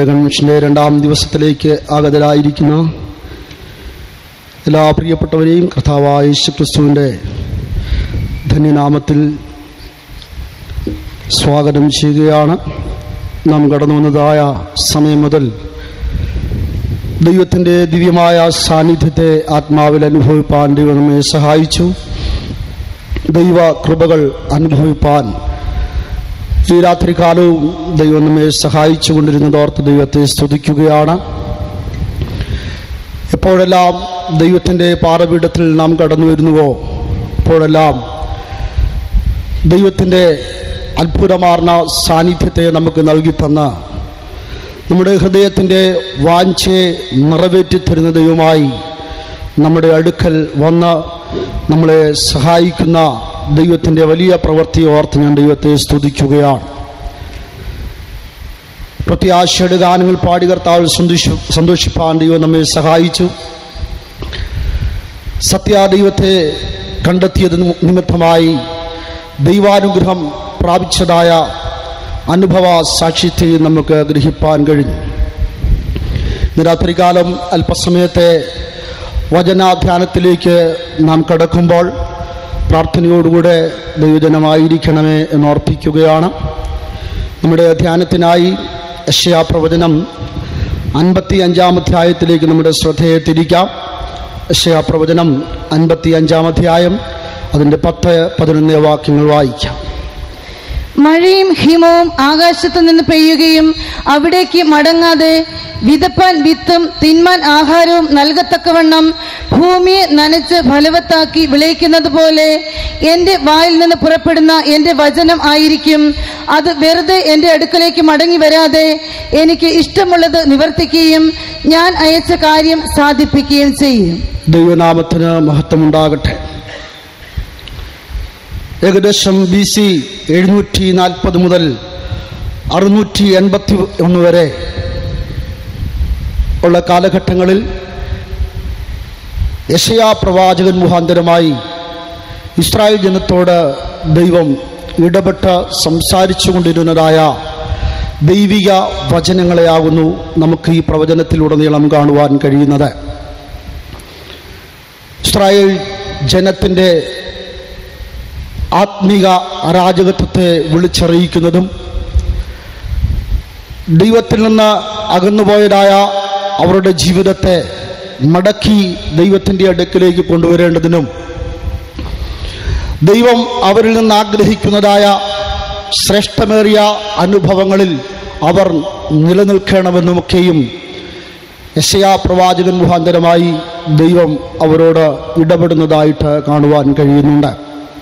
നമ്മുടെ കൺവെൻഷൻ്റെ രണ്ടാം ദിവസത്തിലേക്ക് ആഗതരായിരിക്കുന്ന എല്ലാ പ്രിയപ്പെട്ടവരെയും കർത്താവായ യേശുക്രിസ്തുവിൻ്റെ ധന്യനാമത്തിൽ സ്വാഗതം ചെയ്യുകയാണ് നാം കടന്നു വന്നതായ സമയം മുതൽ ദൈവത്തിൻ്റെ ദിവ്യമായ സാന്നിധ്യത്തെ ആത്മാവിൽ അനുഭവിപ്പാൻ ദൈവം നമ്മെ സഹായിച്ചു ദൈവ കൃപകൾ അനുഭവിപ്പാൻ ഈ രാത്രികാലവും ദൈവം നമ്മെ സഹായിച്ചു കൊണ്ടിരുന്നതോർത്ത് ദൈവത്തെ സ്തുതിക്കുകയാണ് എപ്പോഴെല്ലാം ദൈവത്തിൻ്റെ പാറപീഠത്തിൽ നാം കടന്നു വരുന്നുവോ അപ്പോഴെല്ലാം ദൈവത്തിൻ്റെ അത്ഭുതമാർന്ന സാന്നിധ്യത്തെ നമുക്ക് നൽകി തന്ന നമ്മുടെ ഹൃദയത്തിൻ്റെ വാഞ്ചയെ നിറവേറ്റി തരുന്ന ദൈവമായി നമ്മുടെ അടുക്കൽ വന്ന് നമ്മളെ സഹായിക്കുന്ന ദൈവത്തിൻ്റെ വലിയ പ്രവൃത്തി ഓർത്ത് ഞാൻ ദൈവത്തെ സ്തുതിക്കുകയാണ് പ്രത്യാശയുടെ ഗാനങ്ങൾ പാടി കർത്താവ് സന്തോഷ സന്തോഷിപ്പാൻ ദൈവം നമ്മെ സഹായിച്ചു സത്യാദൈവത്തെ കണ്ടെത്തിയത് നിമിത്തമായി ദൈവാനുഗ്രഹം പ്രാപിച്ചതായ അനുഭവ സാക്ഷ്യത്തെ നമുക്ക് ഗ്രഹിപ്പാൻ കഴിഞ്ഞു ഇന്ന് രാത്രികാലം അല്പസമയത്തെ വചനാധ്യാനത്തിലേക്ക് നാം കടക്കുമ്പോൾ പ്രാർത്ഥനയോടുകൂടെ ദൈവജനമായിരിക്കണമേ എന്നോർപ്പിക്കുകയാണ് നമ്മുടെ ധ്യാനത്തിനായി യശയാ പ്രവചനം അൻപത്തി അഞ്ചാം അധ്യായത്തിലേക്ക് നമ്മുടെ ശ്രദ്ധയെ തിരിക്കാം യശയാ പ്രവചനം അൻപത്തി അഞ്ചാം അധ്യായം അതിൻ്റെ പത്ത് പതിനൊന്ന് വാക്യങ്ങൾ വായിക്കാം മഴയും ഹിമവും ആകാശത്തു നിന്ന് പെയ്യുകയും അവിടേക്ക് മടങ്ങാതെ വിതപ്പാൻ വിത്തും തിന്മാൻ ആഹാരവും നൽകത്തക്കവണ്ണം ഭൂമിയെ നനച്ച് ഫലവത്താക്കി വിളയിക്കുന്നത് പോലെ എൻ്റെ വായിൽ നിന്ന് പുറപ്പെടുന്ന എൻ്റെ വചനം ആയിരിക്കും അത് വെറുതെ എൻ്റെ അടുക്കലേക്ക് മടങ്ങി വരാതെ എനിക്ക് ഇഷ്ടമുള്ളത് നിവർത്തിക്കുകയും ഞാൻ അയച്ച കാര്യം സാധിപ്പിക്കുകയും ചെയ്യും ദൈവനാമത്തിന് മഹത്വമുണ്ടാകട്ടെ ഏകദേശം ബി സി എഴുന്നൂറ്റി നാൽപ്പത് മുതൽ അറുന്നൂറ്റി എൺപത്തി ഒന്ന് വരെ ഉള്ള കാലഘട്ടങ്ങളിൽ യശയാ പ്രവാചകൻ മുഖാന്തരമായി ഇസ്രായേൽ ജനത്തോട് ദൈവം ഇടപെട്ട് സംസാരിച്ചു കൊണ്ടിരുന്നതായ ദൈവിക വചനങ്ങളെയാകുന്നു നമുക്ക് ഈ പ്രവചനത്തിലുടനീളം കാണുവാൻ കഴിയുന്നത് ഇസ്രായേൽ ജനത്തിൻ്റെ ആത്മിക അരാജകത്വത്തെ വിളിച്ചറിയിക്കുന്നതും ദൈവത്തിൽ നിന്ന് അകന്നുപോയതായ അവരുടെ ജീവിതത്തെ മടക്കി ദൈവത്തിൻ്റെ അടുക്കിലേക്ക് കൊണ്ടുവരേണ്ടതിനും ദൈവം അവരിൽ നിന്ന് ആഗ്രഹിക്കുന്നതായ ശ്രേഷ്ഠമേറിയ അനുഭവങ്ങളിൽ അവർ നിലനിൽക്കണമെന്നുമൊക്കെയും യശയാ പ്രവാചകൻ മുഖാന്തരമായി ദൈവം അവരോട് ഇടപെടുന്നതായിട്ട് കാണുവാൻ കഴിയുന്നുണ്ട്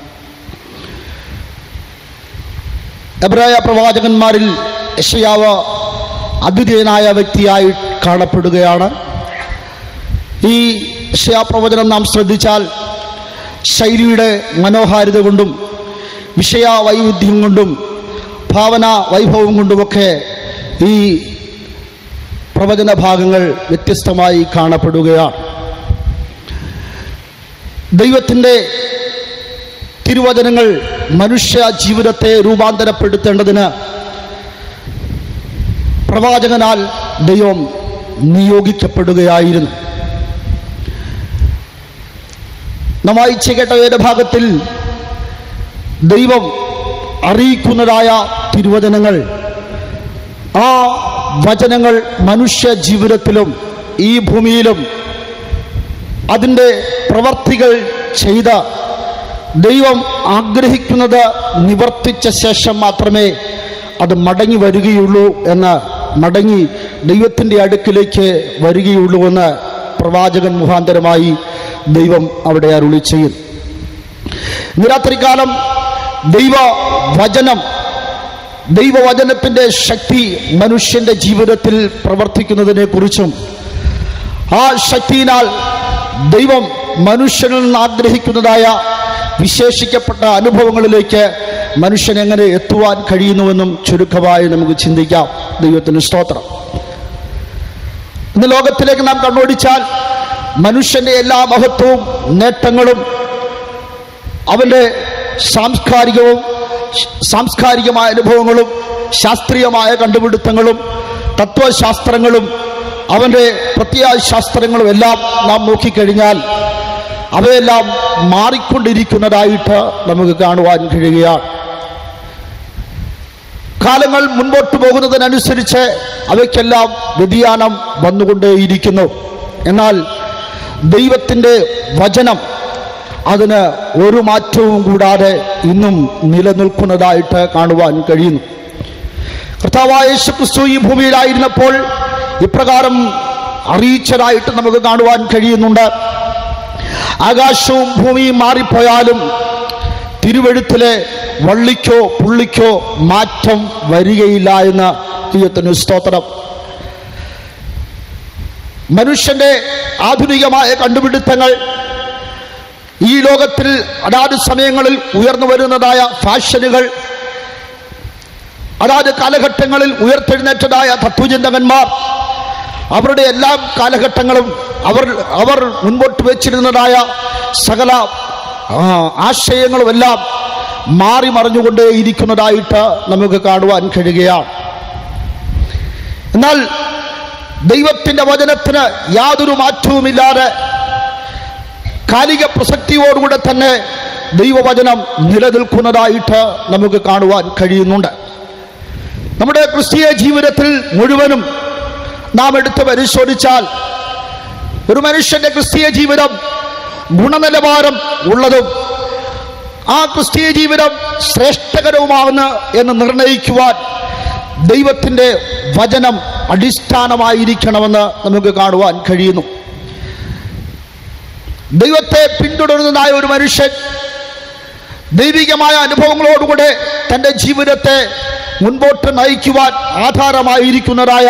എബ്രായ പ്രവാചകന്മാരിൽ യശയാവ് അദ്വിതീയനായ വ്യക്തിയായി കാണപ്പെടുകയാണ് ഈ യശയാ പ്രവചനം നാം ശ്രദ്ധിച്ചാൽ ശൈലിയുടെ മനോഹാരിത കൊണ്ടും വിഷയ വൈവിധ്യം കൊണ്ടും ഭാവന വൈഭവം കൊണ്ടുമൊക്കെ ഈ പ്രവചന ഭാഗങ്ങൾ വ്യത്യസ്തമായി കാണപ്പെടുകയാണ് ദൈവത്തിൻ്റെ തിരുവചനങ്ങൾ മനുഷ്യ ജീവിതത്തെ രൂപാന്തരപ്പെടുത്തേണ്ടതിന് പ്രവാചകനാൽ ദൈവം നിയോഗിക്കപ്പെടുകയായിരുന്നു നാം വായിച്ച കേട്ട വേദഭാഗത്തിൽ ദൈവം അറിയിക്കുന്നതായ തിരുവചനങ്ങൾ ആ വചനങ്ങൾ മനുഷ്യ ജീവിതത്തിലും ഈ ഭൂമിയിലും അതിൻ്റെ പ്രവർത്തികൾ ചെയ്ത ദൈവം ആഗ്രഹിക്കുന്നത് നിവർത്തിച്ച ശേഷം മാത്രമേ അത് മടങ്ങി വരികയുള്ളൂ എന്ന് മടങ്ങി ദൈവത്തിൻ്റെ അടുക്കിലേക്ക് വരികയുള്ളൂ എന്ന് പ്രവാചകൻ മുഖാന്തരമായി ദൈവം അവിടെ അരുളി ചെയ്യും ഇന്ന് രാത്രികാലം ദൈവ വചനം ദൈവവചനത്തിൻ്റെ ശക്തി മനുഷ്യൻ്റെ ജീവിതത്തിൽ പ്രവർത്തിക്കുന്നതിനെ കുറിച്ചും ആ ശക്തിയിനാൽ ദൈവം മനുഷ്യനിൽ നിന്ന് ആഗ്രഹിക്കുന്നതായ വിശേഷിക്കപ്പെട്ട അനുഭവങ്ങളിലേക്ക് മനുഷ്യൻ എങ്ങനെ എത്തുവാൻ കഴിയുന്നുവെന്നും ചുരുക്കമായി നമുക്ക് ചിന്തിക്കാം ദൈവത്തിന് സ്തോത്രം ഇന്ന് ലോകത്തിലേക്ക് നാം കണ്ണോടിച്ചാൽ മനുഷ്യന്റെ എല്ലാ മഹത്വവും നേട്ടങ്ങളും അവൻ്റെ സാംസ്കാരികവും സാംസ്കാരികമായ അനുഭവങ്ങളും ശാസ്ത്രീയമായ കണ്ടുപിടുത്തങ്ങളും തത്വശാസ്ത്രങ്ങളും അവൻ്റെ പ്രത്യയശാസ്ത്രങ്ങളും എല്ലാം നാം നോക്കിക്കഴിഞ്ഞാൽ അവയെല്ലാം മാറിക്കൊണ്ടിരിക്കുന്നതായിട്ട് നമുക്ക് കാണുവാൻ കഴിയുകയാണ് കാലങ്ങൾ മുൻപോട്ട് പോകുന്നതിനനുസരിച്ച് അവയ്ക്കെല്ലാം വ്യതിയാനം വന്നുകൊണ്ടേയിരിക്കുന്നു എന്നാൽ ദൈവത്തിൻ്റെ വചനം അതിന് ഒരു മാറ്റവും കൂടാതെ ഇന്നും നിലനിൽക്കുന്നതായിട്ട് കാണുവാൻ കഴിയുന്നു കർത്താവായ യേശു ക്രിസ്തു ഈ ഭൂമിയിലായിരുന്നപ്പോൾ ഇപ്രകാരം അറിയിച്ചതായിട്ട് നമുക്ക് കാണുവാൻ കഴിയുന്നുണ്ട് ആകാശവും ഭൂമിയും മാറിപ്പോയാലും തിരുവഴുത്തിലെ വള്ളിക്കോ പുള്ളിക്കോ മാറ്റം വരികയില്ല എന്ന് ദൈവത്തിന് സ്തോത്രം മനുഷ്യന്റെ ആധുനികമായ കണ്ടുപിടുത്തങ്ങൾ ഈ ലോകത്തിൽ അതാത് സമയങ്ങളിൽ ഉയർന്നു വരുന്നതായ ഫാഷനുകൾ അതാത് കാലഘട്ടങ്ങളിൽ ഉയർത്തെഴുന്നേറ്റതായ തത്വചിന്തകന്മാർ അവരുടെ എല്ലാ കാലഘട്ടങ്ങളും അവർ അവർ മുൻപോട്ട് വെച്ചിരുന്നതായ സകല ആ, ആശയങ്ങളുമെല്ലാം മാറി മറിഞ്ഞുകൊണ്ടേയിരിക്കുന്നതായിട്ട് നമുക്ക് കാണുവാൻ കഴിയുകയാണ് എന്നാൽ ദൈവത്തിൻ്റെ വചനത്തിന് യാതൊരു മാറ്റവുമില്ലാതെ കാലിക പ്രസക്തിയോടുകൂടെ തന്നെ ദൈവവചനം നിലനിൽക്കുന്നതായിട്ട് നമുക്ക് കാണുവാൻ കഴിയുന്നുണ്ട് നമ്മുടെ ക്രിസ്തീയ ജീവിതത്തിൽ മുഴുവനും നാം എടുത്ത് പരിശോധിച്ചാൽ ഒരു മനുഷ്യന്റെ ക്രിസ്തീയ ജീവിതം ഗുണനിലവാരം ഉള്ളതും ആ ക്രിസ്തീയ ജീവിതം ശ്രേഷ്ഠകരവുമാകുന്നു എന്ന് നിർണയിക്കുവാൻ ദൈവത്തിൻ്റെ വചനം അടിസ്ഥാനമായിരിക്കണമെന്ന് നമുക്ക് കാണുവാൻ കഴിയുന്നു ദൈവത്തെ പിന്തുടരുന്നതായ ഒരു മനുഷ്യൻ ദൈവികമായ അനുഭവങ്ങളോടുകൂടെ തൻ്റെ ജീവിതത്തെ മുൻപോട്ട് നയിക്കുവാൻ ആധാരമായിരിക്കുന്നതായ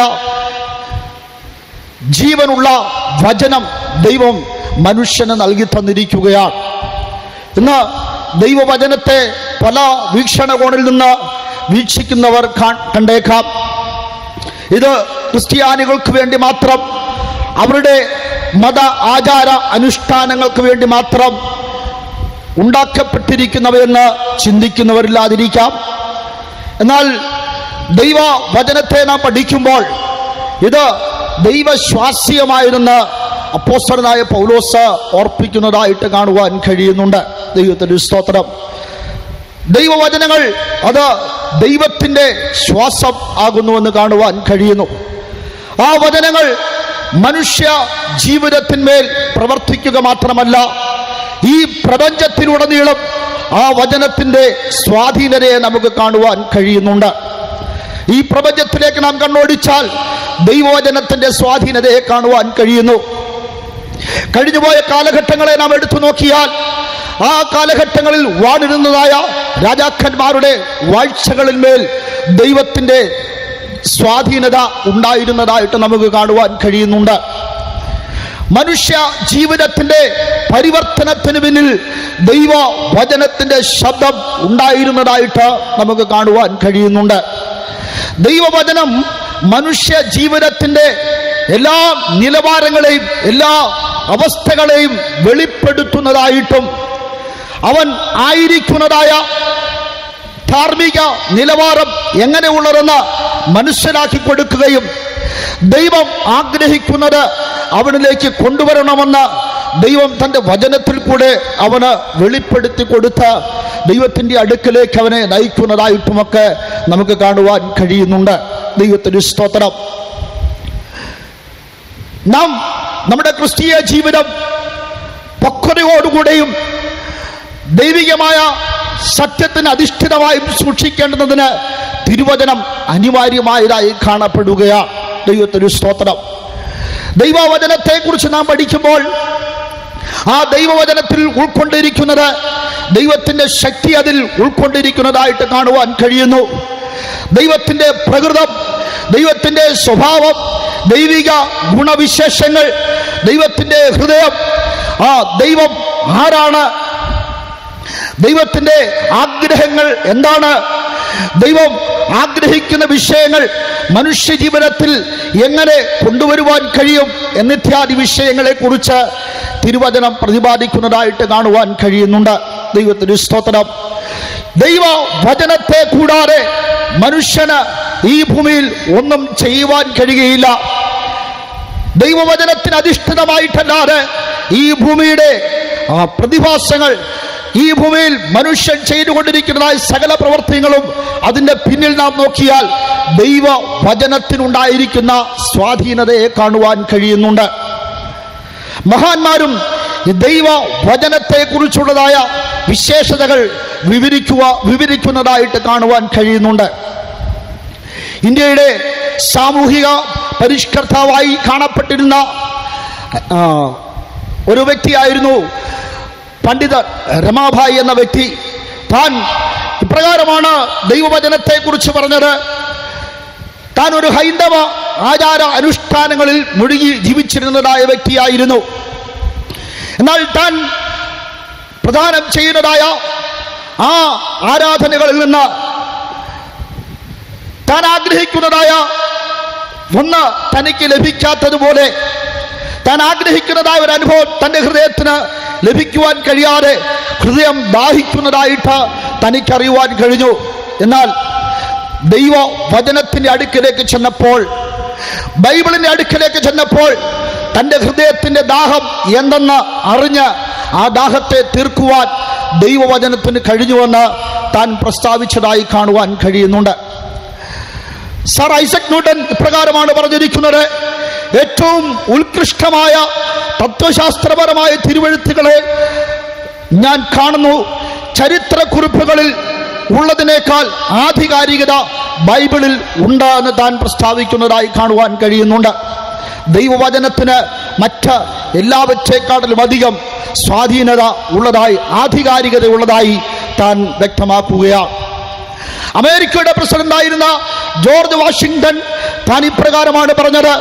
ജീവനുള്ള വചനം ദൈവം മനുഷ്യന് നൽകി തന്നിരിക്കുകയാണ് ഇന്ന് ദൈവവചനത്തെ പല വീക്ഷണകോണിൽ നിന്ന് വീക്ഷിക്കുന്നവർ കാ- കണ്ടേക്കാം ഇത് ക്രിസ്ത്യാനികൾക്ക് വേണ്ടി മാത്രം അവരുടെ മത ആചാര അനുഷ്ഠാനങ്ങൾക്ക് വേണ്ടി മാത്രം ഉണ്ടാക്കപ്പെട്ടിരിക്കുന്നവയെന്ന് ചിന്തിക്കുന്നവരില്ലാതിരിക്കാം എന്നാൽ ദൈവ വചനത്തെ നാം പഠിക്കുമ്പോൾ ഇത് ദൈവശ്വാസ്യമായിരുന്ന അപ്പോസ്തലനായ പൗലോസ് ഓർപ്പിക്കുന്നതായിട്ട് കാണുവാൻ കഴിയുന്നുണ്ട് ദൈവത്തിൻ്റെ സ്തോത്രം ദൈവവചനങ്ങൾ അത് ദൈവത്തിൻ്റെ ശ്വാസം ആകുന്നുവെന്ന് കാണുവാൻ കഴിയുന്നു ആ വചനങ്ങൾ മനുഷ്യ ജീവിതത്തിന്മേൽ പ്രവർത്തിക്കുക മാത്രമല്ല ഈ പ്രപഞ്ചത്തിലുടനീളം ആ വചനത്തിൻ്റെ സ്വാധീനതയെ നമുക്ക് കാണുവാൻ കഴിയുന്നുണ്ട് ഈ പ്രപഞ്ചത്തിലേക്ക് നാം കണ്ണോടിച്ചാൽ ദൈവവചനത്തിൻ്റെ സ്വാധീനതയെ കാണുവാൻ കഴിയുന്നു കഴിഞ്ഞുപോയ കാലഘട്ടങ്ങളെ നാം എടുത്തു നോക്കിയാൽ ആ കാലഘട്ടങ്ങളിൽ വാണിരുന്നതായ രാജാക്കന്മാരുടെ വാഴ്ചകളിൽ മേൽ ദൈവത്തിൻ്റെ സ്വാധീനത ഉണ്ടായിരുന്നതായിട്ട് നമുക്ക് കാണുവാൻ കഴിയുന്നുണ്ട് മനുഷ്യ ജീവിതത്തിൻ്റെ പരിവർത്തനത്തിന് പിന്നിൽ ദൈവ വചനത്തിൻ്റെ ശബ്ദം ഉണ്ടായിരുന്നതായിട്ട് നമുക്ക് കാണുവാൻ കഴിയുന്നുണ്ട് ദൈവവചനം മനുഷ്യ ജീവിതത്തിൻ്റെ എല്ലാ നിലവാരങ്ങളെയും എല്ലാ അവസ്ഥകളെയും വെളിപ്പെടുത്തുന്നതായിട്ടും അവൻ ആയിരിക്കുന്നതായ ധാർമ്മിക നിലവാരം എങ്ങനെയുള്ളതെന്ന് മനസ്സിലാക്കി കൊടുക്കുകയും ദൈവം ആഗ്രഹിക്കുന്നത് അവനിലേക്ക് കൊണ്ടുവരണമെന്ന് ദൈവം തൻ്റെ വചനത്തിൽ കൂടെ അവന് വെളിപ്പെടുത്തി കൊടുത്ത് ദൈവത്തിൻ്റെ അടുക്കലേക്ക് അവനെ നയിക്കുന്നതായിട്ടുമൊക്കെ നമുക്ക് കാണുവാൻ കഴിയുന്നുണ്ട് ദൈവത്തിന് സ്തോത്രം നാം നമ്മുടെ ക്രിസ്തീയ ജീവിതം പക്വതയോടുകൂടെയും ദൈവികമായ സത്യത്തിന് അധിഷ്ഠിതമായും സൂക്ഷിക്കേണ്ടതിന് തിരുവചനം അനിവാര്യമായതായി കാണപ്പെടുകയാണ് ദൈവത്തിന് സ്തോത്രം ദൈവവചനത്തെക്കുറിച്ച് നാം പഠിക്കുമ്പോൾ ആ ദൈവവചനത്തിൽ ഉൾക്കൊണ്ടിരിക്കുന്നത് ദൈവത്തിൻ്റെ ശക്തി അതിൽ ഉൾക്കൊണ്ടിരിക്കുന്നതായിട്ട് കാണുവാൻ കഴിയുന്നു ദൈവത്തിൻ്റെ പ്രകൃതം ദൈവത്തിൻ്റെ സ്വഭാവം ദൈവിക ഗുണവിശേഷങ്ങൾ ദൈവത്തിൻ്റെ ഹൃദയം ആ ദൈവം ആരാണ് ദൈവത്തിൻ്റെ ആഗ്രഹങ്ങൾ എന്താണ് ദൈവം ആഗ്രഹിക്കുന്ന വിഷയങ്ങൾ മനുഷ്യ ജീവിതത്തിൽ എങ്ങനെ കൊണ്ടുവരുവാൻ കഴിയും എന്നിത്യാദി വിഷയങ്ങളെക്കുറിച്ച് തിരുവചനം പ്രതിപാദിക്കുന്നതായിട്ട് കാണുവാൻ കഴിയുന്നുണ്ട് ദൈവത്തിന് സ്തോത്രം ദൈവ വചനത്തെ കൂടാതെ മനുഷ്യന് ഈ ഭൂമിയിൽ ഒന്നും ചെയ്യുവാൻ കഴിയുകയില്ല ദൈവവചനത്തിന് അധിഷ്ഠിതമായിട്ടല്ലാതെ ഈ ഭൂമിയുടെ ആ, പ്രതിഭാസങ്ങൾ ഈ ഭൂമിയിൽ മനുഷ്യൻ ചെയ്തുകൊണ്ടിരിക്കുന്നതായ സകല പ്രവർത്തനങ്ങളും അതിൻ്റെ പിന്നിൽ നാം നോക്കിയാൽ ദൈവ വചനത്തിനുണ്ടായിരിക്കുന്ന സ്വാധീനതയെ കാണുവാൻ കഴിയുന്നുണ്ട് മഹാന്മാരും ഈ ദൈവ വചനത്തെ കുറിച്ചുള്ളതായ വിശേഷതകൾ വിവരിക്കുക വിവരിക്കുന്നതായിട്ട് കാണുവാൻ കഴിയുന്നുണ്ട് ഇന്ത്യയുടെ സാമൂഹിക പരിഷ്കർത്താവായി കാണപ്പെട്ടിരുന്ന ആ, ഒരു വ്യക്തിയായിരുന്നു പണ്ഡിത രമാഭായി എന്ന വ്യക്തി താൻ ഇപ്രകാരമാണ് ദൈവവചനത്തെ കുറിച്ച് പറഞ്ഞത് താൻ ഒരു ഹൈന്ദവ ആചാര അനുഷ്ഠാനങ്ങളിൽ മുഴുകി ജീവിച്ചിരുന്നതായ വ്യക്തിയായിരുന്നു എന്നാൽ താൻ പ്രദാനം ചെയ്യുന്നതായ ആ ആരാധനകളിൽ നിന്ന് താൻ ആഗ്രഹിക്കുന്നതായ ഒന്ന് തനിക്ക് ലഭിക്കാത്തതുപോലെ താൻ ആഗ്രഹിക്കുന്നതായ ഒരു അനുഭവം തൻ്റെ ഹൃദയത്തിന് ലഭിക്കുവാൻ കഴിയാതെ ഹൃദയം ദാഹിക്കുന്നതായിട്ട് തനിക്കറിയുവാൻ കഴിഞ്ഞു എന്നാൽ ദൈവ വചനത്തിൻ്റെ അടുക്കിലേക്ക് ചെന്നപ്പോൾ ബൈബിളിൻ്റെ അടുക്കിലേക്ക് ചെന്നപ്പോൾ തൻ്റെ ഹൃദയത്തിൻ്റെ ദാഹം എന്തെന്ന് അറിഞ്ഞ് ആ ദാഹത്തെ തീർക്കുവാൻ ദൈവവചനത്തിന് കഴിഞ്ഞുവെന്ന് താൻ പ്രസ്താവിച്ചതായി കാണുവാൻ കഴിയുന്നുണ്ട് സർ ഐസക് ന്യൂട്ടൻ ഇപ്രകാരമാണ് പറഞ്ഞിരിക്കുന്നത് ഏറ്റവും ഉത്കൃഷ്ടമായ തത്വശാസ്ത്രപരമായ തിരുവഴുത്തുകളെ ഞാൻ കാണുന്നു ചരിത്രക്കുറിപ്പുകളിൽ ഉള്ളതിനേക്കാൾ ആധികാരികത ബൈബിളിൽ ഉണ്ട് എന്ന് താൻ പ്രസ്താവിക്കുന്നതായി കാണുവാൻ കഴിയുന്നുണ്ട് ദൈവവചനത്തിന് മറ്റ് എല്ലാവറ്റേക്കാട്ടിലും അധികം സ്വാധീനത ഉള്ളതായി ആധികാരികത ഉള്ളതായി താൻ വ്യക്തമാക്കുകയാണ് അമേരിക്കയുടെ പ്രസിഡന്റായിരുന്ന ജോർജ് വാഷിങ്ടൺ താൻ ഇപ്രകാരമാണ് പറഞ്ഞത്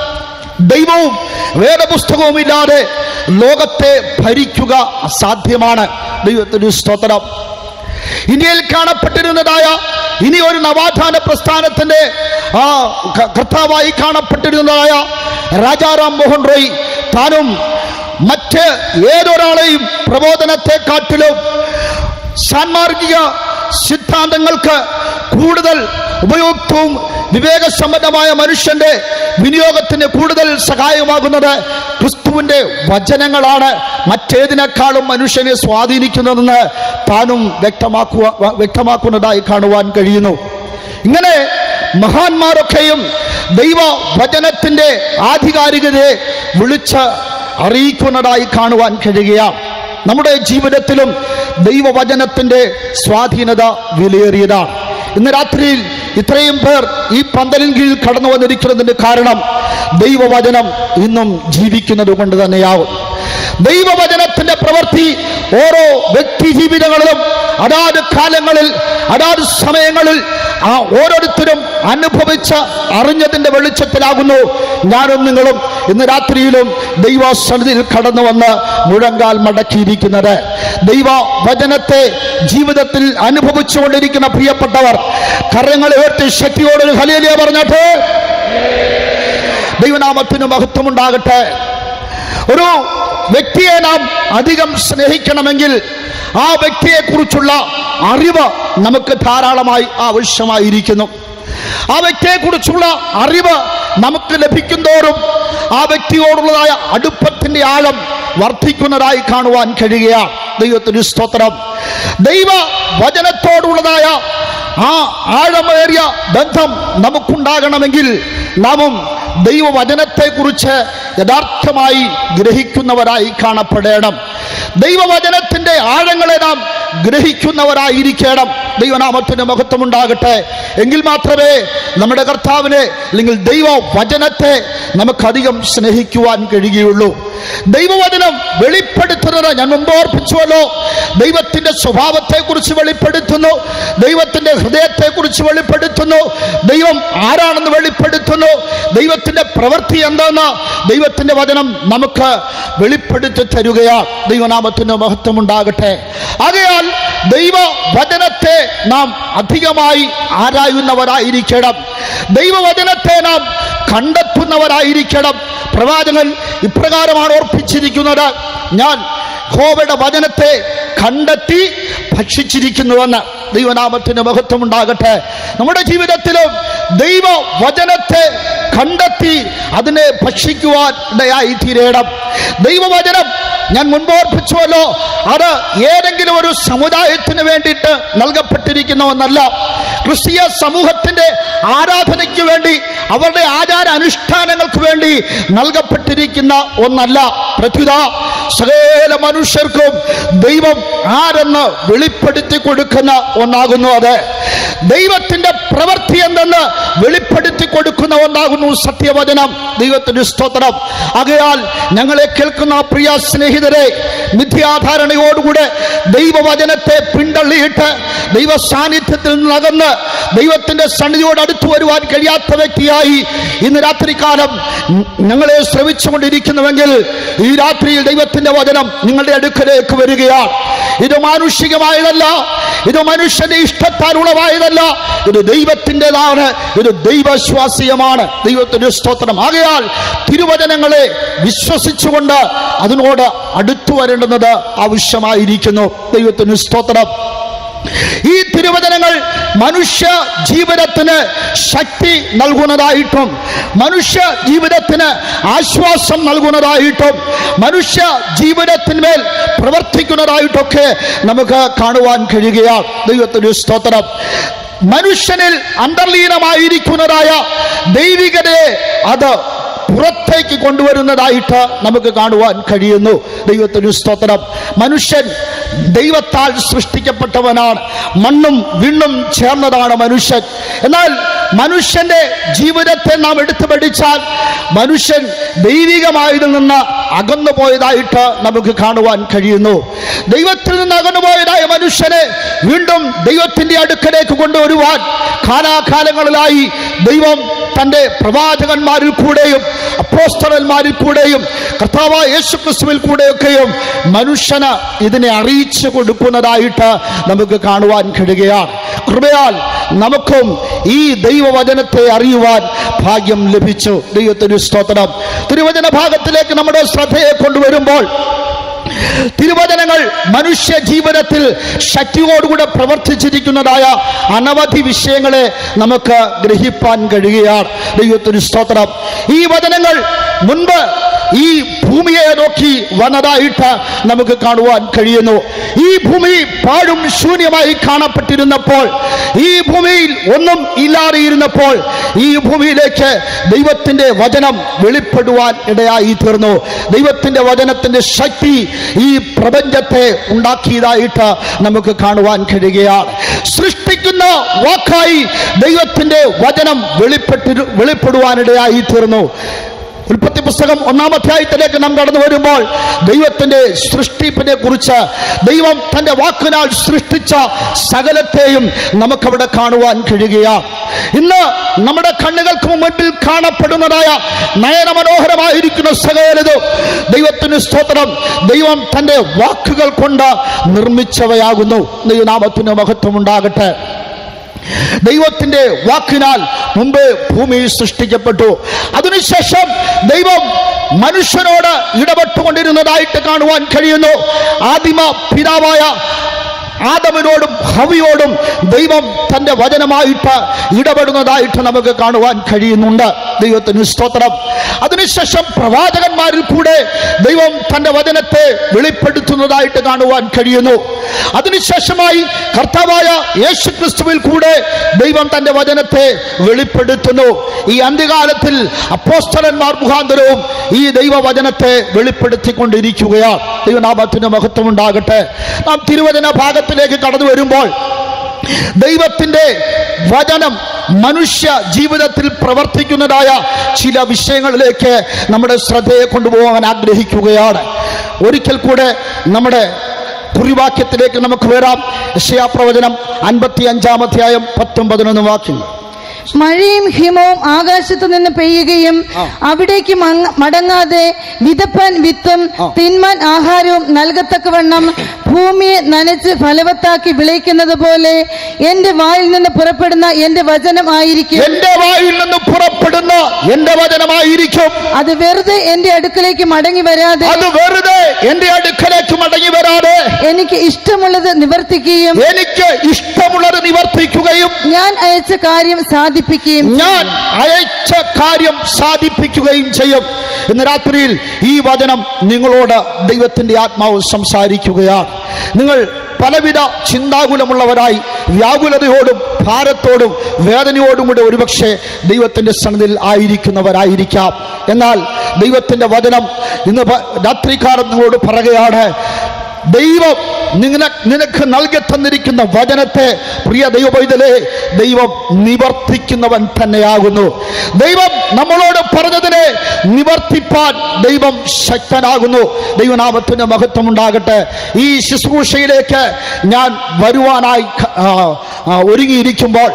ദൈവവും വേദപുസ്തകവും ഇല്ലാതെ ലോകത്തെ ഭരിക്കുക അസാധ്യമാണ് ദൈവത്തിന് സ്തോത്രം ഇന്ത്യയിൽ കാണപ്പെട്ടിരുന്നതായ ഇനി ഒരു നവാധാന പ്രസ്ഥാനത്തിന്റെ ആ ക- കർത്താവായി കാണപ്പെട്ടിരുന്നതായ രാജാറാം മോഹൻ റോയ് താനും മറ്റ് ഏതൊരാളെയും പ്രബോധനത്തെക്കാട്ടിലും സാൻമാർഗിക സിദ്ധാന്തങ്ങൾക്ക് കൂടുതൽ ഉപയുക്തവും വിവേകസമ്പന്നമായ മനുഷ്യന്റെ വിനിയോഗത്തിന് കൂടുതൽ സഹായമാകുന്നത് ക്രിസ്തുവിന്റെ വചനങ്ങളാണ് മറ്റേതിനേക്കാളും മനുഷ്യനെ സ്വാധീനിക്കുന്നതെന്ന് താനും വ്യക്തമാക്കുക വ്യക്തമാക്കുന്നതായി കാണുവാൻ കഴിയുന്നു ഇങ്ങനെ മഹാന്മാരൊക്കെയും ദൈവ വചനത്തിന്റെ ആധികാരികതയെ വിളിച്ച് അറിയിക്കുന്നതായി കാണുവാൻ കഴിയുകയാണ് നമ്മുടെ ജീവിതത്തിലും ദൈവവചനത്തിന്റെ സ്വാധീനത വിലയേറിയതാണ് ഇന്ന് രാത്രിയിൽ ഇത്രയും പേർ ഈ പന്തലിൻ കീഴിൽ കടന്നു വന്നിരിക്കുന്നതിന് കാരണം ദൈവവചനം ഇന്നും ജീവിക്കുന്നത് കൊണ്ട് തന്നെയാവും ദൈവവചനത്തിന്റെ പ്രവൃത്തി ഓരോ വ്യക്തി ജീവിതങ്ങളിലും അതാത് കാലങ്ങളിൽ അതാത് സമയങ്ങളിൽ ആ ഓരോരുത്തരും അനുഭവിച്ച് അറിഞ്ഞതിന്റെ വെളിച്ചത്തിലാകുന്നു ഞാനും നിങ്ങളും ഇന്ന് രാത്രിയിലും ദൈവസന്നിധിയിൽ കടന്നു വന്ന് മുഴങ്കാൽ മടക്കിയിരിക്കുന്നത് ദൈവ വചനത്തെ ജീവിതത്തിൽ അനുഭവിച്ചുകൊണ്ടിരിക്കുന്ന പ്രിയപ്പെട്ടവർ കരങ്ങൾ ഉയർത്തി ശക്തിയോടൊരു ഹലേലിയ പറഞ്ഞിട്ട് ദൈവനാമത്തിന് മഹത്വമുണ്ടാകട്ടെ ഒരു വ്യക്തിയെ നാം അധികം സ്നേഹിക്കണമെങ്കിൽ ആ വ്യക്തിയെക്കുറിച്ചുള്ള അറിവ് നമുക്ക് ധാരാളമായി ആവശ്യമായിരിക്കുന്നു ആ വ്യക്തിയെക്കുറിച്ചുള്ള അറിവ് നമുക്ക് ലഭിക്കുന്തോറും ആ വ്യക്തിയോടുള്ളതായ അടുപ്പത്തിന്റെ ആഴം വർദ്ധിക്കുന്നതായി കാണുവാൻ കഴിയുകയാണ് ദൈവത്തിന് സ്തോത്രം ദൈവ വചനത്തോടുള്ളതായ ആ ആഴമേറിയ ബന്ധം നമുക്കുണ്ടാകണമെങ്കിൽ നാമും ദൈവവചനത്തെക്കുറിച്ച് യഥാർത്ഥമായി ഗ്രഹിക്കുന്നവരായി കാണപ്പെടണം ദൈവവചനത്തിന്റെ ആഴങ്ങളെ നാം ഗ്രഹിക്കുന്നവരായിരിക്കണം ദൈവനാമത്തിന് മഹത്വമുണ്ടാകട്ടെ എങ്കിൽ മാത്രമേ നമ്മുടെ കർത്താവിനെ അല്ലെങ്കിൽ ദൈവ വചനത്തെ നമുക്കധികം സ്നേഹിക്കുവാൻ കഴിയുകയുള്ളൂ ദൈവവചനം വെളിപ്പെടുത്തുന്നത് ഞാൻ മുമ്പ് ഓർപ്പിച്ചുവല്ലോ ദൈവത്തിന്റെ സ്വഭാവത്തെക്കുറിച്ച് വെളിപ്പെടുത്തുന്നു ദൈവത്തിന്റെ ഹൃദയത്തെക്കുറിച്ച് വെളിപ്പെടുത്തുന്നു ദൈവം ആരാണെന്ന് വെളിപ്പെടുത്തുന്നു ദൈവത്തിന്റെ പ്രവൃത്തി എന്താന്ന് ദൈവത്തിന്റെ വചനം നമുക്ക് വെളിപ്പെടുത്തി തരുകയാണ് ദൈവനാമത്തിന് മഹത്വമുണ്ടാകട്ടെ ആകയാൽ ദൈവ വചനത്തെ നാം അധികമായി ആരായുന്നവരായിരിക്കണം ദൈവവചനത്തെ നാം കണ്ടെത്തുന്നവരായിരിക്കണം പ്രവാചകൻ ഇപ്രകാരമാണ് ഓർപ്പിച്ചിരിക്കുന്നത് ഞാൻ ഹോവയുടെ വചനത്തെ കണ്ടെത്തി ഭക്ഷിച്ചിരിക്കുന്നുവെന്ന് ദൈവനാമത്തിന് മഹത്വം ഉണ്ടാകട്ടെ നമ്മുടെ ജീവിതത്തിലും ദൈവ വചനത്തെ കണ്ടെത്തി അതിനെ ഭക്ഷിക്കുവാൻ ഇടയായി തീരേണം ദൈവവചനം ഞാൻ മുൻപ് ഓർപ്പിച്ചുവല്ലോ അത് ഏതെങ്കിലും ഒരു സമുദായത്തിന് വേണ്ടിയിട്ട് നൽകപ്പെട്ടിരിക്കുന്ന ഒന്നല്ല ക്രിസ്തീയ സമൂഹത്തിന്റെ ആരാധനയ്ക്ക് വേണ്ടി അവരുടെ ആചാര അനുഷ്ഠാനങ്ങൾക്ക് വേണ്ടി നൽകപ്പെട്ടിരിക്കുന്ന ഒന്നല്ല പ്രത്യുത സകല മനുഷ്യർക്കും ദൈവം ആരെന്ന് വെളിപ്പെടുത്തി കൊടുക്കുന്ന ഒന്നാകുന്നു അത് ദൈവത്തിന്റെ പ്രവൃത്തി എന്തെന്ന് വെളിപ്പെടുത്തി കൊടുക്കുന്ന ഒന്നാകുന്നു സത്യവചനം ദൈവത്തിന് സ്തോത്രം ആകയാൽ ഞങ്ങളെ കേൾക്കുന്ന പ്രിയ സ്നേഹിതരെ മിഥ്യാധാരണയോടുകൂടെ ദൈവവചനത്തെ പിന്തള്ളിയിട്ട് ദൈവ സാന്നിധ്യത്തിൽ നിന്നകന്ന് ദൈവത്തിന്റെ സന്നിധിയോട് അടുത്തു വരുവാൻ കഴിയാത്ത വ്യക്തിയായി ഇന്ന് രാത്രികാലം ഞങ്ങളെ ശ്രമിച്ചുകൊണ്ടിരിക്കുന്നുവെങ്കിൽ ഈ രാത്രിയിൽ ദൈവത്തിന്റെ വചനം നിങ്ങളുടെ അടുക്കലേക്ക് വരികയാണ് ഇത് മാനുഷികമായതല്ല ഇത് മനുഷ്യന്റെ ഇഷ്ടത്താൽ ഉളവായതല്ല ഇത് ദൈവത്തിൻ്റെതാണ് ഇത് ദൈവശ്വാസീയമാണ് ദൈവത്തിന്റെ സ്തോത്രം ആകയാൽ തിരുവചനങ്ങളെ വിശ്വസിച്ചുകൊണ്ട് അതിനോട് അടുത്തു വരേണ്ടുന്നത് ആവശ്യമായിരിക്കുന്നു ദൈവത്തിന് സ്തോത്രം ഈ തിരുവചനങ്ങൾ മനുഷ്യ ജീവിതത്തിന് ശക്തി നൽകുന്നതായിട്ടും മനുഷ്യ ജീവിതത്തിന് ആശ്വാസം നൽകുന്നതായിട്ടും മനുഷ്യ ജീവിതത്തിന്മേൽ പ്രവർത്തിക്കുന്നതായിട്ടൊക്കെ നമുക്ക് കാണുവാൻ കഴിയുകയാണ് ദൈവത്തിന് സ്തോത്രം മനുഷ്യനിൽ അന്തർലീനമായിരിക്കുന്നതായ ദൈവികതയെ അത് പുറത്തേക്ക് കൊണ്ടുവരുന്നതായിട്ട് നമുക്ക് കാണുവാൻ കഴിയുന്നു ദൈവത്തിന് സ്തോത്രം മനുഷ്യൻ ദൈവത്താൽ സൃഷ്ടിക്കപ്പെട്ടവനാണ് മണ്ണും വിണ്ണും ചേർന്നതാണ് മനുഷ്യൻ എന്നാൽ മനുഷ്യന്റെ ജീവിതത്തെ നാം എടുത്തു പഠിച്ചാൽ മനുഷ്യൻ ദൈവികമായതിൽ നിന്ന് അകന്നു പോയതായിട്ട് നമുക്ക് കാണുവാൻ കഴിയുന്നു ദൈവത്തിൽ നിന്ന് അകന്നു പോയതായ മനുഷ്യനെ വീണ്ടും ദൈവത്തിന്റെ അടുക്കലേക്ക് കൊണ്ടുവരുവാൻ കാലാകാലങ്ങളിലായി ദൈവം തൻ്റെ പ്രവാചകന്മാരിൽ കൂടെയും അപ്പോസ്തലന്മാരിൽ കൂടെയും കർത്താവായ യേശുക്രിസ്തുവിൽ കൂടെയൊക്കെയും മനുഷ്യന് ഇതിനെ അറിയിച്ചു കൊടുക്കുന്നതായിട്ട് നമുക്ക് കാണുവാൻ കഴിയുകയാണ് കൃപയാൽ നമുക്കും ഈ ദൈവവചനത്തെ അറിയുവാൻ ഭാഗ്യം ലഭിച്ചു ദൈവത്തിന് സ്തോത്രം തിരുവചന ഭാഗത്തിലേക്ക് നമ്മുടെ ശ്രദ്ധയെ കൊണ്ടുവരുമ്പോൾ തിരുവചനങ്ങൾ മനുഷ്യ ജീവിതത്തിൽ ശക്തിയോടുകൂടെ പ്രവർത്തിച്ചിരിക്കുന്നതായ അനവധി വിഷയങ്ങളെ നമുക്ക് ഗ്രഹിപ്പാൻ കഴിയുകയാണ് ദൈവത്തിന് സ്തോത്രം ഈ വചനങ്ങൾ മുൻപ് ഈ ഭൂമിയെ നോക്കി വന്നതായിട്ട് നമുക്ക് കാണുവാൻ കഴിയുന്നു ഈ ഭൂമി പാഴും ശൂന്യമായി കാണപ്പെട്ടിരുന്നപ്പോൾ ഈ ഭൂമിയിൽ ഒന്നും ഇല്ലാതെയിരുന്നപ്പോൾ ഈ ഭൂമിയിലേക്ക് ദൈവത്തിന്റെ വചനം വെളിപ്പെടുവാൻ ഇടയായി തീർന്നു ദൈവത്തിന്റെ വചനത്തിന്റെ ശക്തി ഈ പ്രപഞ്ചത്തെ ഉണ്ടാക്കിയതായിട്ട് നമുക്ക് കാണുവാൻ കഴിയുകയാണ് സൃഷ്ടിക്കുന്ന വാക്കായി ദൈവത്തിന്റെ വചനം വെളിപ്പെട്ടി വെളിപ്പെടുവാനിടയായി തീർന്നു ഉൽപ്പത്തി പുസ്തകം ഒന്നാം അധ്യായത്തിലേക്ക് നാം കടന്നു വരുമ്പോൾ ദൈവത്തിന്റെ സൃഷ്ടിപ്പിനെ കുറിച്ച് ദൈവം തന്റെ വാക്കിനാൽ സൃഷ്ടിച്ച സകലത്തെയും നമുക്കവിടെ കാണുവാൻ കഴിയുകയാണ് ഇന്ന് നമ്മുടെ കണ്ണുകൾക്ക് മുമ്പിൽ കാണപ്പെടുന്നതായ നയനമനോഹരമായിരിക്കുന്ന സകലതും ദൈവത്തിന് സ്തോത്രം ദൈവം തന്റെ വാക്കുകൾ കൊണ്ട് നിർമ്മിച്ചവയാകുന്നു ദൈവനാമത്തിന് മഹത്വം ഉണ്ടാകട്ടെ ദൈവത്തിന്റെ വാക്കിനാൽ മുമ്പ് ഭൂമി സൃഷ്ടിക്കപ്പെട്ടു അതിനുശേഷം ദൈവം മനുഷ്യനോട് ഇടപെട്ടുകൊണ്ടിരുന്നതായിട്ട് കാണുവാൻ കഴിയുന്നു ആദിമ പിതാവായ ആദമിനോടും ഹവിയോടും ദൈവം തന്റെ വചനമായിട്ട് ഇടപെടുന്നതായിട്ട് നമുക്ക് കാണുവാൻ കഴിയുന്നുണ്ട് ദൈവത്തിന് സ്തോത്രം അതിനുശേഷം പ്രവാചകന്മാരിൽ കൂടെ ദൈവം തന്റെ വചനത്തെ വെളിപ്പെടുത്തുന്നതായിട്ട് കാണുവാൻ കഴിയുന്നു അതിനുശേഷമായി കർത്താവായ യേശു ക്രിസ്തുവിൽ കൂടെ ദൈവം തന്റെ വചനത്തെ വെളിപ്പെടുത്തുന്നു ഈ അന്ത്യകാലത്തിൽ അപ്പോസ്തലന്മാർ മുഖാന്തരവും ഈ ദൈവവചനത്തെ വെളിപ്പെടുത്തിക്കൊണ്ടിരിക്കുകയാണ് ദൈവനാമത്തിന് മഹത്വം ഉണ്ടാകട്ടെ നാം തിരുവചന ഭാഗത്തിലേക്ക് കടന്നു വരുമ്പോൾ ദൈവത്തിന്റെ വചനം മനുഷ്യ ജീവിതത്തിൽ പ്രവർത്തിക്കുന്നതായ ചില വിഷയങ്ങളിലേക്ക് നമ്മുടെ ശ്രദ്ധയെ കൊണ്ടുപോകാൻ ആഗ്രഹിക്കുകയാണ് ഒരിക്കൽ കൂടെ നമ്മുടെ കുറിവാക്യത്തിലേക്ക് നമുക്ക് വരാം യശയാപ്രവചനം അൻപത്തി അഞ്ചാം അധ്യായം പത്തും പതിനൊന്നും വാക്യങ്ങൾ മഴയും ഹിമവും ആകാശത്തു നിന്ന് പെയ്യുകയും ആ. അവിടേക്ക് മങ്ങ- മടങ്ങാതെ വിതപ്പാൻ വിത്തും ആ. തിന്മാൻ ആഹാരവും നൽകത്തക്കവണ്ണം ഭൂമിയെ നനച്ച് ഫലവത്താക്കി വിളയിക്കുന്നത് പോലെ എന്റെ വായിൽ നിന്ന് പുറപ്പെടുന്ന എന്റെ വചനം ആയിരിക്കും എന്റെ വായിൽ നിന്ന് പുറപ്പെടുന്ന എന്റെ വചനമായിരിക്കും അത് വെറുതെ എന്റെ അടുക്കലേക്ക് മടങ്ങി വരാതെ അത് വെറുതെ എന്റെ അടുക്കലേക്ക് മടങ്ങി വരാതെ എനിക്ക് ഇഷ്ടമുള്ളത് നിവർത്തിക്കുകയും എനിക്ക് ഇഷ്ടമുള്ളത് അയച്ച കാര്യം സാധിപ്പിക്കുകയും ഞാൻ അയച്ച കാര്യം സാധിപ്പിക്കുകയും ചെയ്യും ഇന്ന് രാത്രിയിൽ ഈ വചനം നിങ്ങളോട് ദൈവത്തിന്റെ ആത്മാവ് സംസാരിക്കുകയാണ് നിങ്ങൾ പലവിധ ചിന്താകുലമുള്ളവരായി വ്യാകുലതയോടും ഭാരത്തോടും വേദനയോടും കൂടെ ഒരുപക്ഷെ ദൈവത്തിന്റെ സന്നിധിയിൽ ആയിരിക്കുന്നവരായിരിക്കാം എന്നാൽ ദൈവത്തിന്റെ വചനം ഇന്ന് പ- രാത്രികാലം നിങ്ങളോട് പറയുകയാണ് ദൈവം നിന നിനക്ക് നൽകി തന്നിരിക്കുന്ന വചനത്തെ പ്രിയ ദൈവപൈതലേ ദൈവം നിവർത്തിക്കുന്നവൻ തന്നെയാകുന്നു ദൈവം നമ്മളോട് പറഞ്ഞതിനെ നിവർത്തിപ്പാൻ ദൈവം ശക്തനാകുന്നു ദൈവനാമത്തിന് മഹത്വം ഉണ്ടാകട്ടെ ഈ ശുശ്രൂഷയിലേക്ക് ഞാൻ വരുവാനായി ക- ആ, ആ, ഒരുങ്ങിയിരിക്കുമ്പോൾ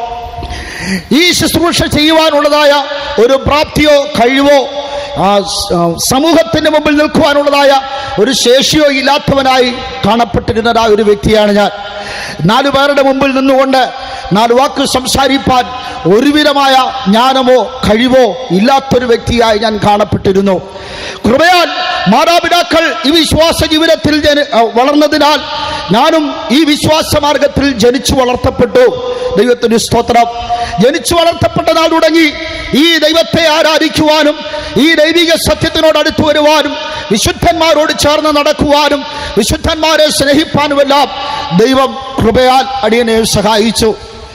ഈ ശുശ്രൂഷ ചെയ്യുവാനുള്ളതായ ഒരു പ്രാപ്തിയോ കഴിവോ ആ സ- ആ സമൂഹത്തിന് മുമ്പിൽ നിൽക്കുവാനുള്ളതായ ഒരു ശേഷിയോ ഇല്ലാത്തവനായി കാണപ്പെട്ടിരുന്നതായ ഒരു വ്യക്തിയാണ് ഞാൻ നാലു പേരുടെ മുമ്പിൽ നിന്നുകൊണ്ട് നാല് വാക്ക് സംസാരിപ്പാൻ ഒരുവിധമായ ജ്ഞാനമോ കഴിവോ ഇല്ലാത്തൊരു വ്യക്തിയായി ഞാൻ കാണപ്പെട്ടിരുന്നു കൃപയാൽ മാതാപിതാക്കൾ ഈ വിശ്വാസ ജീവിതത്തിൽ ജന ആ, വളർന്നതിനാൽ ഞാനും ഈ വിശ്വാസ മാർഗത്തിൽ ജനിച്ചു വളർത്തപ്പെട്ടു ദൈവത്തിന് സ്തോത്രം ജനിച്ചു വളർത്തപ്പെട്ട നാൾ തുടങ്ങി ഈ ദൈവത്തെ ആരാധിക്കുവാനും ഈ ദൈവിക സത്യത്തിനോട് അടുത്തു വരുവാനും വിശുദ്ധന്മാരോട് ചേർന്ന് നടക്കുവാനും വിശുദ്ധന്മാരെ സ്നേഹിപ്പാനുമെല്ലാം ദൈവം കൃപയാൽ അടിയനെ സഹായിച്ചു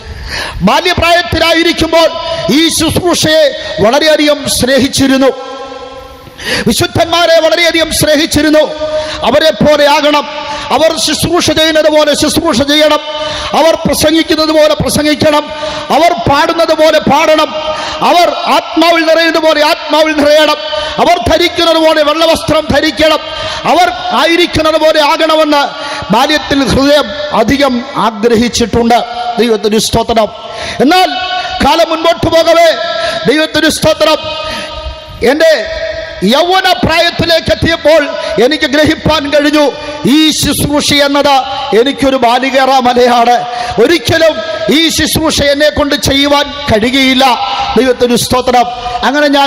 ബാല്യപ്രായത്തിലായിരിക്കുമ്പോൾ ഈ ശുശ്രൂഷയെ വളരെയധികം സ്നേഹിച്ചിരുന്നു വിശുദ്ധന്മാരെ വളരെയധികം സ്നേഹിച്ചിരുന്നു അവരെ പോലെ ആകണം അവർ ശുശ്രൂഷ ചെയ്യുന്നത് പോലെ ശുശ്രൂഷ ചെയ്യണം അവർ പ്രസംഗിക്കുന്നത് പോലെ പ്രസംഗിക്കണം അവർ പാടുന്നത് പോലെ പാടണം അവർ ആത്മാവിൽ നിറയുന്നത് പോലെ ആത്മാവിൽ നിറയണം അവർ ധരിക്കുന്നത് പോലെ വെള്ളവസ്ത്രം ധരിക്കണം അവർ ആയിരിക്കുന്നത് പോലെ ആകണമെന്ന് ബാല്യത്തിൽ ഹൃദയം അധികം ആഗ്രഹിച്ചിട്ടുണ്ട് ദൈവത്തിന് സ്തോത്രം എന്നാൽ കാലം മുൻപോട്ട് പോകവേ ദൈവത്തിന് സ്തോത്രം എൻ്റെ യൗവന പ്രായത്തിലേക്ക് എത്തിയപ്പോൾ എനിക്ക് ഗ്രഹിപ്പാൻ കഴിഞ്ഞു ഈ ശുശ്രൂഷ എന്നത് എനിക്കൊരു ബാലികേറ മലയാണ് ഒരിക്കലും ഈ ശുശ്രൂഷ എന്നെ കൊണ്ട് ചെയ്യുവാൻ കഴിയുകയില്ല ദൈവത്തിന് സ്തോത്രം അങ്ങനെ ഞാൻ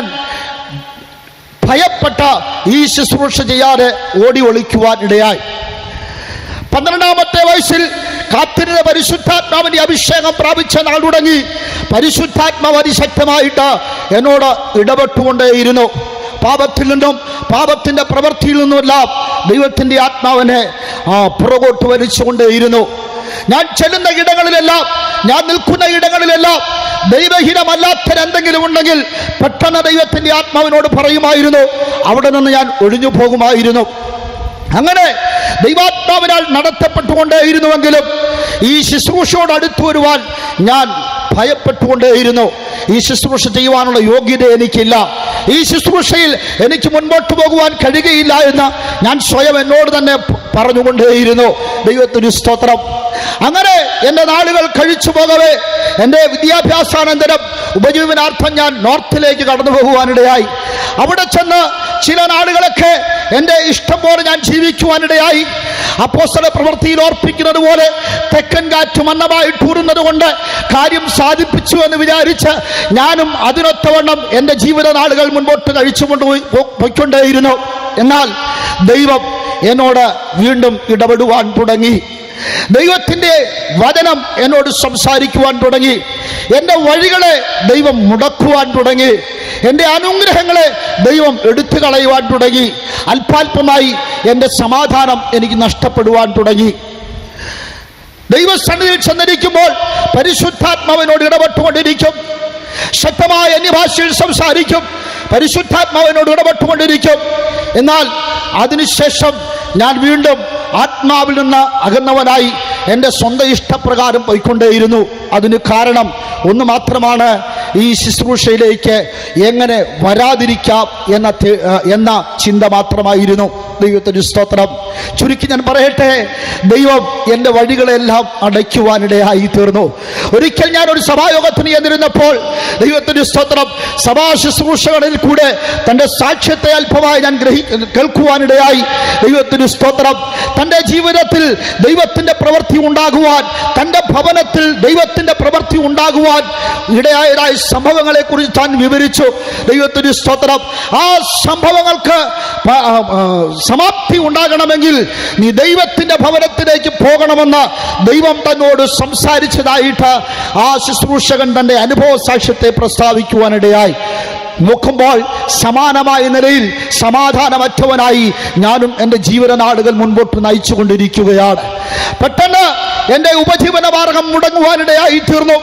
ഭയപ്പെട്ട ഈ ശുശ്രൂഷ ചെയ്യാതെ ഓടി ഒളിക്കുവാൻ ഇടയായി പന്ത്രണ്ടാമത്തെ വയസ്സിൽ കാത്തിരുന്ന പരിശുദ്ധാത്മാവിന്റെ അഭിഷേകം പ്രാപിച്ച നാൾ തുടങ്ങി പരിശുദ്ധാത്മാവ് അതിശക്തമായിട്ട് എന്നോട് ഇടപെട്ടുകൊണ്ടേയിരുന്നു പാപത്തിൽ നിന്നും പാപത്തിന്റെ പ്രവൃത്തിയിൽ നിന്നുമെല്ലാം ദൈവത്തിന്റെ ആത്മാവിനെ ആ പുറകോട്ട് വലിച്ചുകൊണ്ടേയിരുന്നു ഞാൻ ചെല്ലുന്ന ഇടങ്ങളിലെല്ലാം ഞാൻ നിൽക്കുന്ന ഇടങ്ങളിലെല്ലാം ദൈവഹീനമല്ലാത്ത എന്തെങ്കിലും ഉണ്ടെങ്കിൽ പെട്ടെന്ന് ദൈവത്തിന്റെ ആത്മാവിനോട് പറയുമായിരുന്നു അവിടെ നിന്ന് ഞാൻ ഒഴിഞ്ഞു പോകുമായിരുന്നു അങ്ങനെ ദൈവാത്മാവിനാൽ നടത്തപ്പെട്ടുകൊണ്ടേയിരുന്നുവെങ്കിലും ഈ ശുശ്രൂഷയോട് അടുത്തു വരുവാൻ ഞാൻ ഭയപ്പെട്ടുകൊണ്ടേയിരുന്നു ഈ ശുശ്രൂഷ ചെയ്യുവാനുള്ള യോഗ്യത എനിക്കില്ല ഈ ശുശ്രൂഷയിൽ എനിക്ക് മുൻപോട്ട് പോകുവാൻ കഴിയുകയില്ല എന്ന് ഞാൻ സ്വയം എന്നോട് തന്നെ പ- പറഞ്ഞുകൊണ്ടേയിരുന്നു ദൈവത്തിന് സ്തോത്രം അങ്ങനെ എൻ്റെ നാളുകൾ കഴിച്ചു പോകവേ എൻ്റെ വിദ്യാഭ്യാസാനന്തരം ഉപജീവനാർത്ഥം ഞാൻ നോർത്തിലേക്ക് കടന്നു പോകുവാനിടയായി അവിടെ ചെന്ന് ചില നാളുകളൊക്കെ എൻ്റെ ഇഷ്ടം പോലെ ഞാൻ ജീവിക്കുവാനിടയായി അപ്പോസ്തല പ്രവൃത്തിയിൽ ഓർപ്പിക്കുന്നത് പോലെ തെക്കൻ കാറ്റ് മന്നമായി ടൂറുന്നത് കൊണ്ട് കാര്യം സാധിപ്പിച്ചു എന്ന് വിചാരിച്ച് ഞാനും അതിനൊത്തവണ്ണം എൻ്റെ ജീവിത നാളുകൾ മുൻപോട്ട് കഴിച്ചുകൊണ്ട് പോയി പോ- പോയിക്കൊണ്ടേയിരുന്നു എന്നാൽ ദൈവം എന്നോട് വീണ്ടും ഇടപെടുവാൻ തുടങ്ങി ദൈവത്തിൻ്റെ വചനം എന്നോട് സംസാരിക്കുവാൻ തുടങ്ങി എൻ്റെ വഴികളെ ദൈവം മുടക്കുവാൻ തുടങ്ങി എൻ്റെ അനുഗ്രഹങ്ങളെ ദൈവം എടുത്തു കളയുവാൻ തുടങ്ങി അല്പാൽപമായി എൻ്റെ സമാധാനം എനിക്ക് നഷ്ടപ്പെടുവാൻ തുടങ്ങി ദൈവസന്നിധിയിൽ ചെന്നിരിക്കുമ്പോൾ പരിശുദ്ധാത്മാവിനോട് ഇടപെട്ടുകൊണ്ടിരിക്കും ശക്തമായ അന്യഭാഷയിൽ സംസാരിക്കും പരിശുദ്ധാത്മാവിനോട് ഇടപെട്ടുകൊണ്ടിരിക്കും എന്നാൽ അതിനുശേഷം ഞാൻ വീണ്ടും ആത്മാവിൽ നിന്ന് അകന്നവനായി എൻ്റെ സ്വന്തം ഇഷ്ടപ്രകാരം പോയിക്കൊണ്ടേയിരുന്നു അതിന് കാരണം ഒന്ന് മാത്രമാണ് ഈ ശുശ്രൂഷയിലേക്ക് എങ്ങനെ വരാതിരിക്കാം എന്ന തെ- ആ, എന്ന ചിന്ത മാത്രമായിരുന്നു ദൈവത്തിന് സ്തോത്രം ചുരുക്കി ഞാൻ പറയട്ടെ ദൈവം എൻ്റെ വഴികളെല്ലാം അടയ്ക്കുവാനിടയായി തീർന്നു ഒരിക്കൽ ഞാൻ ഒരു സഭായോഗത്തിന് ചെന്നിരുന്നപ്പോൾ ദൈവത്തിന് സ്തോത്രം സഭാ ശുശ്രൂഷകളിൽ കൂടെ തൻ്റെ സാക്ഷ്യത്തെ അല്പമായി ഞാൻ ഗ്രഹി കേൾക്കുവാനിടയായി ദൈവത്തിന് സ്തോത്രം തൻ്റെ ജീവിതത്തിൽ ദൈവത്തിൻ്റെ പ്രവൃത്തി ഉണ്ടാകുവാൻ തൻ്റെ ഭവനത്തിൽ ദൈവത്തിൻ്റെ പ്രവൃത്തി ഉണ്ടാകുവാൻ ഇടയായതായ സംഭവങ്ങളെ കുറിച്ച് താൻ വിവരിച്ചു ദൈവത്തിന് സ്തോത്രം ആ സംഭവങ്ങൾക്ക് പ- ആ, ആ, സമാപ്തി ഉണ്ടാകണമെങ്കിൽ നീ ദൈവത്തിന്റെ ഭവനത്തിലേക്ക് പോകണമെന്ന് ദൈവം തന്നോട് സംസാരിച്ചതായിട്ട് ആ ശുശ്രൂഷകൻ തന്റെ അനുഭവ സാക്ഷ്യത്തെ പ്രസ്താവിക്കുവാനിടയായി നോക്കുമ്പോൾ സമാനമായ നിലയിൽ സമാധാനമറ്റവനായി ഞാനും എൻ്റെ ജീവനനാടുകൾ മുൻപോട്ട് നയിച്ചുകൊണ്ടിരിക്കുകയാണ് പെട്ടെന്ന് എൻ്റെ ഉപജീവന മാർഗം മുടങ്ങുവാനിടയായി തീർന്നു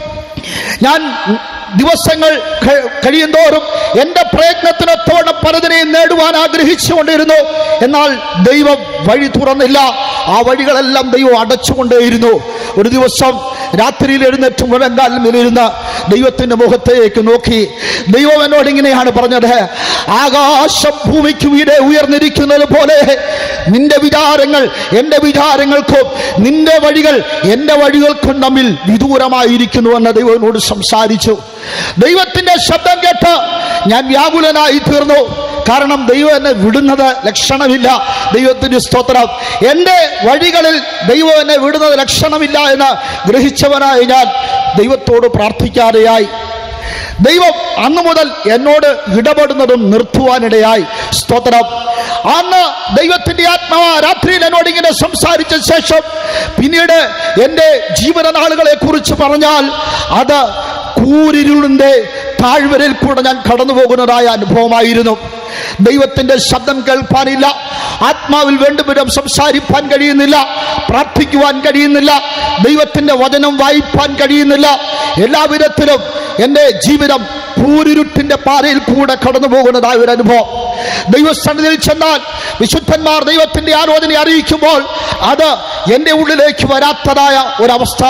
ഞാൻ ദിവസങ്ങൾ ക- കഴിയുന്തോറും എൻ്റെ പ്രയത്നത്തിനൊത്തോടെ പലതിനെയും നേടുവാൻ ആഗ്രഹിച്ചുകൊണ്ടിരുന്നു എന്നാൽ ദൈവം വഴി തുറന്നില്ല ആ വഴികളെല്ലാം ദൈവം അടച്ചുകൊണ്ടേയിരുന്നു ഒരു ദിവസം രാത്രിയിൽ എഴുന്നേറ്റ് മുഴങ്കാലിൽ നിന്നിരുന്ന ദൈവത്തിന്റെ മുഖത്തേക്ക് നോക്കി ദൈവം എന്നോട് ഇങ്ങനെയാണ് പറഞ്ഞത് ആകാശം ഭൂമിക്ക് വീടെ ഉയർന്നിരിക്കുന്നത് പോലെ നിന്റെ വിചാരങ്ങൾ എൻ്റെ വിചാരങ്ങൾക്കും നിന്റെ വഴികൾ എൻ്റെ വഴികൾക്കും തമ്മിൽ വിദൂരമായിരിക്കുന്നു എന്ന് ദൈവം എന്നോട് സംസാരിച്ചു ദൈവത്തിന്റെ ശബ്ദം കേട്ട് ഞാൻ വ്യാകുലനായി തീർന്നു കാരണം ദൈവം എന്നെ വിടുന്നത് ലക്ഷണമില്ല ദൈവത്തിന്റെ സ്തോത്രം എൻ്റെ വഴികളിൽ ദൈവം എന്നെ വിടുന്നത് ലക്ഷണമില്ല എന്ന് ഗ്രഹിച്ചവനായി ഞാൻ ദൈവത്തോട് പ്രാർത്ഥിക്കാതെയായി ദൈവം അന്നു മുതൽ എന്നോട് ഇടപെടുന്നതും നിർത്തുവാനിടയായി സ്തോത്രം അന്ന് ദൈവത്തിന്റെ ആത്മാവ് രാത്രിയിൽ എന്നോട് ഇങ്ങനെ സംസാരിച്ച ശേഷം പിന്നീട് എൻ്റെ ജീവനനാളുകളെ കുറിച്ച് പറഞ്ഞാൽ അത് കൂരിരുളിന്റെ താഴ്വരയിൽ കൂടെ ഞാൻ കടന്നു പോകുന്നതായ അനുഭവമായിരുന്നു ദൈവത്തിന്റെ ശബ്ദം കേൾപ്പാനില്ല ആത്മാവിൽ വേണ്ടുവിധം സംസാരിപ്പാൻ കഴിയുന്നില്ല പ്രാർത്ഥിക്കുവാൻ കഴിയുന്നില്ല ദൈവത്തിന്റെ വചനം വായിപ്പാൻ കഴിയുന്നില്ല എല്ലാവിധത്തിലും എൻ്റെ ജീവിതം കൂരിരുട്ടിന്റെ പാതയിൽ കൂടെ കടന്നു പോകുന്നതായ ഒരു അനുഭവം ദൈവസന്നിധിയിൽ ചെന്നാൽ വിശുദ്ധന്മാർ ദൈവത്തിന്റെ ആലോചന അറിയിക്കുമ്പോൾ അത് എൻ്റെ ഉള്ളിലേക്ക് വരാത്തതായ ഒരവസ്ഥ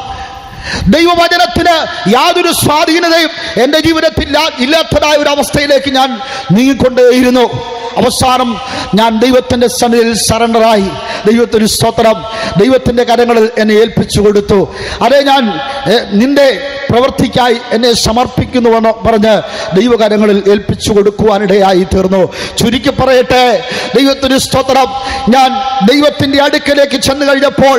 ദൈവവചനത്തിന് യാതൊരു സ്വാധീനതയും എൻ്റെ ജീവിതത്തിൽ ഇല്ലാ- ഇല്ലാത്തതായ ഒരു അവസ്ഥയിലേക്ക് ഞാൻ നീങ്ങിക്കൊണ്ടേയിരുന്നു അവസാനം ഞാൻ ദൈവത്തിൻ്റെ സന്നിധിയിൽ സറണ്ടറായി ദൈവത്തിന് സ്തോത്രം ദൈവത്തിൻ്റെ കരങ്ങളിൽ എന്നെ ഏൽപ്പിച്ചു കൊടുത്തു അതേ ഞാൻ എ, നിന്റെ പ്രവൃത്തിക്കായി എന്നെ സമർപ്പിക്കുന്നുവെന്ന് പറഞ്ഞ് ദൈവകരങ്ങളിൽ ഏൽപ്പിച്ചു കൊടുക്കുവാനിടയായി തീർന്നു ചുരുക്കി പറയട്ടെ ദൈവത്തിന് സ്തോത്രം ഞാൻ ദൈവത്തിൻ്റെ അടുക്കലേക്ക് ചെന്ന് കഴിഞ്ഞപ്പോൾ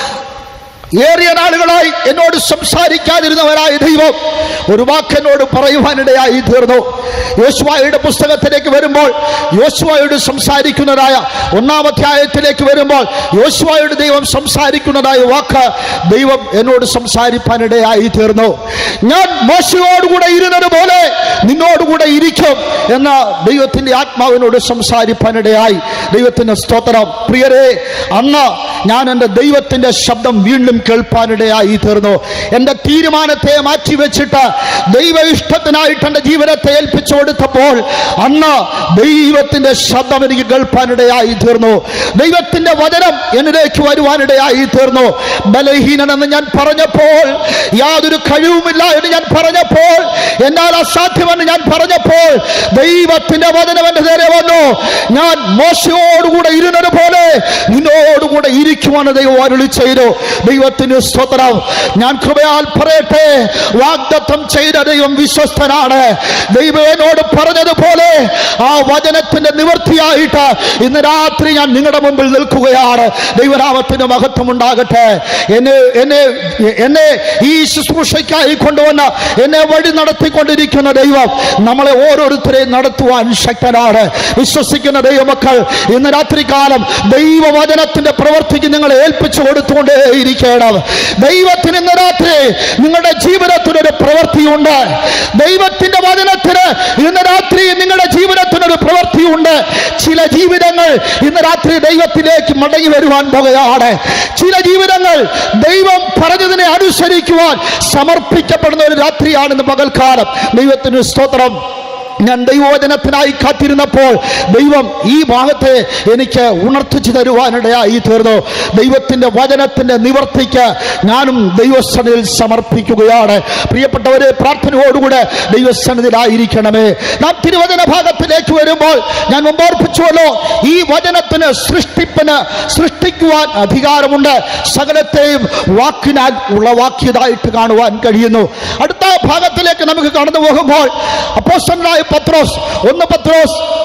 ഏറിയ നാളുകളായി എന്നോട് സംസാരിക്കാതിരുന്നവരായ ദൈവം ഒരു വാക്ക് എന്നോട് പറയുവാനിടയായി തീർന്നു യോശുവായുടെ പുസ്തകത്തിലേക്ക് വരുമ്പോൾ യോശുവായോട് സംസാരിക്കുന്നതായ ഒന്നാം അധ്യായത്തിലേക്ക് വരുമ്പോൾ യോശുവായോട് ദൈവം സംസാരിക്കുന്നതായ വാക്ക് ദൈവം എന്നോട് സംസാരിപ്പാനിടയായി തീർന്നു ഞാൻ മോശയോടുകൂടെ ഇരുന്നത് പോലെ നിന്നോടുകൂടെ ഇരിക്കും എന്ന ദൈവത്തിന്റെ ആത്മാവിനോട് സംസാരിപ്പാനിടയായി ദൈവത്തിന്റെ സ്തോത്രം പ്രിയരെ അന്ന് ഞാൻ എൻ്റെ ദൈവത്തിന്റെ ശബ്ദം വീണ്ടും കേൾപ്പാനിടയായി തീർന്നു എൻ്റെ തീരുമാനത്തെ മാറ്റിവെച്ചിട്ട് ദൈവ ഇഷ്ടത്തിനായിട്ട് എൻ്റെ ജീവിതത്തെ ഏൽപ്പിച്ചു കൊടുത്തപ്പോൾ അന്ന് ദൈവത്തിന്റെ ശബ്ദം എനിക്ക് കേൾപ്പാനിടയായി തീർന്നു ദൈവത്തിന്റെ വചനം എന്നിലേക്ക് വരുവാനിടയായി തീർന്നു ബലഹീനനെന്ന് ഞാൻ പറഞ്ഞപ്പോൾ യാതൊരു കഴിവുമില്ല എന്ന് ഞാൻ പറഞ്ഞപ്പോൾ എന്നാൽ അസാധ്യമെന്ന് ഞാൻ പറഞ്ഞപ്പോൾ ദൈവത്തിന്റെ വചനം എൻ്റെ നേരെ വന്നു ഞാൻ മോശയോടുകൂടെ ഇരുന്നത് പോലെ നിന്നോടുകൂടെ ഇരിക്കുമെന്ന് ദൈവം അരുളി ചെയ്തു ദൈവത്തിന് സ്തോത്രം ഞാൻ കൃപയാൽ പറയട്ടെ വാഗ്ദത്തം ചെയ്ത ദൈവം വിശ്വസ്തനാണ് ദൈവം എന്നോട് പറഞ്ഞതുപോലെ ആ വചനത്തിന്റെ നിവൃത്തിയായിട്ട് ഇന്ന് രാത്രി ഞാൻ നിങ്ങളുടെ മുമ്പിൽ നിൽക്കുകയാണ് ദൈവനാമത്തിന് മഹത്വം ഉണ്ടാകട്ടെ എന്നെ എന്നെ എന്നെ ഈ ശുശ്രൂഷയ്ക്കായി കൊണ്ടുവന്ന് എന്നെ വഴി നടത്തിക്കൊണ്ടിരിക്കുന്ന ദൈവം നമ്മളെ ഓരോരുത്തരെയും നടത്തുവാൻ ശക്തനാണ് വിശ്വസിക്കുന്ന ദൈവമക്കൾ ഇന്ന് രാത്രികാലം ദൈവവചനത്തിന്റെ പ്രവർത്തിക്ക് നിങ്ങളെ ഏൽപ്പിച്ചു കൊടുത്തുകൊണ്ടേയിരിക്കണം ദൈവത്തിന് ഇന്ന് രാത്രി നിങ്ങളുടെ ജീവിതത്തിനൊരു പ്രവൃത്തിയുണ്ട് ദൈവത്തിന്റെ വചനത്തിന് ഇന്ന് രാത്രി നിങ്ങളുടെ ജീവിതത്തിനൊരു പ്രവൃത്തിയുണ്ട് ചില ജീവിതങ്ങൾ ഇന്ന് രാത്രി ദൈവത്തിലേക്ക് മടങ്ങി വരുവാൻ പോകുകയാണ് ചില ജീവിതങ്ങൾ ദൈവം പറഞ്ഞതിനെ അനുസരിക്കുവാൻ സമർപ്പിക്കപ്പെടുന്ന ഒരു രാത്രിയാണെന്ന് പകൽക്കാലം ദൈവത്തിന് സ്തോത്രം ഞാൻ ദൈവവചനത്തിനായി കാത്തിരുന്നപ്പോൾ ദൈവം ഈ ഭാഗത്തെ എനിക്ക് ഉണർത്തിച്ചു തരുവാനിടയായി തീർന്നു ദൈവത്തിന്റെ വചനത്തിന്റെ നിവർത്തിക്ക് ഞാനും ദൈവസന്നിധിയിൽ സമർപ്പിക്കുകയാണ് പ്രിയപ്പെട്ടവരെ പ്രാർത്ഥനയോടുകൂടെ ദൈവസന്നിധിയിലായിരിക്കണമേ നാം തിരുവചന ഭാഗത്തിലേക്ക് വരുമ്പോൾ ഞാൻ മുമ്പോർപ്പിച്ചുവല്ലോ ഈ വചനത്തിന് സൃഷ്ടിപ്പിന് സൃഷ്ടിക്കുവാൻ അധികാരമുണ്ട് സകലത്തെയും വാക്കിനാൽ ഉളവാക്കിയതായിട്ട് കാണുവാൻ കഴിയുന്നു അടുത്ത ഭാഗത്തിലേക്ക് നമുക്ക് കടന്നു പോകുമ്പോൾ അപ്പോസ്റ്റലായ പത്രോസ് ഒന്ന് പത്രോസ്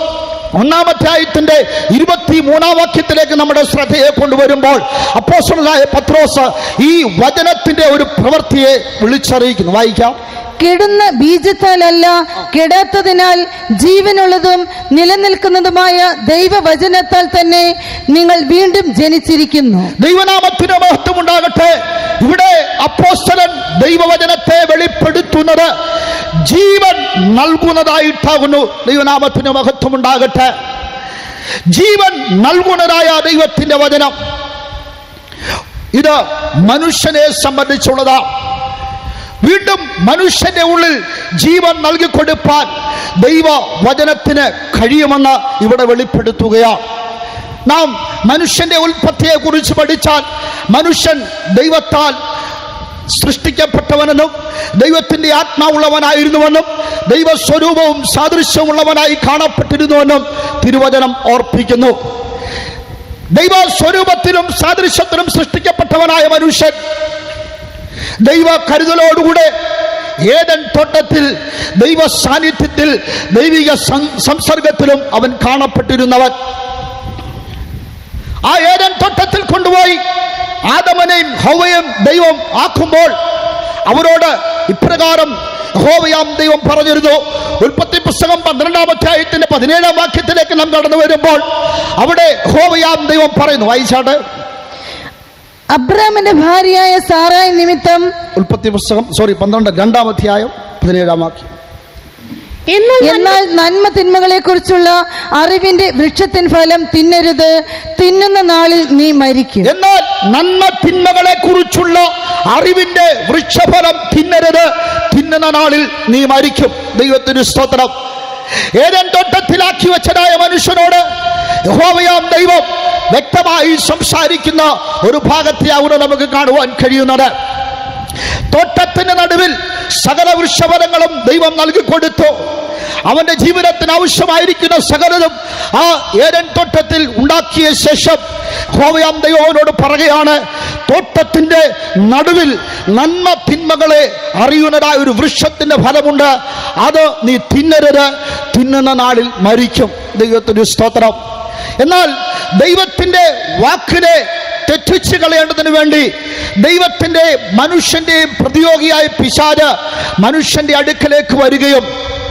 ഒന്നാമധ്യായത്തിന്റെ ഇരുപത്തി മൂന്നാം വാക്യത്തിലേക്ക് നമ്മുടെ ശ്രദ്ധയെ കൊണ്ടുവരുമ്പോൾ അപ്പോസ്റ്റലനായ പത്രോസ് ഈ വചനത്തിന്റെ ഒരു പ്രവൃത്തിയെ വിളിച്ചറിയിക്കുന്നു വായിക്കാം കെടുന്ന ബീജത്താലല്ല കെടാത്തതിനാൽ ജീവനുള്ളതും നിലനിൽക്കുന്നതുമായ ദൈവവചനത്താൽ തന്നെ നിങ്ങൾ വീണ്ടും ജനിച്ചിരിക്കുന്നു ദൈവനാമത്തിന് മഹത്വം ഉണ്ടാകട്ടെ ഇവിടെ അപ്പോസ്തലൻ ദൈവവചനത്തെ വെളിപ്പെടുത്തുന്നത് ജീവൻ നൽകുന്നതായിട്ടാകുന്നു ദൈവനാമത്തിന് മഹത്വം ഉണ്ടാകട്ടെ ജീവൻ നൽകുന്നതായ ദൈവത്തിന്റെ വചനം ഇത് മനുഷ്യനെ സംബന്ധിച്ചുള്ളതാ വീണ്ടും മനുഷ്യന്റെ ഉള്ളിൽ ജീവൻ നൽകിക്കൊടുപ്പാൻ ദൈവ വചനത്തിന് കഴിയുമെന്ന് ഇവിടെ വെളിപ്പെടുത്തുകയാണ് നാം മനുഷ്യന്റെ ഉൽപ്പത്തിയെ കുറിച്ച് പഠിച്ചാൽ മനുഷ്യൻ ദൈവത്താൽ സൃഷ്ടിക്കപ്പെട്ടവനെന്നും ദൈവത്തിന്റെ ആത്മാവുള്ളവനായിരുന്നുവെന്നും ദൈവസ്വരൂപവും സാദൃശ്യമുള്ളവനായി കാണപ്പെട്ടിരുന്നുവെന്നും തിരുവചനം ഓർപ്പിക്കുന്നു ദൈവ സ്വരൂപത്തിലും സാദൃശ്യത്തിലും സൃഷ്ടിക്കപ്പെട്ടവനായ മനുഷ്യൻ ദൈവ കരുതലോടുകൂടെ ഏതൻ തോട്ടത്തിൽ ദൈവ സാന്നിധ്യത്തിൽ ദൈവിക സം- സംസർഗത്തിലും അവൻ കാണപ്പെട്ടിരുന്നവൻ ആ ഏതൻ തോട്ടത്തിൽ കൊണ്ടുപോയി ആദമനെയും ഹൗവയും ദൈവം ആക്കുമ്പോൾ അവരോട് ഇപ്രകാരം ഹോവയാം ദൈവം പറഞ്ഞിരുന്നു ഉൽപ്പത്തി പുസ്തകം പന്ത്രണ്ടാം അധ്യായത്തിന്റെ പതിനേഴാം വാക്യത്തിലേക്ക് നാം കടന്നു വരുമ്പോൾ അവിടെ ഹോവയാം ദൈവം പറയുന്നു വായിച്ചാട്ട് അബ്രാമിന്റെ ഭാര്യയായ സാറായി നിമിത്തം ഉൽപ്പത്തി പുസ്തകം സോറി പന്ത്രണ്ട് രണ്ടാം അധ്യായം പതിനേഴാം വാക്യം എന്നാൽ നന്മ തിന്മകളെ കുറിച്ചുള്ള അറിവിന്റെ വൃക്ഷത്തിൻ ഫലം തിന്നരുത് തിന്നുന്ന നാളിൽ നീ മരിക്കും എന്നാൽ നന്മ തിന്മകളെ കുറിച്ചുള്ള അറിവിന്റെ വൃക്ഷഫലം തിന്നരുത് തിന്നുന്ന നാളിൽ നീ മരിക്കും ദൈവത്തിന് സ്തോത്രം ഏതൻ തോട്ടത്തിലാക്കി വെച്ചതായ മനുഷ്യനോട് യഹോവയാം ദൈവം വ്യക്തമായി സംസാരിക്കുന്ന ഒരു ഭാഗത്തെയാവുന്ന നമുക്ക് കാണുവാൻ കഴിയുന്നത് തോട്ടത്തിന് നടുവിൽ സകല വൃക്ഷഫലങ്ങളും ദൈവം നൽകിക്കൊടുത്തു അവന്റെ ജീവിതത്തിന് ആവശ്യമായിരിക്കുന്ന സകലതും ആ ഏരൻ തോട്ടത്തിൽ ഉണ്ടാക്കിയ ശേഷം ഹോവയാം ദൈവനോട് പറയുകയാണ് തോട്ടത്തിന്റെ നടുവിൽ നന്മ തിന്മകളെ അറിയുന്നതായ ഒരു വൃക്ഷത്തിന്റെ ഫലമുണ്ട് അത് നീ തിന്നരുത് തിന്നുന്ന നാളിൽ മരിക്കും ദൈവത്തിന് സ്തോത്രം എന്നാൽ ദൈവത്തിന്റെ വാക്കിനെ തെറ്റിച്ച് കളയേണ്ടതിന് വേണ്ടി ദൈവത്തിന്റെ മനുഷ്യന്റെയും പ്രതിയോഗിയായ പിശാര് മനുഷ്യന്റെ അടുക്കലേക്ക് വരികയും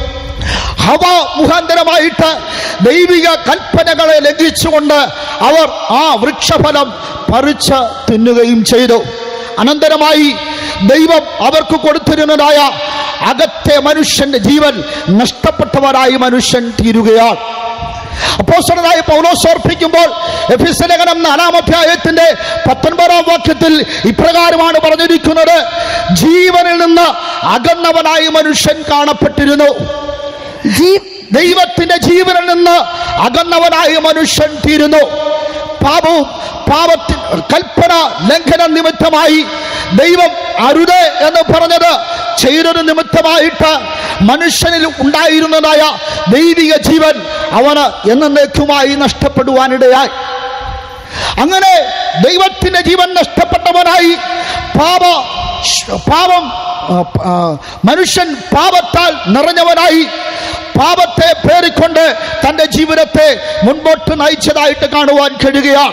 ഹവ മുഖാന്തരമായിട്ട് ദൈവിക കൽപ്പനകളെ ലംഘിച്ചുകൊണ്ട് അവർ ആ വൃക്ഷഫലം പറിച്ച് തിന്നുകയും ചെയ്തു അനന്തരമായി ദൈവം അവർക്ക് കൊടുത്തിരുന്നതായ അകത്തെ മനുഷ്യന്റെ ജീവൻ നഷ്ടപ്പെട്ടവരായി മനുഷ്യൻ തീരുകയാണ് അപ്പോസ്തലനായ പൗലോസ് ഓർപ്പിക്കുമ്പോൾ എഫിസ് ലേഖനം നാലാം അധ്യായത്തിന്റെ പത്തൊൻപതാം വാക്യത്തിൽ ഇപ്രകാരമാണ് പറഞ്ഞിരിക്കുന്നത് ജീവനിൽ നിന്ന് അകന്നവനായി മനുഷ്യൻ കാണപ്പെട്ടിരുന്നു ജീ ദൈവത്തിന്റെ ജീവനിൽ നിന്ന് അകന്നവനായ മനുഷ്യൻ തീരുന്നു പാപവും പാപത്തിൽ കൽപ്പന ലംഘന നിമിത്തമായി ദൈവം അരുത് എന്ന് പറഞ്ഞത് ചെയ്തത് നിമിത്തമായിട്ട് മനുഷ്യനിൽ ഉണ്ടായിരുന്നതായ ദൈവിക ജീവൻ അവന് എന്നേക്കുമായി നഷ്ടപ്പെടുവാനിടയായി അങ്ങനെ ദൈവത്തിന്റെ ജീവൻ നഷ്ടപ്പെട്ടവനായി പാപ പാപം ആ, ആ, മനുഷ്യൻ പാപത്താൽ നിറഞ്ഞവനായി പാപത്തെ പേറിക്കൊണ്ട് തന്റെ ജീവിതത്തെ മുൻപോട്ട് നയിച്ചതായിട്ട് കാണുവാൻ കഴിയുകയാണ്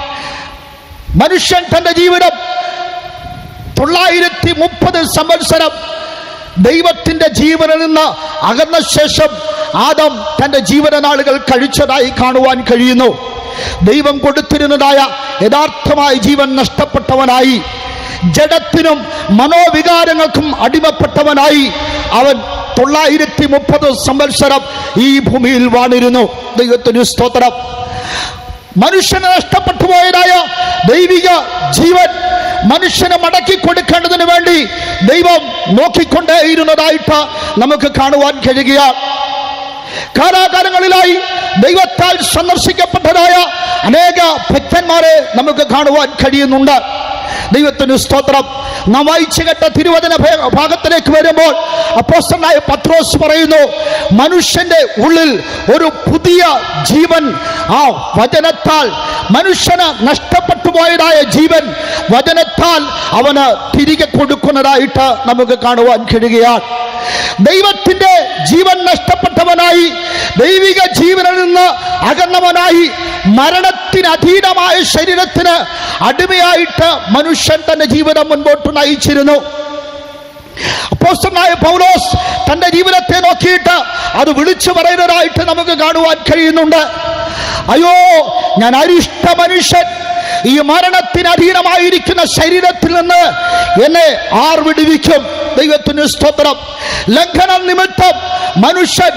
മനുഷ്യൻ തന്റെ ജീവിതം തൊള്ളായിരത്തി മുപ്പത് സംവത്സരം ദൈവത്തിന്റെ ജീവനിൽ നിന്ന് അകന്ന ശേഷം ആദം തന്റെ ജീവനനാളുകൾ കഴിച്ചതായി കാണുവാൻ കഴിയുന്നു ദൈവം കൊടുത്തിരുന്നതായ യഥാർത്ഥമായ ജീവൻ നഷ്ടപ്പെട്ടവനായി ജഡത്തിനും മനോവികാരങ്ങൾക്കും അടിമപ്പെട്ടവനായി അവൻ തൊള്ളായിരത്തി മുപ്പത് സംവത്സരം ഈ ഭൂമിയിൽ വാണിരുന്നു ദൈവത്തിന് സ്തോത്രം മനുഷ്യന് നഷ്ടപ്പെട്ടു പോയതായ ദൈവിക ജീവൻ മനുഷ്യന് മടക്കി കൊടുക്കേണ്ടതിന് വേണ്ടി ദൈവം നോക്കിക്കൊണ്ടേയിരുന്നതായിട്ട് നമുക്ക് കാണുവാൻ കഴിയുകയാണ് കാലാകാലങ്ങളിലായി ദൈവത്താൽ സന്ദർശിക്കപ്പെട്ടതായ അനേക ഭക്തന്മാരെ നമുക്ക് കാണുവാൻ കഴിയുന്നുണ്ട് ദൈവത്തിന് സ്തോത്രം നാം വായിച്ചു കേട്ട തിരുവചന ഭേ- ഭാഗത്തിലേക്ക് വരുമ്പോൾ അപ്പോസ്തലനായ പത്രോസ് പറയുന്നു മനുഷ്യന്റെ ഉള്ളിൽ ഒരു പുതിയ ജീവൻ ആ വചനത്താൽ മനുഷ്യന് നഷ്ടപ്പെട്ടു പോയതായ ജീവൻ വചനത്താൽ അവന് തിരികെ കൊടുക്കുന്നതായിട്ട് നമുക്ക് കാണുവാൻ കഴിയുകയാണ് ദൈവത്തിന്റെ ജീവൻ നഷ്ടപ്പെട്ടവനായി ദൈവിക ജീവനിൽ നിന്ന് അകന്നവനായി മരണത്തിന് അധീനമായ ശരീരത്തിന് അടിമയായിട്ട് മനുഷ്യൻ തന്റെ ജീവിതം മുൻപോട്ട് നയിച്ചിരുന്നു അപ്പോസ്തലനായ പൗലോസ് തന്റെ ജീവിതത്തെ നോക്കിയിട്ട് അത് വിളിച്ചു പറയുന്നതായിട്ട് നമുക്ക് കാണുവാൻ കഴിയുന്നുണ്ട് അയ്യോ ഞാൻ അരിഷ്ട മനുഷ്യൻ ഈ മരണത്തിന് അധീനമായിരിക്കുന്ന ശരീരത്തിൽ നിന്ന് എന്നെ ആർ വിടുവിക്കും ദൈവത്തിന് സ്തോത്രം ലംഘനം നിമിത്തം മനുഷ്യൻ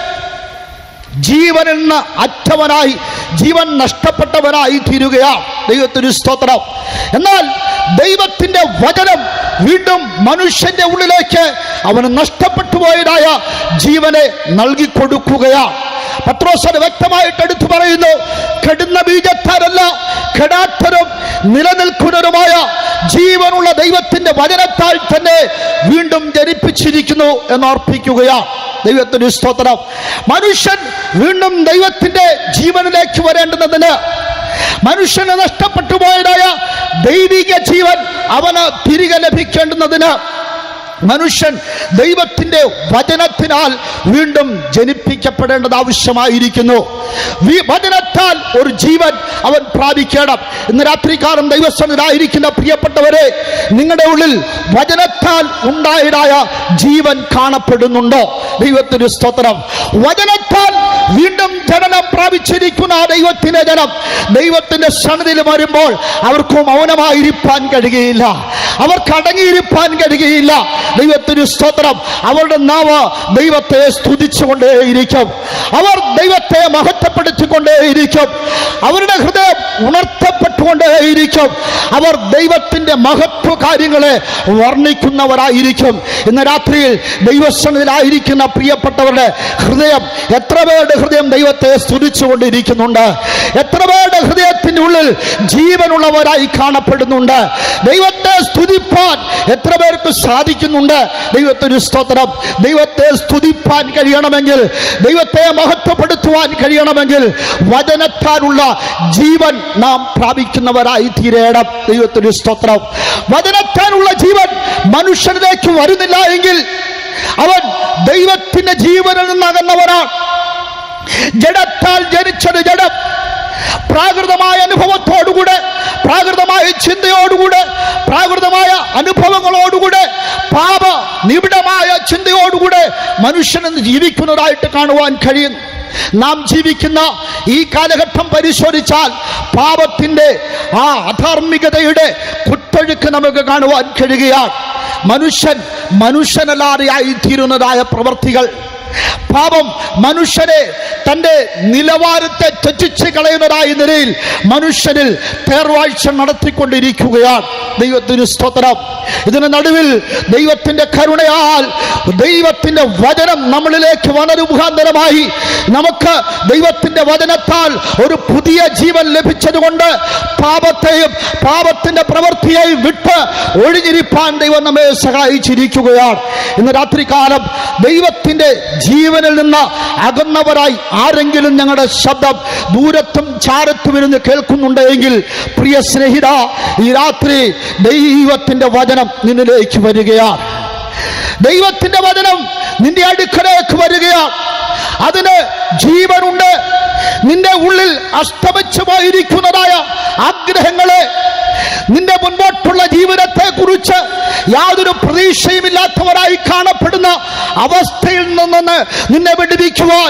ജീവനിൽ നിന്ന് അറ്റവനായി ജീവൻ നഷ്ടപ്പെട്ടവനായി തീരുകയാണ് ദൈവത്തിന് സ്തോത്രം എന്നാൽ ദൈവത്തിന്റെ വചനം വീണ്ടും മനുഷ്യന്റെ ഉള്ളിലേക്ക് അവന് നഷ്ടപ്പെട്ടു പോയതായ ജീവനെ നൽകി കൊടുക്കുകയാണ് പത്രോസ് അത് വ്യക്തമായിട്ട് എടുത്തു പറയുന്നു കെടുന്ന ബീജത്താരല്ല കെടാത്തരും നിലനിൽക്കുന്നവരുമായ ജീവനുള്ള ദൈവത്തിന്റെ വചനത്താൽ തന്നെ വീണ്ടും ജനിപ്പിച്ചിരിക്കുന്നു എന്ന് ഓർപ്പിക്കുകയാണ് ദൈവത്തിന് സ്തോത്രം മനുഷ്യൻ വീണ്ടും ദൈവത്തിന്റെ ജീവനിലേക്ക് വരേണ്ടുന്നതിന് മനുഷ്യന് നഷ്ടപ്പെട്ടു പോയതായ ദൈവിക ജീവൻ അവന് തിരികെ ലഭിക്കേണ്ടുന്നതിന് മനുഷ്യൻ ദൈവത്തിന്റെ വചനത്തിനാൽ വീണ്ടും ജനിപ്പിക്കപ്പെടേണ്ടത് ആവശ്യമായിരിക്കുന്നു വി- വചനത്താൽ ഒരു ജീവൻ അവൻ പ്രാപിക്കണം ഇന്ന് രാത്രികാലം ദൈവസ്ഥനായിരിക്കുന്ന പ്രിയപ്പെട്ടവരെ നിങ്ങളുടെ ഉള്ളിൽ വചനത്താൽ ഉണ്ടായതായ ജീവൻ കാണപ്പെടുന്നുണ്ടോ ദൈവത്തിന് സ്തോത്രം വചനത്താൽ വീണ്ടും ജനനം പ്രാപിച്ചിരിക്കുന്ന ആ ദൈവത്തിന്റെ ജനം ദൈവത്തിന്റെ സന്നിധിയിൽ വരുമ്പോൾ അവർക്ക് മൗനമായിരിക്കാൻ കഴിയുകയില്ല അവർക്ക് അടങ്ങിയിരിക്കാൻ കഴിയുകയില്ല ദൈവത്തിന് സ്തോത്രം അവരുടെ നാവ് ദൈവത്തെ സ്തുതിച്ചുകൊണ്ടേയിരിക്കും അവർ ദൈവത്തെ മഹത്വപ്പെടുത്തിക്കൊണ്ടേയിരിക്കും അവരുടെ ഹൃദയം ഉണർത്തപ്പെട്ടുകൊണ്ടേയിരിക്കും അവർ ദൈവത്തിന്റെ മഹത്വ കാര്യങ്ങളെ വർണ്ണിക്കുന്നവരായിരിക്കും ഇന്ന് രാത്രിയിൽ ദൈവസന്നിധിയിലായിരിക്കുന്ന പ്രിയപ്പെട്ടവരുടെ ഹൃദയം എത്ര പേരുടെ ഹൃദയം ദൈവത്തെ സ്തുതിച്ചുകൊണ്ടിരിക്കുന്നുണ്ട് എത്ര പേരുടെ ഹൃദയത്തിന്റെ ഉള്ളിൽ ജീവനുള്ളവരായി കാണപ്പെടുന്നുണ്ട് ദൈവത്തെ സ്തുതിപ്പാൻ എത്ര പേർക്ക് സാധിക്കുന്നുണ്ട് ദൈവത്തിന് സ്തോത്രം ദൈവത്തെ സ്തുതിപ്പാൻ കഴിയണമെങ്കിൽ ദൈവത്തെ മഹത്വപ്പെടുത്തുവാൻ കഴിയണമെങ്കിൽ വചനത്താലുള്ള ജീവൻ നാം പ്രാപിക്കുന്നവരായി തീരേണം ദൈവത്തിന് സ്തോത്രം വചനത്താലുള്ള ജീവൻ മനുഷ്യനിലേക്ക് വരുന്നില്ല എങ്കിൽ അവൻ ദൈവത്തിന്റെ ജീവനിൽ നിന്ന് അകന്നവനാണ് ജഡത്താൽ ജനിച്ചത് ജഡം പ്രാകൃതമായ അനുഭവത്തോടുകൂടെ പ്രാകൃതമായ ചിന്തയോടുകൂടെ പ്രാകൃതമായ അനുഭവങ്ങളോടുകൂടെ പാപ നിബിഡമായ ചിന്തയോടുകൂടെ മനുഷ്യനെന്ന് ജീവിക്കുന്നതായിട്ട് കാണുവാൻ കഴിയുന്നു നാം ജീവിക്കുന്ന ഈ കാലഘട്ടം പരിശോധിച്ചാൽ പാപത്തിന്റെ ആ അധാർമികതയുടെ കുത്തൊഴുക്ക് നമുക്ക് കാണുവാൻ കഴിയുകയാണ് മനുഷ്യൻ മനുഷ്യനല്ലാതെയായി തീരുന്നതായ പ്രവർത്തികൾ പാപം മനുഷ്യനെ തൻ്റെ നിലവാരത്തെ തെറ്റിച്ച് കളയുന്നതായ നിലയിൽ മനുഷ്യനിൽ തേർവാഴ്ച നടത്തിക്കൊണ്ടിരിക്കുകയാണ് ദൈവത്തിന് സ്തോത്രം ഇതിന് നടുവിൽ ദൈവത്തിന്റെ കരുണയാൽ ദൈവത്തിന്റെ വചനം നമ്മളിലേക്ക് വളരെ മുഖാന്തരമായി നമുക്ക് ദൈവത്തിന്റെ വചനത്താൽ ഒരു പുതിയ ജീവൻ ലഭിച്ചതുകൊണ്ട് പാപത്തെയും പാപത്തിന്റെ പ്രവൃത്തിയെയും വിട്ട് ഒഴിഞ്ഞിരിപ്പാൻ ദൈവം നമ്മെ സഹായിച്ചിരിക്കുകയാണ് ഇന്ന് രാത്രികാലം ദൈവത്തിന്റെ ജീവനിൽ നിന്ന് അകന്നവരായി ആരെങ്കിലും ഞങ്ങളുടെ ശബ്ദം ദൂരത്തും ചാരത്തും ഇരുന്ന് കേൾക്കുന്നുണ്ടെങ്കിൽ പ്രിയ സ്നേഹിത ഈ രാത്രി ദൈവത്തിന്റെ വചനം നിന്നിലേക്ക് വരികയാണ് ദൈവത്തിന്റെ വചനം നിന്റെ അടുക്കലേക്ക് വരികയാണ് അതിന് ജീവനുണ്ട് നിന്റെ ഉള്ളിൽ അസ്തമിച്ചു പോയിരിക്കുന്നതായ ആഗ്രഹങ്ങളെ നിന്റെ മുൻപോട്ടുള്ള ജീവിതത്തെ കുറിച്ച് യാതൊരു പ്രതീക്ഷയുമില്ലാത്തവരായി കാണപ്പെടുന്ന അവസ്ഥയിൽ നിന്ന് നിന്നെ വിടുവിക്കുവാൻ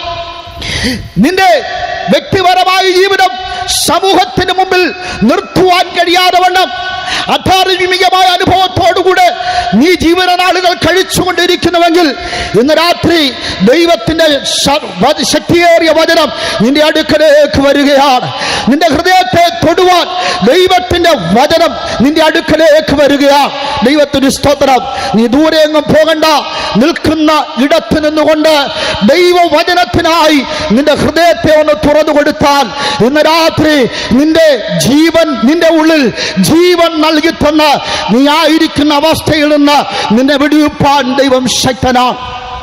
നിന്റെ വ്യക്തിപരമായ ജീവിതം സമൂഹത്തിന് മുമ്പിൽ നിർത്തുവാൻ കഴിയാതെ വണ്ണം അധാർമികമായ അനുഭവത്തോടുകൂടെ നീ ജീവനനാളുകൾ കഴിച്ചുകൊണ്ടിരിക്കുന്നുവെങ്കിൽ ഇന്ന് രാത്രി ദൈവത്തിന്റെ ശ- വ- ശക്തിയേറിയ വചനം നിന്റെ അടുക്കലേക്ക് വരികയാണ് നിന്റെ ഹൃദയത്തെ തൊടുവാൻ ദൈവത്തിന്റെ വചനം നിന്റെ അടുക്കലേക്ക് വരികയാണ് ദൈവത്തിന് സ്തോത്രം നീ ദൂരെ എങ്ങും പോകണ്ട നിൽക്കുന്ന ഇടത്ത് നിന്നുകൊണ്ട് ദൈവവചനത്തിനായി നിന്റെ ഹൃദയത്തെ ഒന്ന് തുറന്നു കൊടുത്താൽ ഇന്ന് രാത്രി നിന്റെ ജീവൻ നിന്റെ ഉള്ളിൽ ജീവൻ നൽകി തന്ന് നീ ആയിരിക്കുന്ന അവസ്ഥയിൽ നിന്ന് നിന്നെ വെടിവെപ്പാൻ ദൈവം ശക്തനാണ്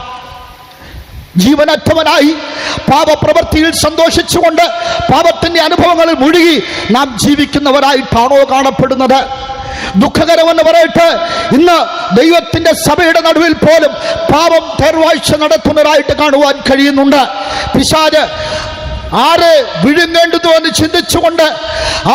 ജീവനറ്റവനായി പാപപ്രവൃത്തിയിൽ സന്തോഷിച്ചുകൊണ്ട് പാപത്തിന്റെ അനുഭവങ്ങളിൽ മുഴുകി നാം ജീവിക്കുന്നവരായിട്ടാണോ കാണപ്പെടുന്നത് ദുഃഖകരമെന്ന് പറയട്ടെ ഇന്ന് ദൈവത്തിന്റെ സഭയുടെ നടുവിൽ പോലും പാപം തേർവാഴ്ച നടത്തുന്നവരായിട്ട് കാണുവാൻ കഴിയുന്നുണ്ട് പിശാജ് ആരെ വിഴുങ്ങേണ്ടതു എന്ന് ചിന്തിച്ചുകൊണ്ട് ആ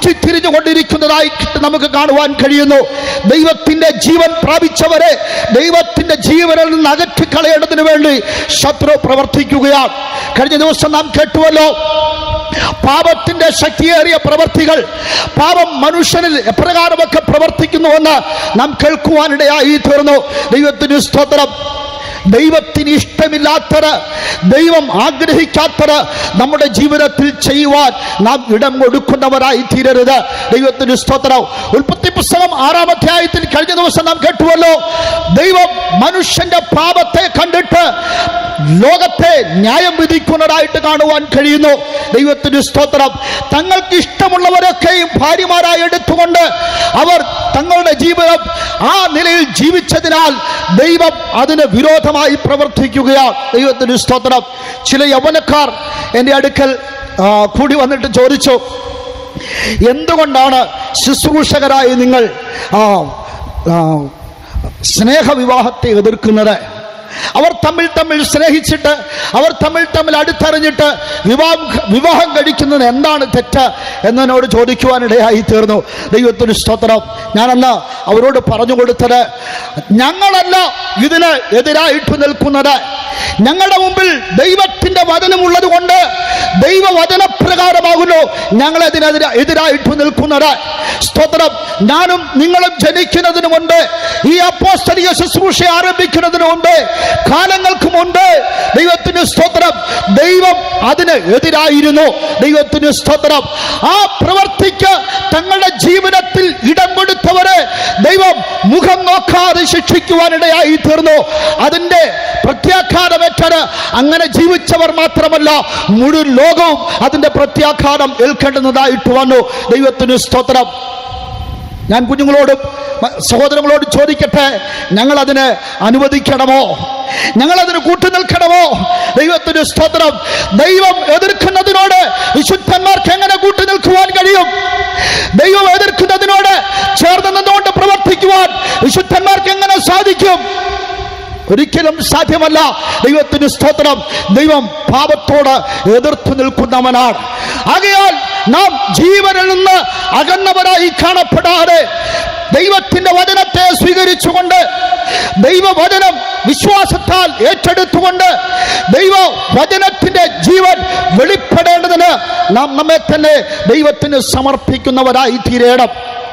ചുറ്റിത്തിരിഞ്ഞുകൊണ്ടിരിക്കുന്നതായിട്ട് നമുക്ക് കാണുവാൻ കഴിയുന്നു ദൈവത്തിന്റെ ജീവൻ പ്രാപിച്ചവരെ ദൈവത്തിന്റെ ജീവനിൽ നിന്ന് അകറ്റി കളയേണ്ടതിന് വേണ്ടി ശത്രു പ്രവർത്തിക്കുകയാണ് കഴിഞ്ഞ ദിവസം നാം കേട്ടുവല്ലോ പാപത്തിന്റെ ശക്തിയേറിയ പ്രവർത്തികൾ പാപം മനുഷ്യനിൽ എപ്രകാരമൊക്കെ പ്രവർത്തിക്കുന്നുവെന്ന് നാം കേൾക്കുവാനിടയായി തീർന്നു ദൈവത്തിന് സ്തോത്രം ദൈവത്തിന് ഇഷ്ടമില്ലാത്തത് ദൈവം ആഗ്രഹിക്കാത്തത് നമ്മുടെ ജീവിതത്തിൽ ചെയ്യുവാൻ നാം ഇടം കൊടുക്കുന്നവരായി തീരരുത് ദൈവത്തിന് സ്തോത്രം ഉൽപ്പത്തി പുസ്തകം ആറാം അധ്യായത്തിൽ കഴിഞ്ഞ ദിവസം നാം കേട്ടുവല്ലോ ദൈവം മനുഷ്യന്റെ പാപത്തെ കണ്ടിട്ട് ലോകത്തെ ന്യായം വിധിക്കുന്നതായിട്ട് കാണുവാൻ കഴിയുന്നു ദൈവത്തിന് സ്തോത്രം തങ്ങൾക്ക് ഇഷ്ടമുള്ളവരൊക്കെയും ഭാര്യമാരായി എടുത്തുകൊണ്ട് അവർ തങ്ങളുടെ ജീവിതം ആ നിലയിൽ ജീവിച്ചതിനാൽ ദൈവം അതിന് വിരോധമായി പ്രവർത്തിക്കുകയാണ് ദൈവത്തിന് സ്തോത്രം ചില യൗവനക്കാർ എൻ്റെ അടുക്കൽ ആ, കൂടി വന്നിട്ട് ചോദിച്ചു എന്തുകൊണ്ടാണ് ശുശ്രൂഷകരായി നിങ്ങൾ ആ, ആ, സ്നേഹവിവാഹത്തെ എതിർക്കുന്നത് അവർ തമ്മിൽ തമ്മിൽ സ്നേഹിച്ചിട്ട് അവർ തമ്മിൽ തമ്മിൽ അടുത്തറിഞ്ഞിട്ട് വിവാഹം വിവാഹം കഴിക്കുന്നത് എന്താണ് തെറ്റ് എന്നതിനോട് ചോദിക്കുവാനിടയായി തീർന്നു ദൈവത്തിന് സ്തോത്രം ഞാനന്ന് അവരോട് പറഞ്ഞു കൊടുത്തത് ഞങ്ങളല്ല ഇതിന് എതിരായിട്ട് നിൽക്കുന്നത് ഞങ്ങളുടെ മുമ്പിൽ ദൈവത്തിന്റെ വചനമുള്ളത് കൊണ്ട് ദൈവവചനപ്രകാരമാകുന്നു ഞങ്ങൾ അതിനെതിരെ എതിരായിട്ട് നിൽക്കുന്നത് സ്തോത്രം ഞാനും നിങ്ങളും ജനിക്കുന്നതിന് മുൻപ് ഈ അപ്പോസ്തലിക ശുശ്രൂഷ ആരംഭിക്കുന്നതിന് മുൻപ് കാലങ്ങൾക്ക് മുൻപ് ദൈവത്തിന് സ്തോത്രം ദൈവം അതിന് എതിരായിരുന്നു ദൈവത്തിന് സ്തോത്രം ആ പ്രവർത്തിക്ക് തങ്ങളുടെ ജീവിതത്തിൽ ഇടം കൊടുത്തവരെ ദൈവം മുഖം നോക്കാതെ ശിക്ഷിക്കുവാനിടയായി തീർന്നു അതിന്റെ പ്രത്യാഘാതമേറ്റത് അങ്ങനെ ജീവിച്ചവർ മാത്രമല്ല മുഴുവൻ ലോകവും അതിന്റെ പ്രത്യാഘാതം ഏൽക്കേണ്ടുന്നതായിട്ട് വന്നു ദൈവത്തിന് സ്തോത്രം ഞാൻ കുഞ്ഞുങ്ങളോടും മ- സഹോദരങ്ങളോട് ചോദിക്കട്ടെ ഞങ്ങൾ അതിന് അനുവദിക്കണമോ ഞങ്ങൾ അതിന് കൂട്ടുനിൽക്കണമോ ദൈവത്തിന് സ്തോത്രം ദൈവം എതിർക്കുന്നതിനോട് വിശുദ്ധന്മാർക്ക് എങ്ങനെ കൂട്ടുനിൽക്കുവാൻ കഴിയും ദൈവം എതിർക്കുന്നതിനോട് ചേർന്ന് നിന്നുകൊണ്ട് പ്രവർത്തിക്കുവാൻ വിശുദ്ധന്മാർക്ക് എങ്ങനെ സാധിക്കും ഒരിക്കലും സാധ്യമല്ല ദൈവത്തിന് സ്തോത്രം ദൈവം പാപത്തോട് എതിർത്ത് നിൽക്കുന്നവനാണ് ആകയാൽ നാം ജീവനിൽ നിന്ന് അകന്നവരായി കാണപ്പെടാതെ ദൈവത്തിന്റെ വചനത്തെ സ്വീകരിച്ചുകൊണ്ട് ദൈവവചനം വിശ്വാസത്താൽ ഏറ്റെടുത്തുകൊണ്ട് ദൈവ വചനത്തിന്റെ ജീവൻ വെളിപ്പെടേണ്ടതിന് നാം നമ്മെ തന്നെ ദൈവത്തിന് സമർപ്പിക്കുന്നവരായി തീരേണം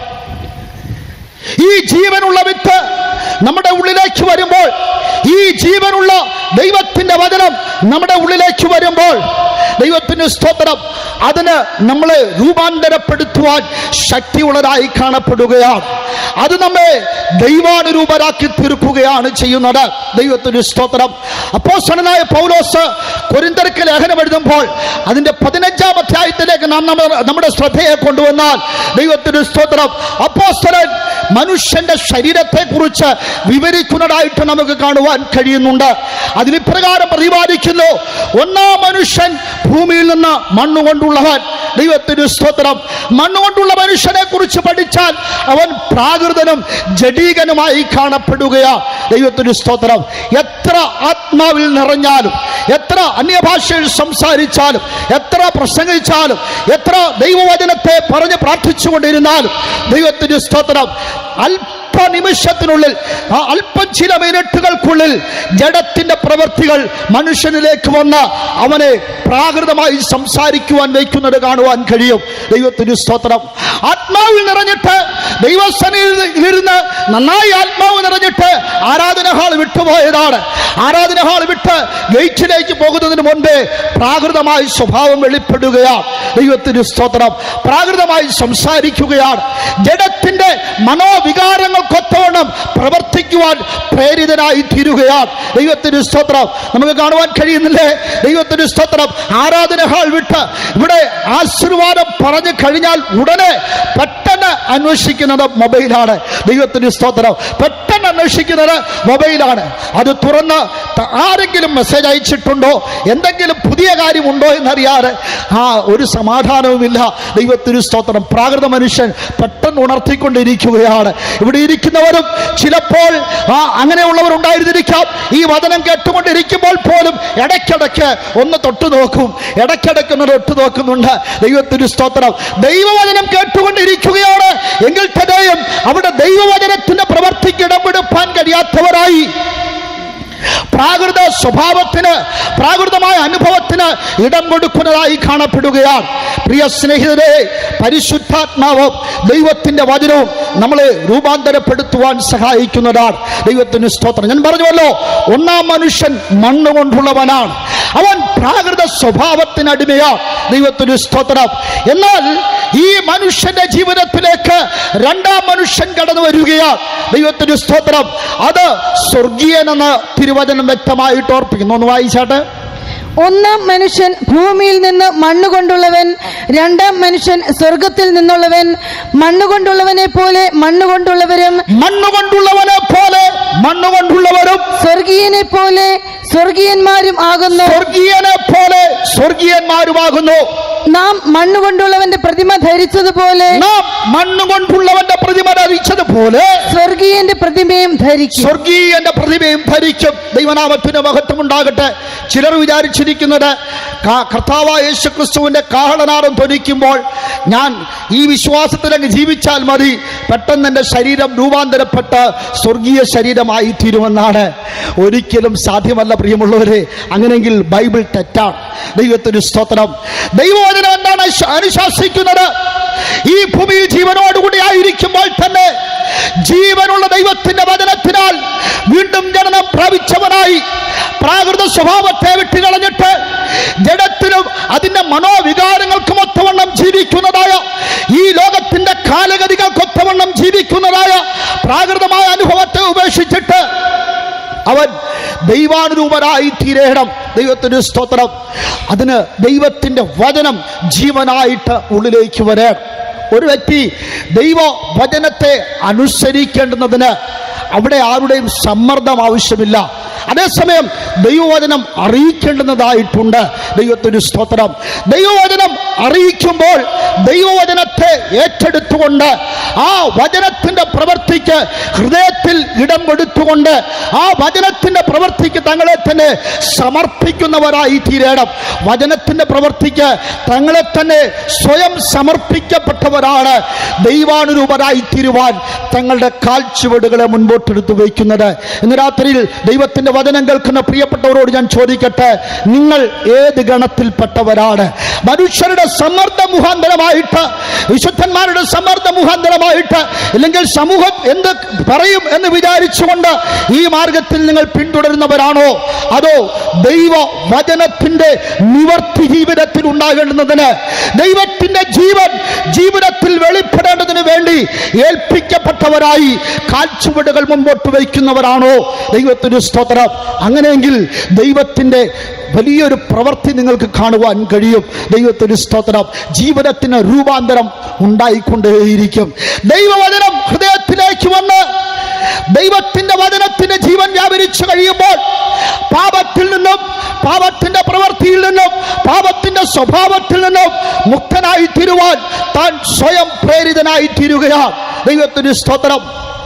ഈ ജീവനുള്ള വിത്ത് നമ്മുടെ ഉള്ളിലേക്ക് വരുമ്പോൾ ഈ ജീവനുള്ള ദൈവത്തിന്റെ വചനം നമ്മുടെ ഉള്ളിലേക്ക് വരുമ്പോൾ ദൈവത്തിന് സ്തോത്രം അതിന് നമ്മളെ രൂപാന്തരപ്പെടുത്തുവാൻ ശക്തിയുള്ളതായി കാണപ്പെടുകയാണ് അത് നമ്മെ ദൈവാനുരൂപരാക്കി തീർക്കുകയാണ് ചെയ്യുന്നത് ദൈവത്തിന് സ്തോത്രം അപ്പോസ്തലനായ പൗലോസ് കൊരിന്തർക്ക് ലേഖനം എഴുതുമ്പോൾ അതിന്റെ പതിനഞ്ചാം അധ്യായത്തിലേക്ക് നാം നമ്മ- നമ്മുടെ ശ്രദ്ധയെ കൊണ്ടുവന്നാൽ ദൈവത്തിന് സ്തോത്രം അപ്പോസ്തലൻ മനുഷ്യന്റെ ശരീരത്തെ കുറിച്ച് വിവരിക്കുന്നതായിട്ട് നമുക്ക് കാണുവാൻ കഴിയുന്നുണ്ട് അതിനിപ്രകാരം പ്രതിപാദിക്കുന്നു ഒന്നാം മനുഷ്യൻ ഭൂമിയിൽ നിന്ന് മണ്ണുകൊണ്ടുള്ളവൻ ദൈവത്തിന് സ്തോത്രം മണ്ണുകൊണ്ടുള്ള മനുഷ്യനെ കുറിച്ച് പഠിച്ചാൽ അവൻ പ്രാകൃതനും ജഡീകനുമായി കാണപ്പെടുകയാ ദൈവത്തിന് സ്തോത്രം എത്ര ആത്മാവിൽ നിറഞ്ഞാലും എത്ര അന്യഭാഷയിൽ സംസാരിച്ചാലും എത്ര പ്രസംഗിച്ചാലും എത്ര ദൈവവചനത്തെ പറഞ്ഞ് പ്രാർത്ഥിച്ചുകൊണ്ടിരുന്നാലും ദൈവത്തിന് സ്തോത്രം അല്പനിമിഷത്തിനുള്ളിൽ ആ അല്പം ചില മിനിറ്റുകൾക്കുള്ളിൽ ജഡത്തിന്റെ പ്രവൃത്തികൾ മനുഷ്യനിലേക്ക് വന്ന് അവനെ പ്രാകൃതമായി സംസാരിക്കുവാൻ വയ്ക്കുന്നത് കാണുവാൻ കഴിയും ദൈവത്തിന് സ്തോത്രം ആത്മാവിൽ നിറഞ്ഞിട്ട് ദൈവസനയിലിരുന്ന് നന്നായി ആത്മാവ് നിറഞ്ഞിട്ട് ആരാധന ഹാൾ വിട്ടുപോയതാണ് ആരാധന ഹാൾ വിട്ട് ഗേറ്റിലേക്ക് പോകുന്നതിന് മുൻപേ പ്രാകൃതമായി സ്വഭാവം വെളിപ്പെടുകയാണ് ദൈവത്തിന് സ്തോത്രം പ്രാകൃതമായി സംസാരിക്കുകയാണ് ജഡത്തിന്റെ മനോവികാരങ്ങൾക്കൊത്തവണ്ണം പ്രവർത്തിക്കുക പ്രവർത്തിക്കുവാൻ പ്രേരിതനായി തീരുകയാണ് ദൈവത്തിന് സ്തോത്രം നമുക്ക് കാണുവാൻ കഴിയുന്നില്ലേ ദൈവത്തിന് സ്തോത്രം ആരാധന ഹാൾ വിട്ട് ഇവിടെ ആശീർവാദം പറഞ്ഞു കഴിഞ്ഞാൽ ഉടനെ പെട്ടെന്ന് അന്വേഷിക്കുന്നത് മൊബൈലാണ് ദൈവത്തിന് സ്തോത്രം പെട്ടെന്ന് അന്വേഷിക്കുന്നത് മൊബൈലാണ് അത് തുറന്ന് ത- ആരെങ്കിലും മെസ്സേജ് അയച്ചിട്ടുണ്ടോ എന്തെങ്കിലും പുതിയ കാര്യമുണ്ടോ എന്നറിയാതെ ആ ഒരു സമാധാനവുമില്ല ദൈവത്തിന് സ്തോത്രം പ്രാകൃത മനുഷ്യൻ പെട്ടെന്ന് ഉണർത്തിക്കൊണ്ടിരിക്കുകയാണ് ഇവിടെ ഇരിക്കുന്നവരും ചിലപ്പോൾ ആ അങ്ങനെയുള്ളവർ ഉണ്ടായിരുന്നിരിക്കാം ഈ വചനം കേട്ടുകൊണ്ടിരിക്കുമ്പോൾ പോലും ഇടയ്ക്കിടയ്ക്ക് ഒന്ന് തൊട്ടു നോക്കും ഇടയ്ക്കിടയ്ക്ക് ഒന്ന് തൊട്ടു നോക്കുന്നുണ്ട് ദൈവത്തിന് സ്തോത്രം ദൈവവചനം കേട്ടുകൊണ്ടിരിക്കുകയാണ് എങ്കിൽ തന്നെയും അവിടെ ദൈവവചനത്തിന്റെ പ്രവർത്തിക്ക് ഇടപെടുപ്പാൻ കഴിയാത്തവരായി പ്രാകൃത സ്വഭാവത്തിന് പ്രാകൃതമായ അനുഭവത്തിന് ഇടം കൊടുക്കുന്നതായി കാണപ്പെടുകയാണ് പ്രിയ സ്നേഹിതരെ പരിശുദ്ധാത്മാവും ദൈവത്തിന്റെ വചനവും നമ്മളെ രൂപാന്തരപ്പെടുത്തുവാൻ സഹായിക്കുന്നതാണ് ദൈവത്തിന് സ്തോത്രം ഞാൻ പറഞ്ഞുവല്ലോ ഒന്നാം മനുഷ്യൻ മണ്ണ് കൊണ്ടുള്ളവനാണ് അവൻ പ്രാകൃത സ്വഭാവത്തിനടിമയാണ് ദൈവത്തിന് സ്തോത്രം എന്നാൽ ഈ മനുഷ്യന്റെ ജീവിതത്തിലേക്ക് രണ്ടാം മനുഷ്യൻ കടന്നു വരികയാണ് ദൈവത്തിന് സ്തോത്രം അത് സ്വർഗീയനെന്ന് തിരുവചനം വ്യക്തമായിട്ട് ഓർപ്പിക്കുന്നു ഒന്ന് വായിച്ചാട്ടെ ഒന്നാം മനുഷ്യൻ ഭൂമിയിൽ നിന്ന് മണ്ണുകൊണ്ടുള്ളവൻ രണ്ടാം മനുഷ്യൻ സ്വർഗത്തിൽ നിന്നുള്ളവൻ മണ്ണുകൊണ്ടുള്ളവനെ പോലെ മണ്ണുകൊണ്ടുള്ളവരും മണ്ണുകൊണ്ടുള്ളവനെ പോലെ മണ്ണുകൊണ്ടുള്ളവരും സ്വർഗീയനെ പോലെ സ്വർഗീയന്മാരും ആകുന്നു സ്വർഗീയനെ പോലെ സ്വർഗീയന്മാരുമാകുന്നു നാം മണ്ണുകൊണ്ടുള്ളവന്റെ പ്രതിമ ധരിച്ചതുപോലെ നാം മണ്ണുകൊണ്ടുള്ളവന്റെ പ്രതിമ ധരിച്ചതുപോലെ സ്വർഗീയന്റെ പ്രതിമയും ധരിക്കും സ്വർഗീയന്റെ പ്രതിമയും ധരിക്കും ദൈവനാമത്തിന് മഹത്വം ഉണ്ടാകട്ടെ ചിലർ വിചാരിച്ചിരിക്കുന്നത് കാ- കർത്താവായ യേശു ക്രിസ്തുവിന്റെ കാഹളനാദം ധ്വനിക്കുമ്പോൾ ഞാൻ ഈ വിശ്വാസത്തിലങ്ങ് ജീവിച്ചാൽ മതി പെട്ടെന്ന് എൻ്റെ ശരീരം രൂപാന്തരപ്പെട്ട് സ്വർഗീയ ശരീരമായി തീരുമെന്നാണ് ഒരിക്കലും സാധ്യമല്ല പ്രിയമുള്ളവരെ അങ്ങനെയെങ്കിൽ ബൈബിൾ തെറ്റാണ് ദൈവത്തിന് സ്തോത്രം ദൈവവചനം എന്താണ് ശ- അനുശാസിക്കുന്നത് ഈ ഭൂമിയിൽ ജീവനോടുകൂടി ആയിരിക്കുമ്പോൾ തന്നെ ജീവനുള്ള ദൈവത്തിന്റെ വചനത്തിനാൽ വീണ്ടും ജനനം പ്രാപിച്ചവനായി പ്രാകൃത സ്വഭാവത്തെ വിട്ടുകളഞ്ഞിട്ട് ജഡത്തിനും അതിന്റെ മനോവികാരങ്ങൾക്കും ഒത്തവണ്ണം ജീവിക്കുന്നതായ ഈ ലോകത്തിന്റെ കാലഗതികൾക്കൊത്തവണ്ണം ജീവിക്കുന്നതായ പ്രാകൃതമായ അനുഭവത്തെ ഉപേക്ഷിച്ചിട്ട് അവൻ ദൈവാനുരൂപനായി തീരേണം ദൈവത്തിന് സ്തോത്രം അതിന് ദൈവത്തിന്റെ വചനം ജീവനായിട്ട് ഉള്ളിലേക്ക് വരണം ഒരു വ്യക്തി ദൈവ വചനത്തെ അനുസരിക്കേണ്ടുന്നതിന് അവിടെ ആരുടെയും സമ്മർദ്ദം ആവശ്യമില്ല അതേസമയം ദൈവവചനം അറിയിക്കേണ്ടുന്നതായിട്ടുണ്ട് ദൈവത്തിന് സ്തോത്രം ദൈവവചനം അറിയിക്കുമ്പോൾ ദൈവവചനത്തെ ഏറ്റെടുത്തുകൊണ്ട് ആ വചനത്തിന്റെ പ്രവൃത്തിക്ക് ഹൃദയത്തിൽ ഇടം കൊടുത്തുകൊണ്ട് ആ വചനത്തിന്റെ പ്രവൃത്തിക്ക് തങ്ങളെ തന്നെ സമർപ്പിക്കുന്നവരായി തീരണം വചനത്തിന്റെ പ്രവൃത്തിക്ക് തങ്ങളെ തന്നെ സ്വയം സമർപ്പിക്കപ്പെട്ടവരാണ് ദൈവാനുരൂപരായി തീരുവാൻ തങ്ങളുടെ കാൽച്ചുവടുകളെ മുൻപോട്ടെടുത്ത് വയ്ക്കുന്നത് ഇന്ന് രാത്രിയിൽ ദൈവത്തിന്റെ വചനം കേൾക്കുന്ന പ്രിയപ്പെട്ടവരോട് ഞാൻ ചോദിക്കട്ടെ നിങ്ങൾ ഏത് ഗണത്തിൽപ്പെട്ടവരാണ് മനുഷ്യരുടെ സമ്മർദ്ദ മുഖാന്തരമായിട്ട് വിശുദ്ധന്മാരുടെ സമ്മർദ്ദ മുഖാന്തരമായിട്ട് ഇല്ലെങ്കിൽ സമൂഹം എന്ത് പറയും എന്ന് വിചാരിച്ചുകൊണ്ട് ഈ മാർഗത്തിൽ നിങ്ങൾ പിന്തുടരുന്നവരാണോ അതോ ദൈവ വചനത്തിന്റെ നിവർത്തി ജീവിതത്തിൽ ഉണ്ടാകേണ്ടുന്നതിന് ദൈവത്തിന്റെ ജീവൻ ജീവിതത്തിൽ വെളിപ്പെടേണ്ടതിന് വേണ്ടി ഏൽപ്പിക്കപ്പെട്ടവരായി കാൽച്ചുവടുകൾ മുമ്പോട്ട് വയ്ക്കുന്നവരാണോ ദൈവത്തിന് സ്തോത്രം അങ്ങനെയെങ്കിൽ ദൈവത്തിന്റെ വലിയൊരു പ്രവൃത്തി നിങ്ങൾക്ക് കാണുവാൻ കഴിയും ദൈവത്തിന് സ്തോത്രം ജീവിതത്തിന് രൂപാന്തരം ഉണ്ടായിക്കൊണ്ടേയിരിക്കും ദൈവവചനം ഹൃദയത്തിലേക്ക് വന്ന് ദൈവത്തിന്റെ വചനത്തിന്റെ ജീവൻ വ്യാപരിച്ചു കഴിയുമ്പോൾ പാപത്തിൽ നിന്നും പാപത്തിന്റെ പ്രവൃത്തിയിൽ നിന്നും പാപത്തിന്റെ സ്വഭാവത്തിൽ നിന്നും മുക്തനായി തീരുവാൻ താൻ സ്വയം പ്രേരിതനായി തീരുകയാണ് ദൈവത്തിന് സ്തോത്രം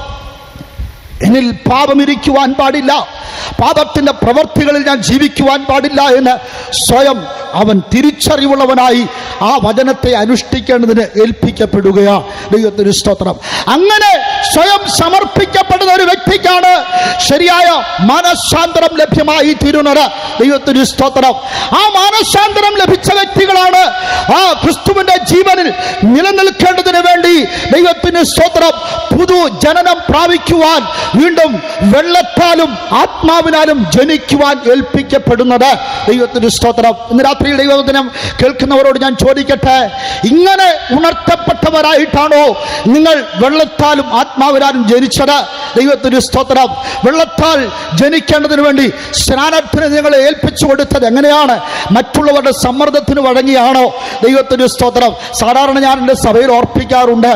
എന്നിൽ പാപമിരിക്കുവാൻ പാടില്ല പാപത്തിന്റെ പ്രവൃത്തികളിൽ ഞാൻ ജീവിക്കുവാൻ പാടില്ല എന്ന് സ്വയം അവൻ തിരിച്ചറിവുള്ളവനായി ആ വചനത്തെ അനുഷ്ഠിക്കേണ്ടതിന് ഏൽപ്പിക്കപ്പെടുകയാണ് ദൈവത്തിന് സ്തോത്രം അങ്ങനെ സ്വയം സമർപ്പിക്കപ്പെടുന്ന ഒരു വ്യക്തിക്കാണ് ശരിയായ മനഃശാന്തരം ലഭ്യമായി തീരുന്നത് ദൈവത്തിന് സ്തോത്രം ആ മനഃശാന്തരം ലഭിച്ച വ്യക്തികളാണ് ആ ക്രിസ്തുവിന്റെ ജീവനിൽ നിലനിൽക്കേണ്ടതിന് വേണ്ടി ദൈവത്തിന് സ്തോത്രം പുതു ജനനം പ്രാപിക്കുവാൻ വീണ്ടും വെള്ളത്താലും ആത്മാവിനാലും ജനിക്കുവാൻ ഏൽപ്പിക്കപ്പെടുന്നത് ദൈവത്തിന് സ്തോത്രം ഇന്ന് രാത്രി ദൈവദിനം കേൾക്കുന്നവരോട് ഞാൻ ചോദിക്കട്ടെ ഇങ്ങനെ ഉണർത്തപ്പെട്ടവരായിട്ടാണോ നിങ്ങൾ വെള്ളത്താലും ആത്മാവിനാലും ജനിച്ചത് ദൈവത്തിന് സ്തോത്രം വെള്ളത്താൽ ജനിക്കേണ്ടതിന് വേണ്ടി സ്നാനത്തിന് നിങ്ങളെ ഏൽപ്പിച്ചു കൊടുത്തത് എങ്ങനെയാണ് മറ്റുള്ളവരുടെ സമ്മർദ്ദത്തിന് വഴങ്ങിയാണോ ദൈവത്തിന് സ്തോത്രം സാധാരണ ഞാൻ എൻ്റെ സഭയിൽ ഓർപ്പിക്കാറുണ്ട്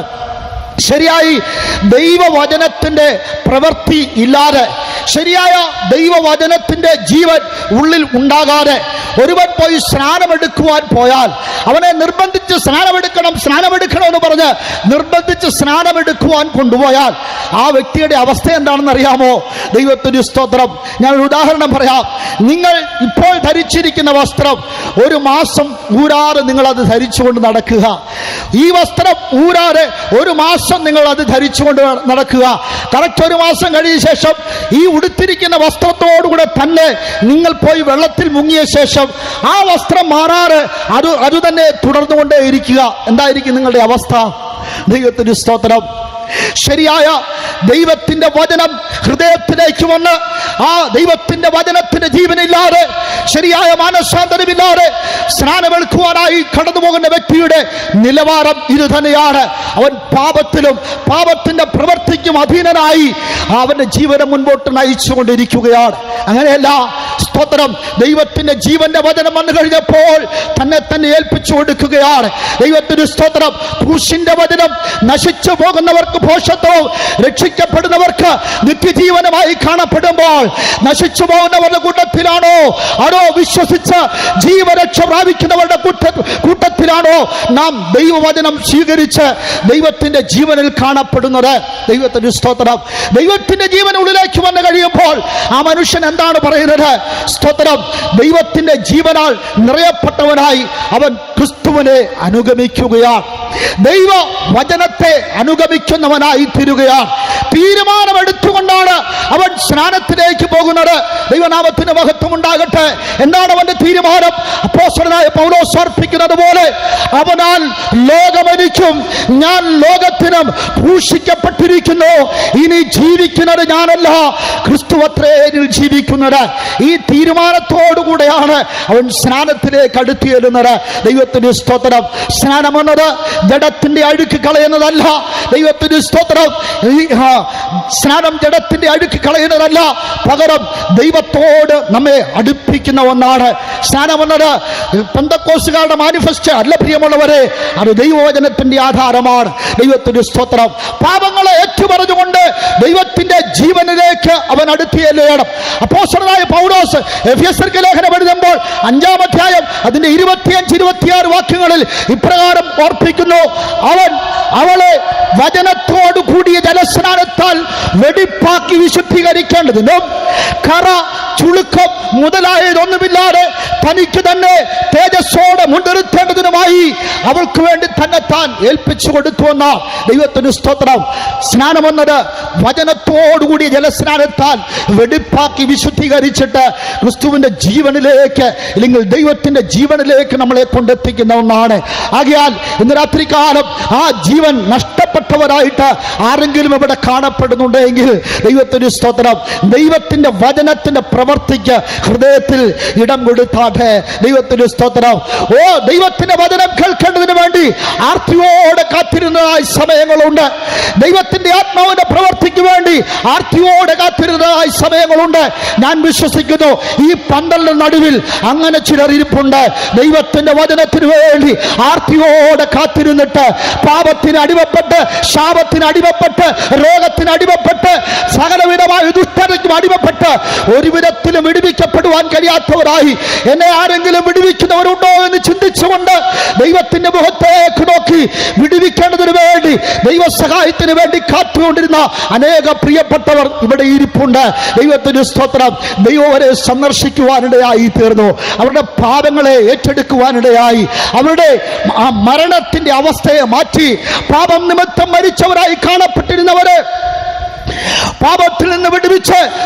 ശരിയായി ദൈവവചനത്തിൻ്റെ പ്രവൃത്തി ഇല്ലാതെ ശരിയായ ദൈവവചനത്തിൻ്റെ ജീവൻ ഉള്ളിൽ ഉണ്ടാകാതെ ഒരുവൻ പോയി സ്നാനമെടുക്കുവാൻ പോയാൽ അവനെ നിർബന്ധിച്ച് സ്നാനമെടുക്കണം സ്നാനമെടുക്കണം എന്ന് പറഞ്ഞ് നിർബന്ധിച്ച് സ്നാനമെടുക്കുവാൻ കൊണ്ടുപോയാൽ ആ വ്യക്തിയുടെ അവസ്ഥ എന്താണെന്ന് അറിയാമോ ദൈവത്തിന് സ്തോത്രം ഞാൻ ഒരു ഉദാഹരണം പറയാം നിങ്ങൾ ഇപ്പോൾ ധരിച്ചിരിക്കുന്ന വസ്ത്രം ഒരു മാസം ഊരാതെ നിങ്ങൾ അത് ധരിച്ചുകൊണ്ട് നടക്കുക ഈ വസ്ത്രം ഊരാതെ ഒരു മാസം നിങ്ങൾ അത് ധരിച്ചുകൊണ്ട് നടക്കുക കറക്റ്റ് ഒരു മാസം കഴിഞ്ഞ ശേഷം ഈ ഉടുത്തിരിക്കുന്ന വസ്ത്രത്തോടുകൂടെ തന്നെ നിങ്ങൾ പോയി വെള്ളത്തിൽ മുങ്ങിയ ശേഷം ആ വസ്ത്രം മാറാറ് അത് അത് തന്നെ തുടർന്നുകൊണ്ടേ ഇരിക്കുക എന്തായിരിക്കും നിങ്ങളുടെ അവസ്ഥ ദൈവത്തിന് സ്തോത്രം ശരിയായ ദൈവത്തിന്റെ വചനം ഹൃദയത്തിലേക്ക് വന്ന് ആ ദൈവത്തിന്റെ വചനത്തിന്റെ ജീവനില്ലാതെ ശരിയായ മാനസാന്തരമില്ലാതെ സ്നാനമെടുക്കുവാനായി കടന്നു പോകുന്ന വ്യക്തിയുടെ നിലവാരം ഇത് തന്നെയാണ് അവൻ പാപത്തിലും പാപത്തിന്റെ പ്രവൃത്തിക്കും അധീനനായി അവന്റെ ജീവനം മുൻപോട്ട് നയിച്ചുകൊണ്ടിരിക്കുകയാണ് അങ്ങനെയല്ല സ്തോത്രം ദൈവത്തിന്റെ ജീവന്റെ വചനം വന്നു കഴിഞ്ഞപ്പോൾ തന്നെ തന്നെ ഏൽപ്പിച്ചു കൊടുക്കുകയാണ് ദൈവത്തിന് സ്തോത്രം ക്രൂശിന്റെ വചനം നശിച്ചു പോകുന്നവർക്ക് ഭോഷത്വവും രക്ഷിക്കപ്പെടുന്നവർക്ക് നിത്യജീവനമായി കാണപ്പെടുമ്പോൾ നശിച്ചു പോകുന്നവരുടെ കൂട്ടത്തിലാണോ അതോ വിശ്വസിച്ച് ജീവരക്ഷ പ്രാപിക്കുന്നവരുടെ കൂട്ട കൂട്ടത്തിലാണോ നാം ദൈവവചനം സ്വീകരിച്ച് ദൈവത്തിന്റെ ജീവനിൽ കാണപ്പെടുന്നത് ദൈവത്തിന്റെ സ്തോത്രം ദൈവത്തിന്റെ ജീവൻ ഉള്ളിലേക്ക് വന്നു കഴിയുമ്പോൾ ആ മനുഷ്യൻ എന്താണ് പറയുന്നത് സ്തോത്രം ദൈവത്തിന്റെ ജീവനാൽ നിറയപ്പെട്ടവനായി അവൻ ക്രിസ്തുവിനെ അനുഗമിക്കുകയാണ് ദൈവ വചനത്തെ അനുഗമിക്കുന്നവനായി തീരുകയാണ് തീരുമാനമെടുത്തുകൊണ്ടാണ് അവൻ സ്നാനത്തിലേക്ക് പോകുന്നത് ദൈവനാമത്തിന് മഹത്വം ഉണ്ടാകട്ടെ എന്താണ് അവന്റെ തീരുമാനം അപ്പോസ്തലനായ പൗലോസ് അർപ്പിക്കുന്നത് പോലെ അവനാൽ ലോകമനിക്കും ഞാൻ ലോകത്തിനും ഭൂഷിക്കപ്പെട്ടിരിക്കുന്നു ഇനി ജീവിക്കുന്നത് ഞാനല്ല ക്രിസ്തു അത്രേനിൽ ജീവിക്കുന്നത് ഈ തീരുമാനത്തോടുകൂടെയാണ് അവൻ സ്നാനത്തിലേക്ക് അടുത്തു ചെല്ലുന്നത് ദൈവത്തിന് സ്തോത്രം സ്നാനം എന്നത് ജഡത്തിന്റെ അഴുക്ക് കളയുന്നതല്ല ദൈവത്തിന് സ്തോത്രം ഈ, ആ, സ്നാനം ജഡത്തിന്റെ അഴുക്ക് കളയുന്നതല്ല പകരം ദൈവത്തോട് നമ്മെ അടുപ്പിക്കുന്ന ഒന്നാണ് സ്നാനം എന്നത് പന്തക്കോസുകാരുടെ മാനിഫെസ്റ്റോ അല്ല പ്രിയമുള്ളവരെ അത് ദൈവവചനത്തിന്റെ ആധാരമാണ് ദൈവത്തിന്റെ സ്തോത്രം പാപങ്ങളെ ഏറ്റുപറഞ്ഞുകൊണ്ട് ദൈവത്തിന്റെ ജീവനിലേക്ക് അവൻ അടുത്തിയല്ലേണം അപ്പോസ്തലനായ പൗലോസ് എഫ്യസർക്ക് ലേഖനം എഴുതുമ്പോൾ അഞ്ചാം അധ്യായം അതിന്റെ ഇരുപത്തിയഞ്ച് ഇരുപത്തിയാറ് വാക്യങ്ങളിൽ ഇപ്രകാരം ഓർപ്പിക്കുന്നു അവൻ അവളെ വചനത്തോടു കൂടിയ ജലസ്നാനത്താൽ വെടിപ്പാക്കി വിശുദ്ധീകരിക്കേണ്ടതിനും കറ ചുളുക്കം മുതലായതൊന്നുമില്ലാതെ തനിക്ക് തന്നെ തേജസ്സോടെ മുൻനിർത്തേണ്ടതിനുമായി അവൾക്ക് വേണ്ടി തന്നെ താൻ ഏൽപ്പിച്ചു കൊടുത്തു എന്ന ദൈവത്തിന് സ്തോത്രം സ്നാനമെന്നത് വചനത്തോടുകൂടി ജലസ്നാനത്താൽ വെടിപ്പാക്കി വിശുദ്ധീകരിച്ചിട്ട് ക്രിസ്തുവിന്റെ ജീവനിലേക്ക് അല്ലെങ്കിൽ ദൈവത്തിന്റെ ജീവനിലേക്ക് നമ്മളെ കൊണ്ടെത്തിക്കുന്ന ഒന്നാണ് ആകയാൽ ഇന്ന് രാത്രികാലം ആ ജീവൻ നഷ്ടപ്പെട്ടവരായിട്ട് ആരെങ്കിലും ഇവിടെ കാണപ്പെടുന്നുണ്ടെങ്കിൽ ദൈവത്തിന് സ്തോത്രം ദൈവത്തിന്റെ വചനത്തിന്റെ പ്രവർത്തിക്ക് ഹൃദയത്തിൽ ഇടം കൊടുത്താട്ടെ ദൈവത്തിന് സ്തോത്രം ഓ ദൈവത്തിന്റെ വചനം കേൾക്കേണ്ടതിന് വേണ്ടി ആർത്തിയോടെ കാത്തിരുന്നതായി സമയങ്ങളുണ്ട് ദൈവത്തിന്റെ ആത്മാവിന്റെ പ്രവർത്തിക്ക് വേണ്ടി ആർത്തിയോടെ കാത്തിരുന്നതായി സമയങ്ങളുണ്ട് ഞാൻ വിശ്വസിക്കുന്നു ഈ പന്തലിന്റെ നടുവിൽ അങ്ങനെ ചിലർ ഇരിപ്പുണ്ട് ദൈവത്തിന്റെ വചനത്തിന് വേണ്ടി ആർത്തിയോടെ കാത്തിരുന്നിട്ട് പാപത്തിന് അടിമപ്പെട്ട് ശാപത്തിന് അടിമപ്പെട്ട് രോഗത്തിന് അടിമപ്പെട്ട് സകലവിധമായ ദുഷ്ടതയ്ക്കും അടിമപ്പെട്ട് ഒരു വിധത്തിലും വിടുവിക്കപ്പെടുവാൻ കഴിയാത്തവരായി എന്നെ ആരെങ്കിലും വിടുവിക്കുന്നവരുണ്ടോ എന്ന് ചിന്തിച്ചുകൊണ്ട് ദൈവത്തിന്റെ മുഖത്തേക്ക് നോക്കി വിടുവിക്കേണ്ടതിന് വേണ്ടി ദൈവസഹായത്തിന് വേണ്ടി കാത്തുകൊണ്ടിരുന്ന അനേക പ്രിയപ്പെട്ടവർ ഇവിടെ ഇരിപ്പുണ്ട് ദൈവത്തിന് സ്തോത്രം ദൈവം അവരെ സന്ദർശിക്കുവാനിടയായി തീർന്നു അവരുടെ പാപങ്ങളെ ഏറ്റെടുക്കുവാനിടയായി അവരുടെ ആ മരണത്തിന്റെ അവസ്ഥയെ മാറ്റി പാപം നിമിത്തം മരിച്ചവരായി കാണപ്പെട്ടിരുന്നവര് പാപത്തിൽ നിന്ന് വിടുവിച്ച്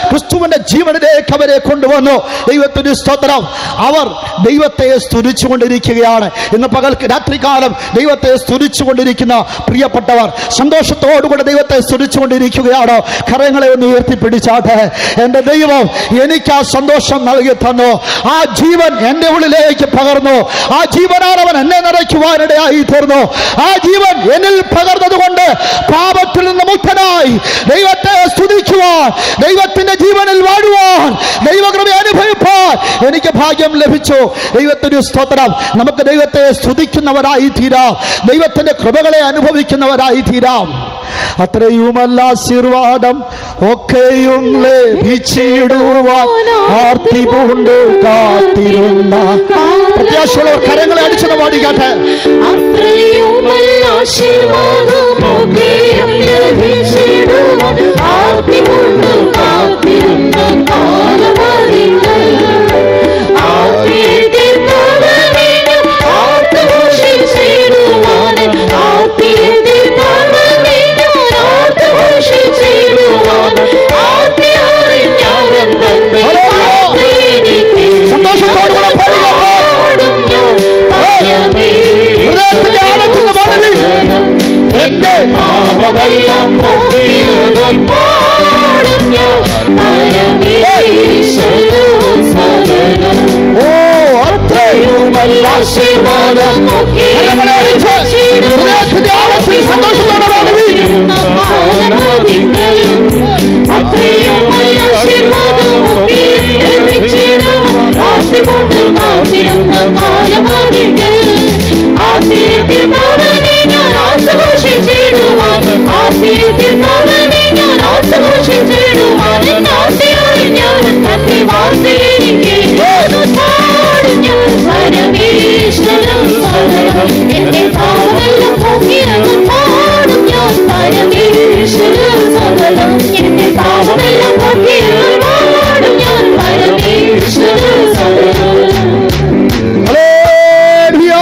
ക്രിസ്തുവിന്റെ ജീവനിലേക്ക് അവരെ കൊണ്ടുവന്നു ദൈവത്തിന് സ്തോത്രം അവർ ദൈവത്തെ സ്തുതിച്ചുകൊണ്ടിരിക്കുകയാണ് ഇന്ന് പകൽ രാത്രികാലം ദൈവത്തെ സ്തുതിച്ചുകൊണ്ടിരിക്കുന്ന പ്രിയപ്പെട്ടവർ സന്തോഷത്തോടുകൂടെ ദൈവത്തെ സ്തുതിച്ചുകൊണ്ടിരിക്കുകയാണോ കരങ്ങളെ ഒന്ന് ഉയർത്തിപ്പിടിച്ചാട്ടെ എൻ്റെ ദൈവം എനിക്ക് ആ സന്തോഷം നൽകി തന്നു ആ ജീവൻ എൻ്റെ ഉള്ളിലേക്ക് പകർന്നു ആ ജീവനാണ് അവൻ എന്നെ നിറയ്ക്കുവാനിടയായി തീർന്നു ആ ജീവൻ എന്നിൽ പകർന്നതുകൊണ്ട് പാപത്തിൽ നിന്ന് മുക്തനായി ദൈവത്തെ സ്തുതിക്കുവാൻ ദൈവത്തിന്റെ ജീവനിൽ വാഴുവാൻ ദൈവകൃപ അനുഭവിപ്പാൻ എനിക്ക് ഭാഗ്യം ലഭിച്ചു ദൈവത്തിന് സ്തോത്രം നമുക്ക് ദൈവത്തെ സ്തുതിക്കുന്നവരായി തീരാം ദൈവത്തിന്റെ കൃപകളെ അനുഭവിക്കുന്നവരായി തീരാം അത്രയുമല്ല ആശീർവാദം ഒക്കെയും ലഭിച്ചിടുവാൻ ആർത്തി പൂണ്ട് കാത്തിരുന്ന പ്രത്യാശയുള്ളവർ കരങ്ങളെ അടിച്ചത് പാടിക്കാട്ടെ അത്രയുമല്ല ആശീർവാദമൊക്കെയും ലഭിച്ചിടുവാൻ ആർത്തികൊണ്ട് കാത്തിരുന്ന കാലമറിങ്ങൾ. ആർത്തിയത്തിൽ പകർന്നിടും ആർത്തുഘോഷിച്ചിടുവാൻ. ആർത്തിയത്തിൽ പകർന്നിടും ആർത്തുഘോഷിച്ചിടുവാൻ. ആർത്തിയായി ജ്ഞാനം തന്ന് ആർത്തിയെനിക്ക് സന്തോഷത്തോടുകൂടെ പാടുക. പാടും ഞാൻ ഭയമേ. ഹൃദയത്തിന്റെ ആഴത്തിൽ പാടുവിൻ. എന്റെ പാപമെല്ലാം പൊക്കിയതും പാടും ഞാൻ പരമേശ്വരൻ സകലം ഓ അത്രയുമല്ല ആശീർവാദം കരങ്ങളെ അടിച്ച് ഹൃദയത്തിന്റെ ആഴത്തിൽ സന്തോഷത്തോടെ പാടുവിൻ. എന്റെ പാവമെല്ലാം പൊക്കിയതും പാടും ഞാൻ പരമേശ്വരൻ സകലം എന്റെ പാവമെല്ലാം പൊക്കിയതും പാടും ഞാൻ പരമേശ്വരൻ സകലം ഹല്ലേലൂയ.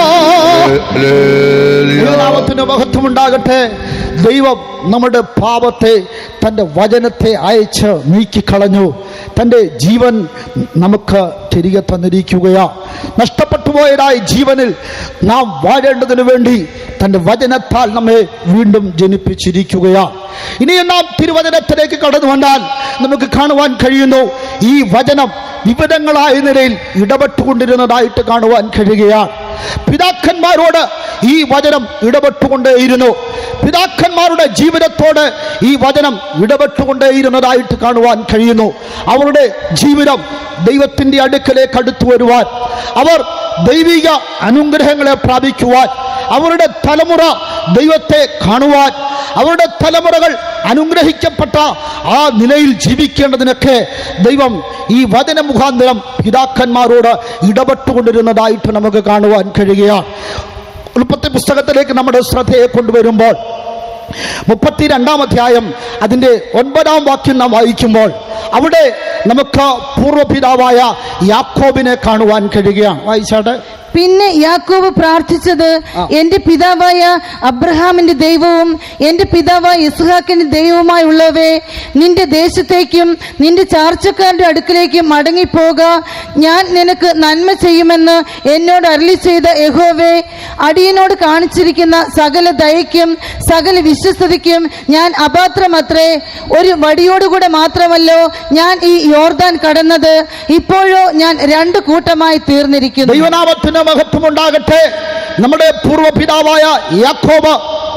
ദൈവനാമത്തിന് മഹത്വം ഉണ്ടാകട്ടെ ദൈവം നമ്മുടെ പാപത്തെ തൻ്റെ വചനത്തെ അയച്ച് നീക്കിക്കളഞ്ഞു തൻ്റെ ജീവൻ നമുക്ക് തിരികെ തന്നിരിക്കുകയാ നഷ്ടപ്പെട്ടു പോയതായ ജീവനിൽ നാം വാഴേണ്ടതിനു വേണ്ടി തൻ്റെ വചനത്താൽ നമ്മെ വീണ്ടും ജനിപ്പിച്ചിരിക്കുകയാ ഇനിയും നാം തിരുവചനത്തിലേക്ക് കടന്നു വന്നാൽ നമുക്ക് കാണുവാൻ കഴിയുന്നു ഈ വചനം വിവിധങ്ങളായ നിലയിൽ ഇടപെട്ടുകൊണ്ടിരുന്നതായിട്ട് കാണുവാൻ കഴിയുകയാണ് പിതാക്കന്മാരോട് ഈ വചനം ഇടപെട്ടുകൊണ്ടേയിരുന്നു പിതാക്കന്മാരുടെ ജീവിതത്തോട് ഈ വചനം ഇടപെട്ടുകൊണ്ടേയിരുന്നതായിട്ട് കാണുവാൻ കഴിയുന്നു അവരുടെ ജീവിതം ദൈവത്തിൻ്റെ അടുക്കലേക്ക് അടുത്തു വരുവാൻ അവർ ദൈവിക അനുഗ്രഹങ്ങളെ പ്രാപിക്കുവാൻ അവരുടെ തലമുറ ദൈവത്തെ കാണുവാൻ അവരുടെ തലമുറകൾ അനുഗ്രഹിക്കപ്പെട്ട ആ നിലയിൽ ജീവിക്കേണ്ടതിനൊക്കെ ദൈവം ഈ വചന മുഖാന്തരം പിതാക്കന്മാരോട് ഇടപെട്ടുകൊണ്ടിരുന്നതായിട്ട് നമുക്ക് കാണുവാൻ കഴിയുകയാണ് ഉൽപ്പത്തി പുസ്തകത്തിലേക്ക് നമ്മുടെ ശ്രദ്ധയെ കൊണ്ടുവരുമ്പോൾ മുപ്പത്തിരണ്ടാം അധ്യായം അതിൻ്റെ ഒൻപതാം വാക്യം നാം വായിക്കുമ്പോൾ അവിടെ നമുക്ക് പൂർവ്വപിതാവായ യാക്കോബിനെ കാണുവാൻ കഴിയുകയാണ് വായിച്ചാട്ടെ പിന്നെ യാക്കോബ് പ്രാർത്ഥിച്ചത് എന്റെ പിതാവായ അബ്രഹാമിന്റെ ദൈവവും എന്റെ പിതാവായ ഇസ്ഹാക്കിന്റെ ദൈവവുമായുള്ളവേ നിന്റെ ദേശത്തേക്കും നിന്റെ ചാർച്ചക്കാരുടെ അടുക്കലേക്കും മടങ്ങിപ്പോക ഞാൻ നിനക്ക് നന്മ ചെയ്യുമെന്ന് എന്നോട് അരളി ചെയ്ത യഹോവേ അടിയനോട് കാണിച്ചിരിക്കുന്ന സകല ദയയ്ക്കും സകല വിശ്വസ്തതയ്ക്കും ഞാൻ അപാത്രമത്രേ ഒരു വടിയോടുകൂടെ മാത്രമല്ലോ ഞാൻ ഈ യോർദാൻ കടന്നത് ഇപ്പോഴോ ഞാൻ രണ്ട് കൂട്ടമായി തീർന്നിരിക്കുന്നു ദൈവനാമത്തിന് മഹത്വമുണ്ടാകട്ടെ നമ്മുടെ പൂർവ്വപിതാവായ യാക്കോബ്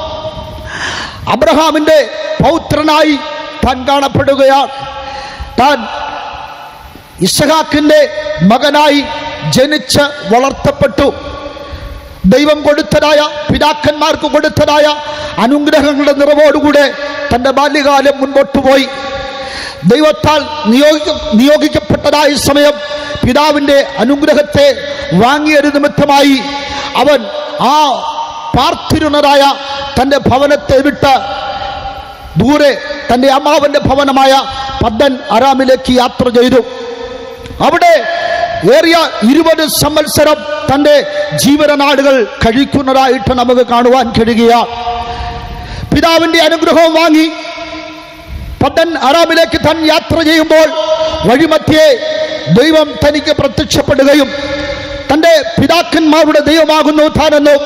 അബ്രഹാമിന്റെ പൗത്രനായി താൻ കാണപ്പെടുകയാണ് താൻ ഇസഹാക്കിന്റെ മകനായി ജനിച്ച് വളർത്തപ്പെട്ടു ദൈവം കൊടുത്തതായ പിതാക്കന്മാർക്ക് കൊടുത്തതായ അനുഗ്രഹങ്ങളുടെ നിറവോടുകൂടെ തൻ്റെ ബാല്യകാലം മുൻപോട്ട് പോയി ദൈവത്താൽ നിയോഗിക്ക നിയോഗിക്കപ്പെട്ടതായ സമയം പിതാവിൻ്റെ അനുഗ്രഹത്തെ വാങ്ങിയൊരു നിമിത്തമായി അവൻ ആ പാർത്തിരുന്നതായ തൻ്റെ ഭവനത്തെ വിട്ട് ദൂരെ തൻ്റെ അമ്മാവൻ്റെ ഭവനമായ പദ്ദൻ അറാമിലേക്ക് യാത്ര ചെയ്തു അവിടെ ഏറിയ ഇരുപത് സംവത്സരം തൻ്റെ ജീവനനാടുകൾ കഴിക്കുന്നതായിട്ട് നമുക്ക് കാണുവാൻ കഴിയുക പിതാവിൻ്റെ അനുഗ്രഹവും വാങ്ങി പതൻ അറാമിലേക്ക് താൻ യാത്ര ചെയ്യുമ്പോൾ വഴിമധ്യേ ദൈവം തനിക്ക് പ്രത്യക്ഷപ്പെടുകയും തൻ്റെ പിതാക്കന്മാരുടെ ദൈവമാകുന്നു താനെന്നും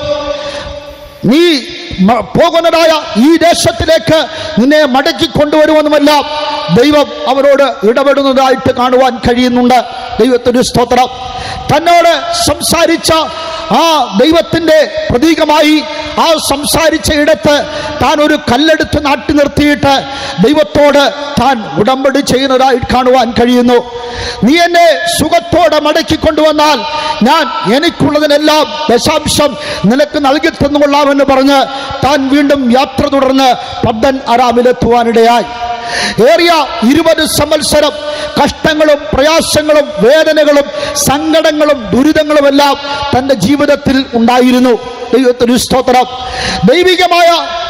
നീ മ- പോകുന്നതായ ഈ ദേശത്തിലേക്ക് നിന്നെ മടക്കി കൊണ്ടുവരുമെന്നുമെല്ലാം ദൈവം അവരോട് ഇടപെടുന്നതായിട്ട് കാണുവാൻ കഴിയുന്നുണ്ട് ദൈവത്തിന് സ്തോത്രം തന്നോട് സംസാരിച്ച ആ ദൈവത്തിൻ്റെ പ്രതീകമായി ആ സംസാരിച്ച ഇടത്ത് താൻ ഒരു കല്ലെടുത്ത് നാട്ടി നിർത്തിയിട്ട് ദൈവത്തോട് താൻ ഉടമ്പടി ചെയ്യുന്നതായി കാണുവാൻ കഴിയുന്നു നീ എന്നെ സുഖത്തോടെ മടക്കി കൊണ്ടുവന്നാൽ ഞാൻ എനിക്കുള്ളതിനെല്ലാം ദശാംശം നിനക്ക് നൽകി തന്നുകൊള്ളാമെന്ന് പറഞ്ഞ് താൻ വീണ്ടും യാത്ര തുടർന്ന് പബ്ദൻ അറാമിലെത്തുവാനിടയായി ഏറിയ ഇരുപത് സംവത്സരം കഷ്ടങ്ങളും പ്രയാസങ്ങളും വേദനകളും സങ്കടങ്ങളും ദുരിതങ്ങളുമെല്ലാം തൻ്റെ ജീവിതത്തിൽ ഉണ്ടായിരുന്നു ദൈവത്തിന് സ്തോത്രം ദൈവികമായ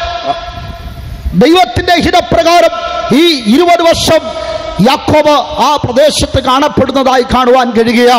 ദൈവത്തിന്റെ ഹിതപ്രകാരം ഈ ഇരുപത് വർഷം യാക്കോബ് ആ പ്രദേശത്ത് കാണപ്പെടുന്നതായി കാണുവാൻ കഴിയുക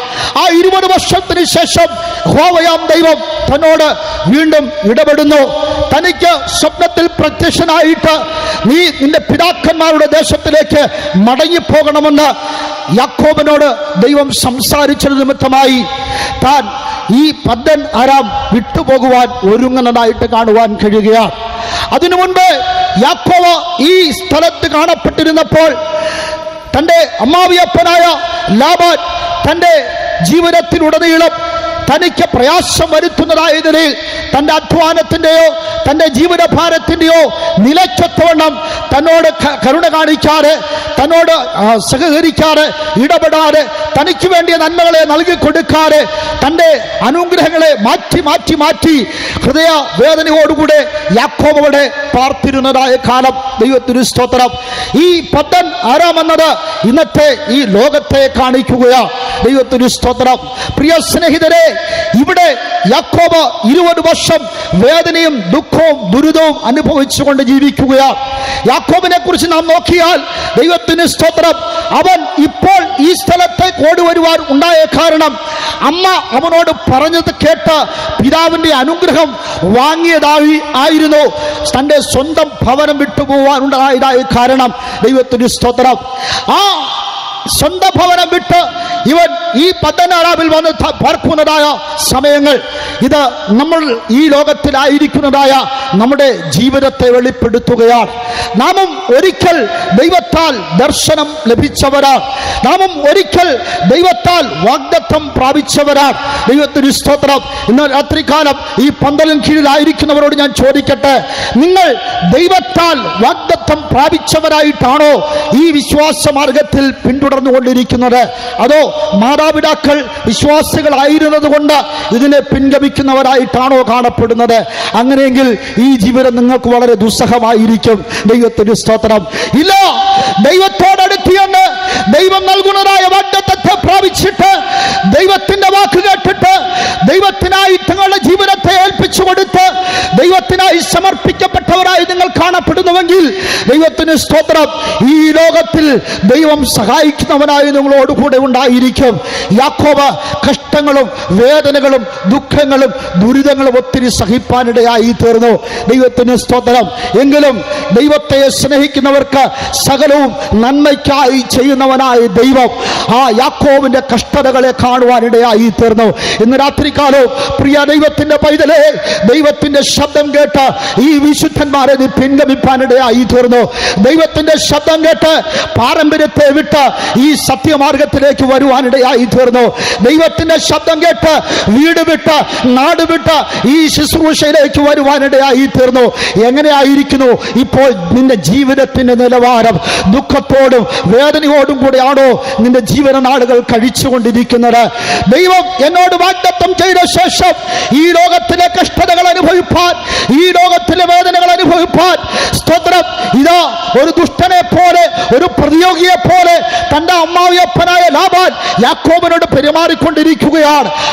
ആ ഇരുപത് വർഷത്തിന് ശേഷം ഹോവയാം ദൈവം തന്നോട് വീണ്ടും ഇടപെടുന്നു തനിക്ക് സ്വപ്നത്തിൽ പ്രത്യക്ഷനായിട്ട് നീ നിന്റെ പിതാക്കന്മാരുടെ ദേശത്തിലേക്ക് മടങ്ങിപ്പോകണമെന്ന് യാക്കോബിനോട് ദൈവം സംസാരിച്ചത് നിമിത്തമായി താൻ ഈ പദ്ദൻ അരാം വിട്ടുപോകുവാൻ ഒരുങ്ങുന്നതായിട്ട് കാണുവാൻ കഴിയുകയാണ് അതിനു മുൻപ് യാക്കോവ ഈ സ്ഥലത്ത് കാണപ്പെട്ടിരുന്നപ്പോൾ തൻ്റെ അമ്മാവിയപ്പനായ ലാബാൻ തൻ്റെ ജീവിതത്തിലുടനീളം തനിക്ക് പ്രയാസം വരുത്തുന്നതായ നിലയിൽ തൻ്റെ അധ്വാനത്തിൻ്റെയോ തൻ്റെ ജീവിതഭാരത്തിൻ്റെയോ നിലച്ചൊത്തവണ്ണം തന്നോട് ക- കരുണ കാണിക്കാതെ തന്നോട് ആ, സഹകരിക്കാതെ ഇടപെടാതെ തനിക്ക് വേണ്ടിയ നന്മകളെ നൽകി കൊടുക്കാതെ തൻ്റെ അനുഗ്രഹങ്ങളെ മാറ്റി മാറ്റി മാറ്റി ഹൃദയ വേദനയോടുകൂടെ യാക്കോബവിടെ പാർത്തിരുന്നതായ കാലം ദൈവത്തിന് സ്തോത്രം ഈ പത്തൻ ആരാമെന്നത് ഇന്നത്തെ ഈ ലോകത്തെ കാണിക്കുകയാ ദൈവത്തിന് സ്തോത്രം പ്രിയ സ്നേഹിതരെ ഇവിടെ യാക്കോബ് ഇരുപത് വർഷം വേദനയും ദുഃഖവും ദുരിതവും അനുഭവിച്ചുകൊണ്ട് ജീവിക്കുകയാണ് യാക്കോബിനെ കുറിച്ച് നാം നോക്കിയാൽ ദൈവത്തിന് സ്തോത്രം അവൻ ഇപ്പോൾ ഈ സ്ഥലത്തേക്ക് ഓടി വരുവാൻ ഉണ്ടായ കാരണം അമ്മ അവനോട് പറഞ്ഞത് കേട്ട് പിതാവിന്റെ അനുഗ്രഹം വാങ്ങിയതായി ആയിരുന്നു തൻ്റെ സ്വന്തം ഭവനം വിട്ടുപോകാനുണ്ടായതായ കാരണം ദൈവത്തിന് സ്തോത്രം ആ സ്വന്തം ഭവനം വിട്ട് ഇവൻ ഈ പത്തനാറാവിൽ വന്ന് ത- പാർക്കുന്നതായ സമയങ്ങൾ ഇത് നമ്മൾ ഈ ലോകത്തിലായിരിക്കുന്നതായ നമ്മുടെ ജീവിതത്തെ വെളിപ്പെടുത്തുകയാണ് നാമും ഒരിക്കൽ ദൈവത്താൽ ദർശനം ലഭിച്ചവരാണ് നാമും ഒരിക്കൽ ദൈവത്താൽ വാഗ്ദത്തം പ്രാപിച്ചവരാണ് ദൈവത്തിന് സ്തോത്രം ഇന്ന് രാത്രികാലം ഈ പന്തലിൻ കീഴിലായിരിക്കുന്നവരോട് ഞാൻ ചോദിക്കട്ടെ നിങ്ങൾ ദൈവത്താൽ വാഗ്ദത്തം പ്രാപിച്ചവരായിട്ടാണോ ഈ വിശ്വാസ മാർഗത്തിൽ പിന്തുടർന്നുകൊണ്ടിരിക്കുന്നത് അതോ മാതാപിതാക്കൾ വിശ്വാസികളായിരുന്നത് കൊണ്ട് ഇതിനെ പിൻഗമിക്കുന്നവരായിട്ടാണോ കാണപ്പെടുന്നത് അങ്ങനെയെങ്കിൽ ഈ ജീവിതം നിങ്ങൾക്ക് വളരെ ദുസ്സഹമായിരിക്കും ദൈവത്തിന് സ്തോത്രം ഇല്ല ദൈവത്തോടടുത്ത് എന്ന് ദൈവം നൽകുന്നതായ വാഗ്ദത്തത്തെ പ്രാപിച്ചിട്ട് ദൈവത്തിന്റെ വാക്ക് കേട്ടിട്ട് ദൈവത്തിനായി തങ്ങളുടെ ജീവിതത്തെ ഏൽപ്പിച്ചു കൊടുത്ത് ദൈവത്തിനായി സമർപ്പിക്കപ്പെട്ടവരായി നിങ്ങൾ കാണപ്പെടുന്നുവെങ്കിൽ ദൈവത്തിന് സ്തോത്രം ഈ ലോകത്തിൽ ദൈവം സഹായിക്കുന്നവനായി നിങ്ങളോട് കൂടെ ഉണ്ടായിരിക്കും യാക്കോബ് കഷ്ടങ്ങളും വേദനകളും ദുഃഖങ്ങളും ദുരിതങ്ങളും ഒത്തിരി സഹിപ്പാനിടയായി തീർന്നു ദൈവത്തിന് സ്തോത്രം എങ്കിലും ദൈവത്തെ സ്നേഹിക്കുന്നവർക്ക് സകലവും നന്മയ്ക്കായി ചെയ്യുന്നവനായ ദൈവം ആ യാക്കോവിന്റെ കഷ്ടതകളെ കാണുവാനിടയായി തീർന്നു ഇന്ന് രാത്രികാലവും പ്രിയ ദൈവത്തിന്റെ പൈതലേ ദൈവത്തിന്റെ ശബ്ദം കേട്ട് ഈ വിശുദ്ധന്മാരെ നീ പിൻഗമിപ്പാനിടയായി തീർന്നു ദൈവത്തിന്റെ ശബ്ദം കേട്ട് പാരമ്പര്യത്തെ വിട്ട് ഈ സത്യമാർഗത്തിലേക്ക് വരുവാനിടയായി തീർന്നു ദൈവത്തിന്റെ ശബ്ദം കേട്ട് വീട് വിട്ട് നാട് വിട്ട് ഈ ശുശ്രൂഷയിലേക്ക് വരുവാനിടയായി തീർന്നു എങ്ങനെയായിരിക്കുന്നു ഇപ്പോൾ നിന്റെ ജീവിതത്തിന്റെ നിലവാരം ദുഃഖത്തോടും വേദനയോടും കൂടെയാണോ നിന്റെ ജീവന നാളുകൾ കഴിച്ചുകൊണ്ടിരിക്കുന്നത് ദൈവം എന്നോട് വാഗ്ദത്തം ചെയ്ത ശേഷം ഈ ലോകത്തിലെ കഷ്ടതകൾ അനുഭവിപ്പാൻ ഈ ലോകത്തിലെ വേദനകൾ അനുഭവിപ്പാൻ സ്തോത്രം ഇതാ ഒരു ദുഷ്ടനെ പോലെ ഒരു പ്രതിയോഗിയെ പോലെ തന്റെ അമ്മാവിയപ്പനായ ലാബാൻ യാക്കോബിനോട് പെരുമാറിക്കൊണ്ടിരിക്കുകയാണ് പത്തു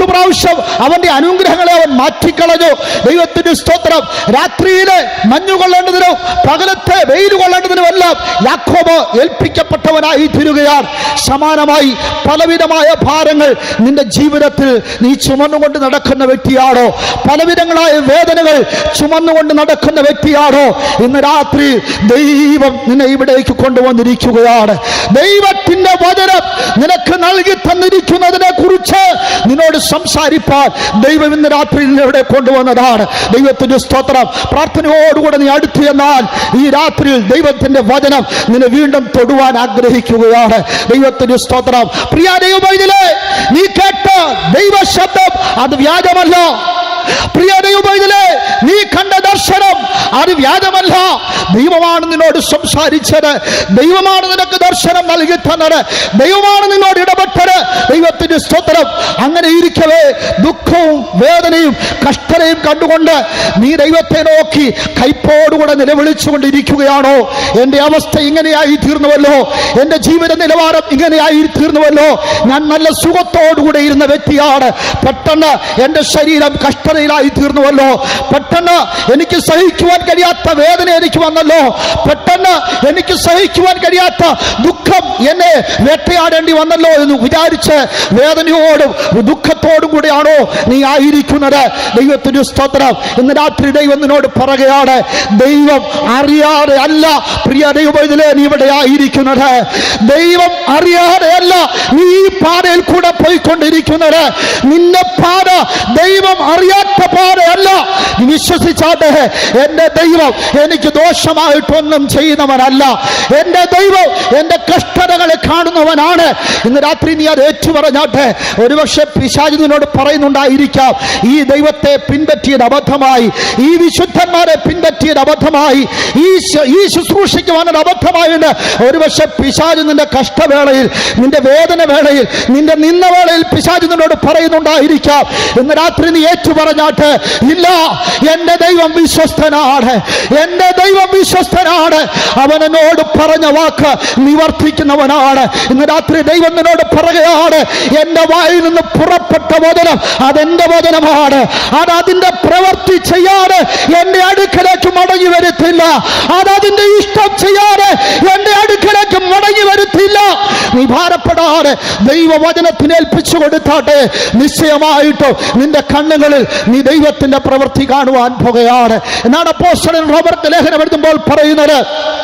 പ്രാവശ്യം അവന്റെ അനുഗ്രഹങ്ങളെ അവൻ മാറ്റിക്കളഞ്ഞു ദൈവത്തിന്റെ സ്തോത്രം രാത്രിയിലെ മഞ്ഞു കൊള്ളേണ്ടതിനും പകലത്തെ വെയിൽ കൊള്ളേണ്ടതിനുമെല്ലാം യാക്കോബ് ഏൽപ്പിക്കപ്പെട്ടവനായി തീരുകയാണ് സമാനമായി പലവിധമായ ഭാരങ്ങൾ നിന്റെ ജീവിതത്തിൽ നീ ചുമന്നുകൊണ്ട് നടക്കുന്ന വ്യക്തിയാണോ പലവിധങ്ങളായ വേദനകൾ ചുമന്നുകൊണ്ട് നടക്കുന്ന വ്യക്തിയാണോ ഇന്ന് രാത്രി ദൈവം നിന്നെ ഇവിടേക്ക് കൊണ്ടുവന്നിരിക്കുകയാണ് ദൈവത്തിന്റെ വചനം നിനക്ക് നൽകി തന്നിരിക്കുന്നതിനെ കുറിച്ച് നിന്നോട് സംസാരിപ്പാൻ ദൈവം ഇന്ന് രാത്രി നിന്നെ ഇവിടെ കൊണ്ടുവന്നതാണ് ദൈവത്തിന്റെ സ്തോത്രം പ്രാർത്ഥനയോടുകൂടെ നീ അടുത്ത് എന്നാൽ ഈ രാത്രിയിൽ ദൈവത്തിന്റെ വചനം നിന്നെ വീണ്ടും തൊടുവാൻ ആഗ്രഹിക്കുകയാണ് ദൈവത്തിന്റെ സ്തോത്രം പ്രിയ ദൈവമൈതിലെ നീ കേട്ട ദൈവ ശബ്ദം അത് വ്യാജമല്ല പ്രിയ ദൈവമൈതിലെ നീ കണ്ട ദർശനം അത് വ്യാജമല്ല ദൈവമാണ് നിന്നോട് സംസാരിച്ചത് ദൈവമാണ് നിനക്ക് ദർശനം നൽകി തന്നത് ദൈവമാണ് നിന്നോട് ഇടപെട്ടത് ദൈവത്തിന്റെ സ്തോത്രം അങ്ങനെ ഇരിക്കവേ ദുഃഖവും വേദനയും കഷ്ടതയും കണ്ടുകൊണ്ട് നീ ദൈവത്തെ നോക്കി കൈപ്പോടുകൂടെ നിലവിളിച്ചുകൊണ്ടിരിക്കുകയാണോ എൻ്റെ അവസ്ഥ ഇങ്ങനെയായി തീർന്നുവല്ലോ എൻ്റെ ജീവിത നിലവാരം ഇങ്ങനെയായി തീർന്നുവല്ലോ ഞാൻ നല്ല സുഖത്തോടുകൂടെ ഇരുന്ന വ്യക്തിയാണ് പെട്ടെന്ന് എൻ്റെ ശരീരം കഷ്ടതയിലായി തീർന്നുവല്ലോ പെട്ടെന്ന് എനിക്ക് സഹിക്കുവാൻ കഴിയാത്ത വേദന എനിക്ക് വന്നല്ലോ പെട്ടെന്ന് എനിക്ക് സഹിക്കുവാൻ കഴിയാത്ത ദുഃഖം എന്നെ വേട്ടയാടേണ്ടി വന്നല്ലോ എന്ന് വിചാരിച്ച് വേദനയോടും ദുഃഖത്തോടും കൂടെയാണോ നീ ആയിരിക്കുന്നത് ദൈവത്തിന്റെ സ്തോത്രം ഇന്ന് രാത്രി ദൈവം നിന്നോട് പറയുകയാണ് ദൈവം അറിയാതെ അല്ല പ്രിയ ദൈവത്തിലെ നീ ഇവിടെ ആയിരിക്കുന്നത് ദൈവം അറിയാതെ അല്ല നീ ഈ പാതയിൽ കൂടെ പോയിക്കൊണ്ടിരിക്കുന്നത് നിന്റെ പാത ദൈവം അറിയാത്ത പാതയല്ല നീ വിശ്വസിച്ചാട്ടെ എന്റെ ദൈവം എനിക്ക് ദോഷമായിട്ടൊന്നും ചെയ്യുന്നവനല്ല എന്റെ ദൈവം എന്റെ കഷ്ടതകളെ കാണുന്നവനാണ് ഇന്ന് രാത്രി നീ അത് ഏറ്റുപറഞ്ഞാട്ടെ ഒരുപക്ഷെ പിശാചി നിന്നോട് പറയുന്നുണ്ടായിരിക്കാം ഈ ദൈവത്തെ പിൻപറ്റിയത് അബദ്ധമായി ഈ വിശുദ്ധന്മാരെ പിൻപറ്റിയത് അബദ്ധമായി ഈ ശ- ഈ ശുശ്രൂഷയ്ക്ക് വന്നത് അബദ്ധമായിട്ട് ഒരുപക്ഷെ പിശാചി നിന്റെ കഷ്ടവേളയിൽ നിന്റെ വേദന വേളയിൽ നിന്റെ നിന്ന വേളയിൽ പിശാചി നിന്നോട് പറയുന്നുണ്ടായിരിക്കാം ഇന്ന് രാത്രി നീ ഏറ്റുപറഞ്ഞാട്ട് ഇല്ല എന്റെ ദൈവം വിശ്വസ്തനാണ് എന്റെ ദൈവം വിശ്വസ്തനാണ് അവൻ എന്നോട് പറഞ്ഞ വാക്ക് നിവർത്തിക്കുന്നവനാണ് ഇന്ന് രാത്രി ദൈവം നിന്നോട് പറയുകയാണ് എന്റെ വായിൽ നിന്ന് പുറപ്പെട്ട വചനം അതെന്റെ വചനമാണ് അത് അതിന്റെ പ്രവൃത്തി ചെയ്യാതെ എന്റെ അടുക്കലേക്ക് മടങ്ങി വരത്തില്ല അത് അതിന്റെ ഇഷ്ടം ചെയ്യാതെ എന്റെ അടുക്കലേക്ക് മടങ്ങി വരത്തില്ല നീ ഭാരപ്പെടാതെ ദൈവവചനത്തിന് ഏൽപ്പിച്ചു കൊടുത്താട്ടെ നിശ്ചയമായിട്ടും നിന്റെ കണ്ണുകളിൽ നീ ദൈവത്തിന്റെ പ്രവൃത്തി കാണുവാൻ പോകുകയാണ് എന്നാണ് അപ്പോസ്തലൻ റോബർട്ട് ലേഖനം എഴുതുമ്പോൾ പറയുന്നത്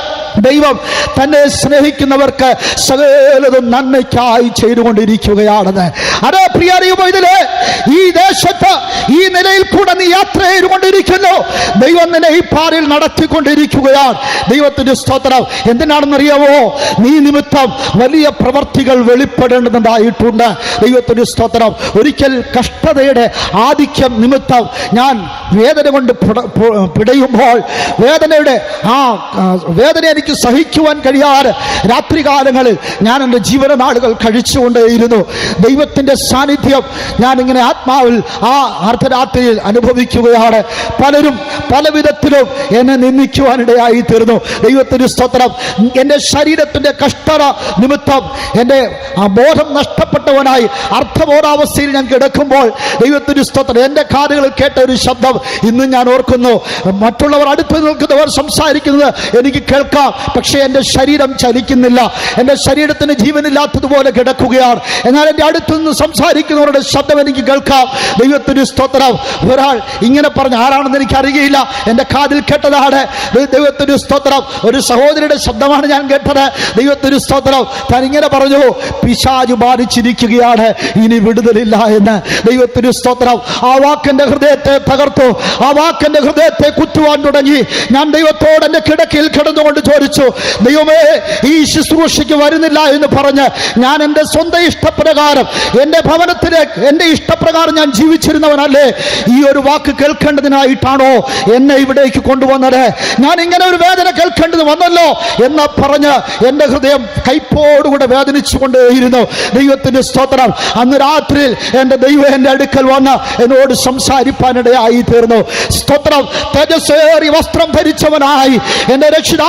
ദൈവം തന്നെ സ്നേഹിക്കുന്നവർക്ക് സകലതും നന്മയ്ക്കായി ചെയ്തുകൊണ്ടിരിക്കുകയാണെന്ന് അതേ പ്രിയ ദൈവം ഇതില് ഈ ദേശത്ത് ഈ നിലയിൽ കൂടെ നീ യാത്ര ചെയ്തുകൊണ്ടിരിക്കുന്നു ദൈവം നിന്നെ ഈ പാറിൽ നടത്തിക്കൊണ്ടിരിക്കുകയാണ് ദൈവത്തിന്റെ സ്തോത്രം എന്തിനാണെന്നറിയാവോ നീ നിമിത്തം വലിയ പ്രവർത്തികൾ വെളിപ്പെടേണ്ടതായിട്ടുണ്ട് ദൈവത്തിന്റെ സ്തോത്രം ഒരിക്കൽ കഷ്ടതയുടെ ആധിക്യം നിമിത്തം ഞാൻ വേദന കൊണ്ട് പിട- പു- പിടയുമ്പോൾ വേദനയുടെ ആ ആ, വേദന എനിക്ക് സഹിക്കുവാൻ കഴിയാതെ രാത്രികാലങ്ങളിൽ ഞാൻ എൻ്റെ ജീവനനാളുകൾ കഴിച്ചുകൊണ്ടേയിരുന്നു ദൈവത്തിൻ്റെ സാന്നിധ്യം ഞാൻ ഇങ്ങനെ ആത്മാവിൽ ആ അർദ്ധരാത്രിയിൽ അനുഭവിക്കുകയാണ് പലരും പല വിധത്തിലും എന്നെ നിന്ദിക്കുവാനിടയായി തീർന്നു ദൈവത്തിന് സ്തോത്രം എൻ്റെ ശരീരത്തിൻ്റെ കഷ്ടത നിമിത്തം എൻ്റെ ആ ബോധം നഷ്ടപ്പെട്ടവനായി അർത്ഥബോധാവസ്ഥയിൽ ഞാൻ കിടക്കുമ്പോൾ ദൈവത്തിന് സ്തോത്രം എൻ്റെ കാതുകളിൽ കേട്ട ഒരു ശബ്ദം ഇന്നും ഞാൻ ഓർക്കുന്നു മറ്റുള്ളവർ അടുത്ത് നിൽക്കുന്നവർ സംസാരിക്കുന്നത് എനിക്ക് കേൾക്കാം പക്ഷേ എൻ്റെ ശരീരം ചലിക്കുന്നില്ല എൻ്റെ ശരീരത്തിന് ജീവനില്ലാത്തതുപോലെ കിടക്കുകയാണ് എന്നാൽ എൻ്റെ അടുത്ത് നിന്ന് സംസാരിക്കുന്നവരുടെ ശബ്ദം എനിക്ക് കേൾക്കാം ദൈവത്തിന് സ്തോത്രം ഒരാൾ ഇങ്ങനെ പറഞ്ഞ ആരാണെന്ന് എനിക്ക് അറിയില്ല എൻ്റെ കാതിൽ കേട്ടതാണ് ദൈ- ദൈവത്തിന് സ്തോത്രം ഒരു സഹോദരിയുടെ ശബ്ദമാണ് ഞാൻ കേട്ടത് ദൈവത്തിന് സ്തോത്രം താൻ ഇങ്ങനെ പറഞ്ഞു പിശാജ് ബാധിച്ചിരിക്കുകയാണ് ഇനി വിടുതലില്ല എന്ന് ദൈവത്തിന് സ്തോത്രം ആ വാക്കെന്റെ ഹൃദയത്തെ തകർത്തു ആ വാക്കെന്റെ ഹൃദയത്തെ കുത്തുവാൻ തുടങ്ങി ഞാൻ ദൈവത്തോട് എൻ്റെ കിടക്കയിൽ കിടന്നുകൊണ്ട് ചോദിച്ചു ദൈവമേ ഈ ശുശ്രൂഷയ്ക്ക് വരുന്നില്ല എന്ന് പറഞ്ഞ് ഞാൻ എൻ്റെ സ്വന്തം ഇഷ്ടപ്രകാരം എൻ്റെ ഭവനത്തിലേക്ക് എൻ്റെ ഇഷ്ടപ്രകാരം ഞാൻ ജീവിച്ചിരുന്നവനല്ലേ ഈ ഒരു വാക്ക് കേൾക്കേണ്ടതിനായിട്ടാണോ എന്നെ ഇവിടേക്ക് കൊണ്ടുവന്നത് ഞാൻ ഇങ്ങനെ ഒരു വേദന കേൾക്കേണ്ടത് വന്നല്ലോ എന്ന് പറഞ്ഞ് എൻ്റെ ഹൃദയം കൈപ്പോടുകൂടെ വേദനിച്ചു കൊണ്ടേയിരുന്നു ദൈവത്തിന്റെ സ്തോത്രം അന്ന് രാത്രിയിൽ എൻ്റെ ദൈവം എൻ്റെ അടുക്കൽ വന്ന് എന്നോട് സംസാരിപ്പാനിടയായി തീർന്നു സ്തോത്രം തേജസ്സേറി വസ്ത്രം ധരിച്ചവനായി എൻ്റെ രക്ഷിതാവ് എൻ്റെ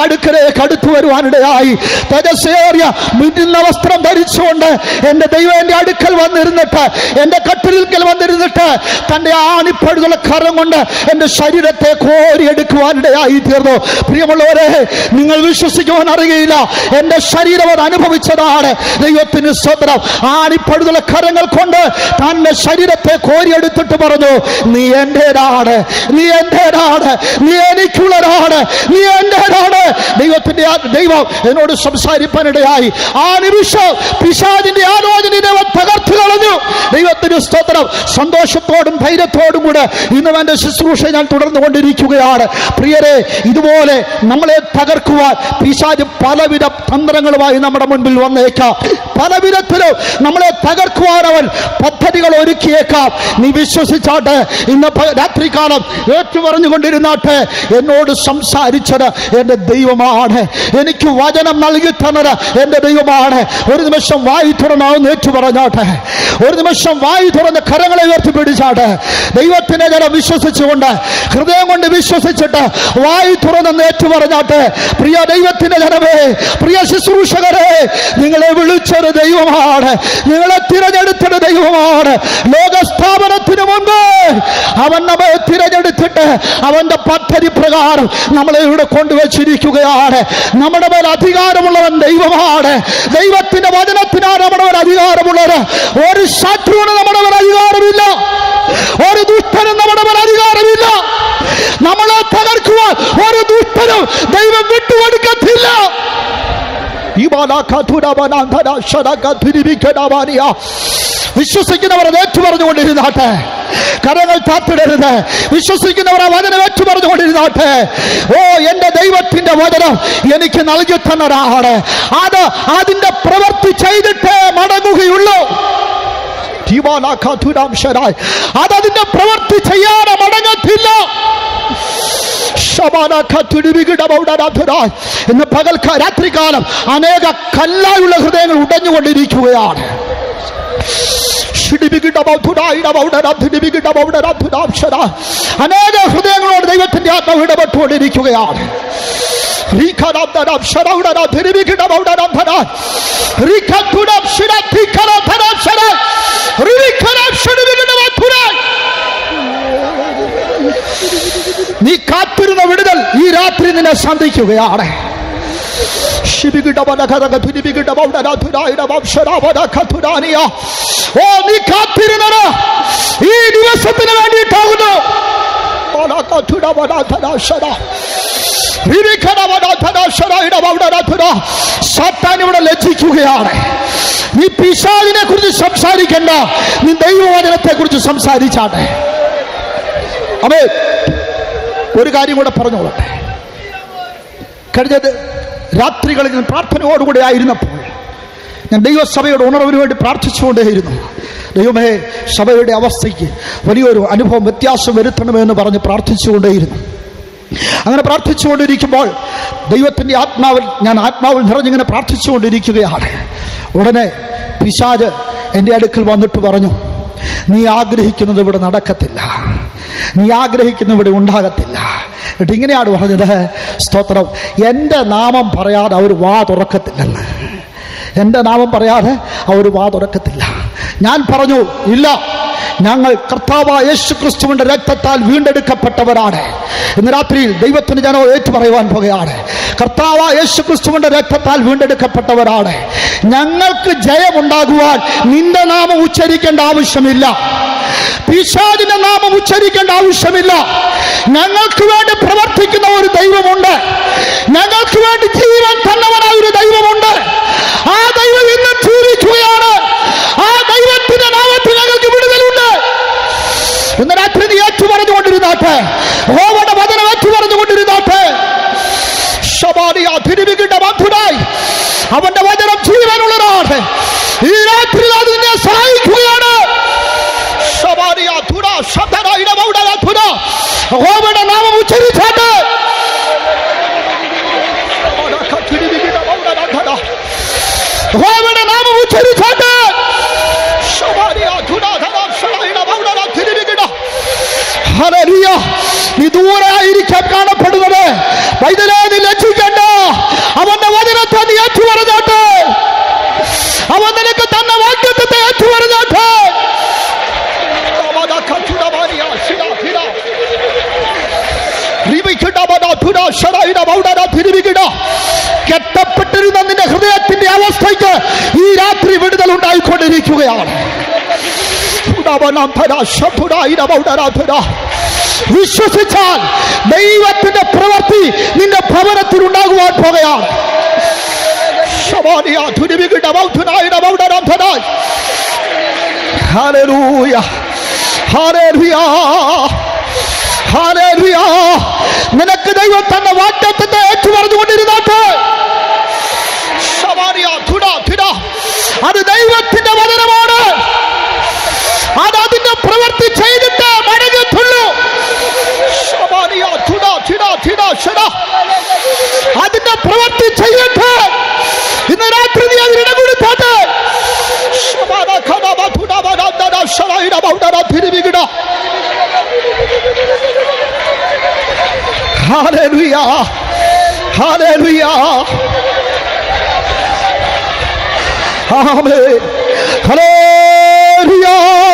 അടുക്കലേക്ക് അടുത്തു വരുവാനിടയായി തേജസ്സേറിയ മിന്നുന്ന വസ്ത്രം ധരിച്ചുകൊണ്ട് എൻ്റെ ദൈവം എൻ്റെ അടുക്കൽ വന്നിരുന്നിട്ട് എൻ്റെ കട്ടിലിൽ വന്നിരുന്നിട്ട് തൻ്റെ ആണിപ്പഴുതുള്ള കരം കൊണ്ട് എൻ്റെ ശരീരത്തെ കോരിയെടുക്കുവാനിടയായി തീർന്നു പ്രിയമുള്ളവരെ നിങ്ങൾ വിശ്വസിക്കുവാൻ അറിയുകയില്ല എൻ്റെ ശരീരം അത് അനുഭവിച്ചതാണ് ദൈവത്തിന് സ്വതന്ത്രം ആണിപ്പഴുതുള്ള കരങ്ങൾ കൊണ്ട് തന്റെ ശരീരത്തെ കോരിയെടുത്തിട്ട് പറഞ്ഞു നീ എന്റേതാണ് നീ എന്റേതാണ് നീ എനിക്കുള്ളതാണ് നീ എന്റേതാണ് ദൈവത്തിന്റെ ആ- ദൈവം എന്നോട് സംസാരിപ്പാനിടയായി ആ നിമിഷം പിശാദിന്റെ ആലോചനയെ അവൻ തകർത്തു കളഞ്ഞു ദൈവത്തിന് സ്തോത്രം സന്തോഷത്തോടും ധൈര്യത്തോടും കൂടെ ഇന്നും എന്റെ ശുശ്രൂഷ ഞാൻ തുടർന്നു കൊണ്ടിരിക്കുകയാണ് പ്രിയരെ ഇതുപോലെ നമ്മളെ തകർക്കുവാൻ പിശാജ് പലവിധ തന്ത്രങ്ങളുമായി നമ്മുടെ മുൻപിൽ വന്നേക്കാം പല വിധത്തിലും നമ്മളെ തകർക്കുവാൻ അവൻ പദ്ധതികൾ ഒരുക്കിയേക്കാം നീ വിശ്വസിച്ചാട്ടെ ഇന്ന് പ- രാത്രികാലം ഏറ്റു പറഞ്ഞുകൊണ്ടിരുന്നാട്ടെ എന്നോട് സംസാരിച്ചത് എൻ്റെ ദൈവമാണ് എനിക്ക് വചനം നൽകി തന്നത് എൻ്റെ ദൈവമാണ് ഒരു നിമിഷം വായി തുറന്നാവുന്ന ഏറ്റു പറഞ്ഞാട്ടെ ഒരു നിമിഷം വായി തുറന്ന് കരങ്ങളെ ഉയർത്തി പിടിച്ചാട്ടെ ദൈവത്തിനെ ജനം വിശ്വസിച്ചുകൊണ്ട് ഹൃദയം കൊണ്ട് വിശ്വസിച്ചിട്ട് വായി തുറന്ന് ഏറ്റു പറഞ്ഞാട്ടെ പ്രിയ ദൈവത്തിന്റെ ജനമേ പ്രിയ ശുശ്രൂഷകരെ നിങ്ങളെ വിളിച്ചൊരു ദൈവമാണ് നിങ്ങളെ തിരഞ്ഞെടുത്തൊരു ദൈവമാണ് ലോകസ്ഥാപനത്തിന് മുമ്പ് അവൻ നമ്മെ തിരഞ്ഞെടുത്തിട്ട് അവന്റെ പദ്ധതി പ്രകാരം നമ്മളെ ഇവിടെ കൊണ്ടുവച്ചിരിക്കുകയാണ് നമ്മുടെ മേൽ അധികാരമുള്ളവൻ ദൈവമാണ് ദൈവത്തിന്റെ വചനത്തിനാണ് നമ്മുടെ മേൽ അധികാരമുള്ളത് ഒരു ശത്രുവിന് നമ്മുടെ മേൽ അധികാരമില്ല ഒരു ദുഷ്ടനും നമ്മുടെ മേൽ അധികാരമില്ല നമ്മളെ തകർക്കുവാൻ ഒരു ദുഷ്ടനും ദൈവം വിട്ടുകൊടുക്കത്തില്ല വിശ്വസിക്കുന്നവർ അത് ഏറ്റു പറഞ്ഞുകൊണ്ടിരുന്നാട്ടെ കരങ്ങൾ താത്തിടരുത് വിശ്വസിക്കുന്നവർ ആ വചനം ഏറ്റു പറഞ്ഞുകൊണ്ടിരുന്നാട്ടെ ഓ എന്റെ ദൈവത്തിന്റെ വചനം എനിക്ക് നൽകി തന്നതാണ് അത് അതിന്റെ പ്രവൃത്തി ചെയ്തിട്ടേ മടങ്ങുകയുള്ളൂ ജീവാനാഖാതുരാംശരായി അതതിന്റെ പ്രവൃത്തി ചെയ്യാതെ മടങ്ങത്തില്ല ശബാനാഖാതുരുവികിടമൗഡനാഥുരായി. ഇന്ന് പകൽക്ക രാത്രികാലം അനേക കല്ലായുള്ള ഹൃദയങ്ങൾ ഉടഞ്ഞുകൊണ്ടിരിക്കുകയാണ് ഷിടിബികിടമൗധുരായിടമൗഡനാഥുരിബികിടമൗഡനാഥുരാംശരായി. അനേക ഹൃദയങ്ങളോട് ദൈവത്തിന്റെ ആത്മാവ് ഇടപെട്ടുകൊണ്ടിരിക്കുകയാണ് നീ കാത്തിരുന്ന വിടുതൽ ഈ രാത്രി നിന്നെ സന്ധിക്കുകയാണ് ഓ നീ കാത്തിരുന്നത് ഈ ദിവസത്തിന് വേണ്ടിയിട്ടാകുന്നു സാത്താൻ ഇവിടെ ലജ്ജിക്കുകയാണ് നീ പിശാലിനെ കുറിച്ച് സംസാരിക്കണ്ട നീ ദൈവവചനത്തെ കുറിച്ച് സംസാരിച്ചാട്ടെ അമേ ഒരു കാര്യം കൂടെ പറഞ്ഞോളട്ടെ കഴിഞ്ഞ ദ- രാത്രികളിൽ ഞാൻ പ്രാർത്ഥനയോടുകൂടി ആയിരുന്നപ്പോൾ ഞാൻ ദൈവസഭയുടെ ഉണർവിന് വേണ്ടി പ്രാർത്ഥിച്ചുകൊണ്ടേയിരുന്നു ദൈവമേ സഭയുടെ അവസ്ഥയ്ക്ക് വലിയൊരു അനുഭവം വ്യത്യാസം വരുത്തണമെന്ന് പറഞ്ഞ് പ്രാർത്ഥിച്ചുകൊണ്ടേയിരുന്നു അങ്ങനെ പ്രാർത്ഥിച്ചുകൊണ്ടിരിക്കുമ്പോൾ ദൈവത്തിൻ്റെ ആത്മാവിൽ ഞാൻ ആത്മാവിൽ നിറഞ്ഞിങ്ങനെ പ്രാർത്ഥിച്ചുകൊണ്ടിരിക്കുകയാണ് ഉടനെ പിശാജ് എൻ്റെ അടുക്കൽ വന്നിട്ട് പറഞ്ഞു നീ ആഗ്രഹിക്കുന്നത് ഇവിടെ നടക്കത്തില്ല നീ ആഗ്രഹിക്കുന്ന ഇവിടെ ഉണ്ടാകത്തില്ല എന്നിട്ട് ഇങ്ങനെയാണ് പറഞ്ഞത് സ്തോത്രം എൻ്റെ നാമം പറയാതെ അവർ വാ തുറക്കത്തില്ലെന്ന് എൻ്റെ നാമം പറയാതെ അവർ വാ തുറക്കത്തില്ല ഞാൻ പറഞ്ഞു ഇല്ല ഞങ്ങൾ കർത്താവായ യേശു ക്രിസ്തുവിന്റെ രക്തത്താൽ വീണ്ടെടുക്കപ്പെട്ടവരാണ് ഇന്ന് രാത്രിയിൽ ദൈവത്തിന് ഞാൻ ഏറ്റു പറയുവാൻ പോകുകയാണ് കർത്താവായ യേശു ക്രിസ്തുവിന്റെ രക്തത്താൽ വീണ്ടെടുക്കപ്പെട്ടവരാണ് ഞങ്ങൾക്ക് ജയമുണ്ടാകുവാൻ നിന്റെ നാമം ഉച്ചരിക്കേണ്ട ആവശ്യമില്ല പിശാചിന്റെ നാമം ഉച്ചരിക്കേണ്ട ആവശ്യമില്ല ഞങ്ങൾക്ക് വേണ്ടി പ്രവർത്തിക്കുന്ന ഒരു ദൈവമുണ്ട് ഞങ്ങൾക്ക് വേണ്ടി ജീവൻ തന്നവനായ ഒരു ദൈവമുണ്ട് ആ ദൈവം ഇന്ന് ജീവിക്കുകയാണ് ആ ദൈവത്തിന്റെ നാമത്തിൽ ഞങ്ങൾക്ക് വിടുതലുണ്ട് ഇന്ന് രാത്രി നീ ഏറ്റു പറഞ്ഞുകൊണ്ടിരുന്നാട്ടെ ഹോവയുടെ വചനം ഏറ്റു പറഞ്ഞുകൊണ്ടിരുന്നാട്ടെ ശബാലിയ തിരുവികിട്ട മധുരായി അവന്റെ വചനം ജീവനുള്ളതാണ് ഈ രാത്രി അത് നിന്നെ സഹായിക്കുകയാണ് ശബാലിയ ധുര ശതര ഇടമൗട ധുര ഹോവയുടെ നാമം ഉച്ചരിച്ചാട്ട് ഹോവയുടെ നാമം ഉച്ചരിച്ചാട്ട് ശബാലിയ ധുര ധര ശട ഇടമൗട തിരുവികിട ഹല്ലേലൂയ. നീ ദൂരെ ആയിരിക്കാൻ കാണപ്പെടുന്നത് വൈദ്യരെ നീ ലജ്ജിക്കണ്ട അവന്റെ വചനത്തെ നീ ഏറ്റു പറഞ്ഞാട്ടെ അവൻ നിനക്ക് തന്ന വാക്യത്തെ ഏറ്റു പറഞ്ഞാട്ടെ കെട്ടപ്പെട്ടിരുന്ന നിന്റെ ഹൃദയത്തിന്റെ അവസ്ഥയ്ക്ക് ഈ രാത്രി വിടുതൽ ഉണ്ടായിക്കൊണ്ടിരിക്കുകയാണ് വിശ്വസിച്ചാൽ ദൈവത്തിന്റെ പ്രവൃത്തി നിന്റെ ഭവനത്തിൽ ഉണ്ടാകുവാൻ പോകുകയാണ് ശബാനിയ തുരുവികിട മൗഢനായിട മൗഢനാഥനായി Hallelujah. Hallelujah. Hallelujah. നിനക്ക് ദൈവം തന്ന വാറ്റത്തെ ഏറ്റു പറഞ്ഞുകൊണ്ടിരുന്നാട്ട് ശബാനിയ തുട തുട അത് ദൈവത്തിന്റെ വചനമാണ് അത് അതിന്റെ പ്രവൃത്തി ചെയ്തിട്ട് മടങ്ങത്തുള്ളൂ ശബാനിയ തുട തുട തുട ഷട അതിന്റെ പ്രവൃത്തി ചെയ്തിട്ട് ഇന്ന് രാത്രി നീ അതിന് ഇടം കൊടുത്താട്ട് Shabana ഖദബ തുടബ Nandana ശളൈന മൗഡന തിരുവികിട Hallelujah. Hallelujah. Amen. Hallelujah.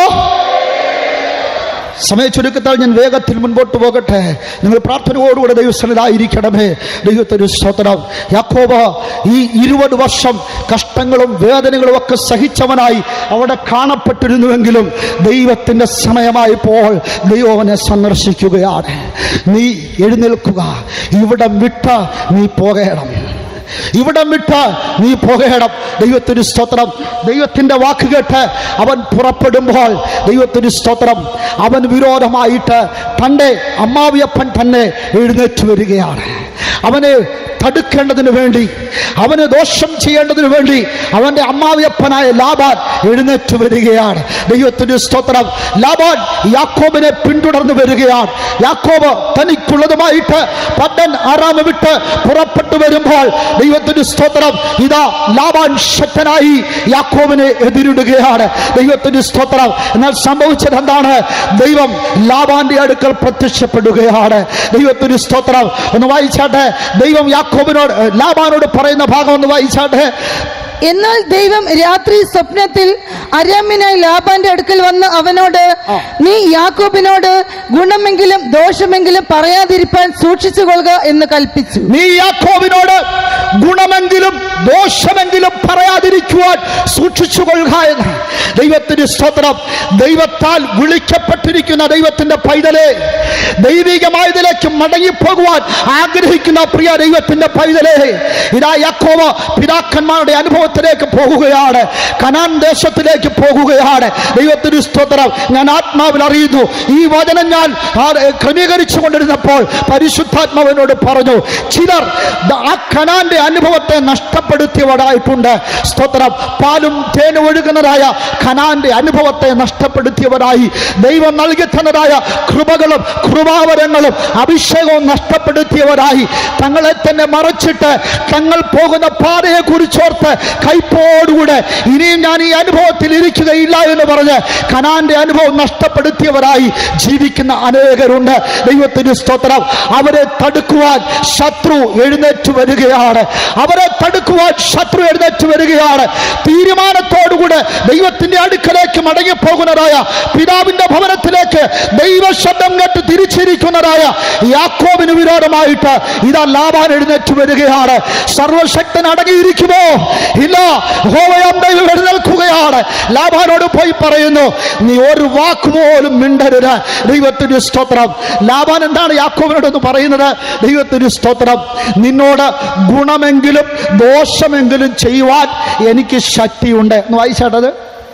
സമയ ചുരുക്കത്താൽ ഞാൻ വേഗത്തിൽ മുൻപോട്ട് പോകട്ടെ നിങ്ങൾ പ്രാർത്ഥനയോടുകൂടെ ദൈവസ്ഥലായിരിക്കണമേ ദൈവത്തൊരു സ്തോത്രം യാക്കോബ ഈ ഇരുപത് വർഷം കഷ്ടങ്ങളും വേദനകളും ഒക്കെ സഹിച്ചവനായി അവിടെ കാണപ്പെട്ടിരുന്നുവെങ്കിലും ദൈവത്തിന്റെ സമയമായപ്പോൾ ദൈവം അവനെ സന്ദർശിക്കുകയാണ് നീ എഴുന്നേൽക്കുക ഇവിടം വിട്ട് നീ പോകണം ഇവിടം വിട്ട് നീ പോകണം ദൈവത്തിന് സ്തോത്രം ദൈവത്തിന്റെ വാക്ക് കേട്ട് അവൻ പുറപ്പെടുമ്പോൾ ദൈവത്തിന് സ്തോത്രം അവൻ വിരോധമായിട്ട് തൻ്റെ അമ്മാവിയപ്പൻ തന്നെ എഴുന്നേറ്റ് വരികയാണ് അവനെ തടുക്കേണ്ടതിന് വേണ്ടി അവന് ദോഷം ചെയ്യേണ്ടതിന് വേണ്ടി അവന്റെ അമ്മാവിയപ്പനായ ലാബാൻ എഴുന്നേറ്റ് വരികയാണ് ദൈവത്തിന്റെ സ്തോത്രം ലാബാൻ യാക്കോബിനെ പിന്തുടർന്ന് വരികയാണ് യാക്കോബ് തനിക്കുള്ളതുമായിട്ട് പട്ടൻ ആറാമ വിട്ട് പുറപ്പെട്ടു വരുമ്പോൾ ദൈവത്തിന്റെ സ്തോത്രം ഇതാ ലാബാൻ ശക്തനായി യാക്കോബിനെ എതിരിടുകയാണ് ദൈവത്തിന്റെ സ്തോത്രം എന്നാൽ സംഭവിച്ചത് എന്താണ് ദൈവം ലാബാന്റെ അടുക്കൽ പ്രത്യക്ഷപ്പെടുകയാണ് ദൈവത്തിന് സ്തോത്രം ഒന്ന് വായിച്ചാട്ടെ ദൈവം യാക്കോബിനോട് ലാബാനോട് പറയുന്ന ഭാഗം ഒന്ന് വായിച്ചാട്ടെ എന്നാൽ ദൈവം രാത്രി സ്വപ്നത്തിൽ അരാമ്യനായി ലാബാന്റെ അടുക്കൽ വന്ന് അവനോട് നീ യാക്കോബിനോട് ഗുണമെങ്കിലും ദോഷമെങ്കിലും പറയാതിരിപ്പാൻ സൂക്ഷിച്ചു കൊള്ളുക എന്ന് കൽപ്പിച്ചു നീ യാക്കോബിനോട് ഗുണമെങ്കിലും ദോഷമെങ്കിലും പറയാതിരിക്കുവാൻ സൂക്ഷിച്ചു കൊള്ളുക എന്ന് ദൈവത്തിന് സ്തോത്രം ദൈവത്താൽ വിളിക്കപ്പെട്ടിരിക്കുന്ന ദൈവത്തിന്റെ പൈതലെ ദൈവികമായതിലേക്ക് മടങ്ങിപ്പോകുവാൻ ആഗ്രഹിക്കുന്ന പ്രിയ ദൈവത്തിന്റെ പൈതലെ ഇതാ യാക്കോബ് പിതാക്കന്മാരുടെ അനുഭവത്തിലേക്ക് പോകുകയാണ് കനാൻ ദേശത്തിലേക്ക് പോകുകയാണ് ദൈവത്തിന് സ്തോത്രം ഞാൻ ആത്മാവിൽ അറിയുന്നു ഈ വചനം ഞാൻ ആ, ക്രമീകരിച്ചു കൊണ്ടിരുന്നപ്പോൾ പരിശുദ്ധാത്മാവിനോട് പറഞ്ഞു ചിലർ ദ- ആ കനാന്റെ അനുഭവത്തെ നഷ്ടപ്പെടുത്തിയവരായിട്ടുണ്ട് സ്തോത്രം പാലും തേനും ഒഴുകുന്നതായ കനാന്റെ അനുഭവത്തെ നഷ്ടപ്പെടുത്തിയവരായി ദൈവം നൽകി തന്നതായ കൃപകളും കൃപാവരങ്ങളും അഭിഷേകവും നഷ്ടപ്പെടുത്തിയവരായി തങ്ങളെ തന്നെ മറച്ചിട്ട് തങ്ങൾ പോകുന്ന പാതയെ കുറിച്ചോർത്ത് കൈപ്പോടുകൂടെ ഇനിയും ഞാൻ ഈ അനുഭവത്തിൽ ഇരിക്കുകയില്ല എന്ന് പറഞ്ഞ് കനാന്റെ അനുഭവം നഷ്ടപ്പെടുത്തിയവരായി ജീവിക്കുന്ന അനേകരുണ്ട് ദൈവത്തിന് സ്തോത്രം അവരെ തടുക്കുവാൻ ശത്രു എഴുന്നേറ്റ് വരികയാണ് അവരെ തടുക്കുവാൻ ശത്രു എഴുന്നേറ്റ് വരികയാണ് തീരുമാനത്തോടുകൂടെ ദൈവത്തിന്റെ അടുക്കലേക്ക് മടങ്ങിപ്പോകുന്നതായ പിതാവിന്റെ ഭവനത്തിലേക്ക് ദൈവശബ്ദം കേട്ട് തിരിച്ചിരിക്കുന്നതായ യാക്കോബിന് വിരോധമായിട്ട് ഇതാ ലാഭാൻ എഴുന്നേറ്റ് വരികയാണ് സർവശക്തൻ അടങ്ങിയിരിക്കുമോ ഇല്ല ഹോവയാം ദൈവം എഴുന്നേൽക്കുകയാണ് ലാഭാനോട് പോയി പറയുന്നു നീ ഒരു വാക്കുപോലും മിണ്ടരുത് ദൈവത്തിന് സ്തോത്രം ലാഭാൻ എന്താണ് യാക്കോബിനോടൊന്ന് പറയുന്നത് ദൈവത്തിന് സ്തോത്രം നിന്നോട് ഗുണമെങ്കിലും ദോഷമെങ്കിലും ചെയ്യുവാൻ എനിക്ക് ശക്തിയുണ്ട് എന്ന് വായിച്ചാട്ടത്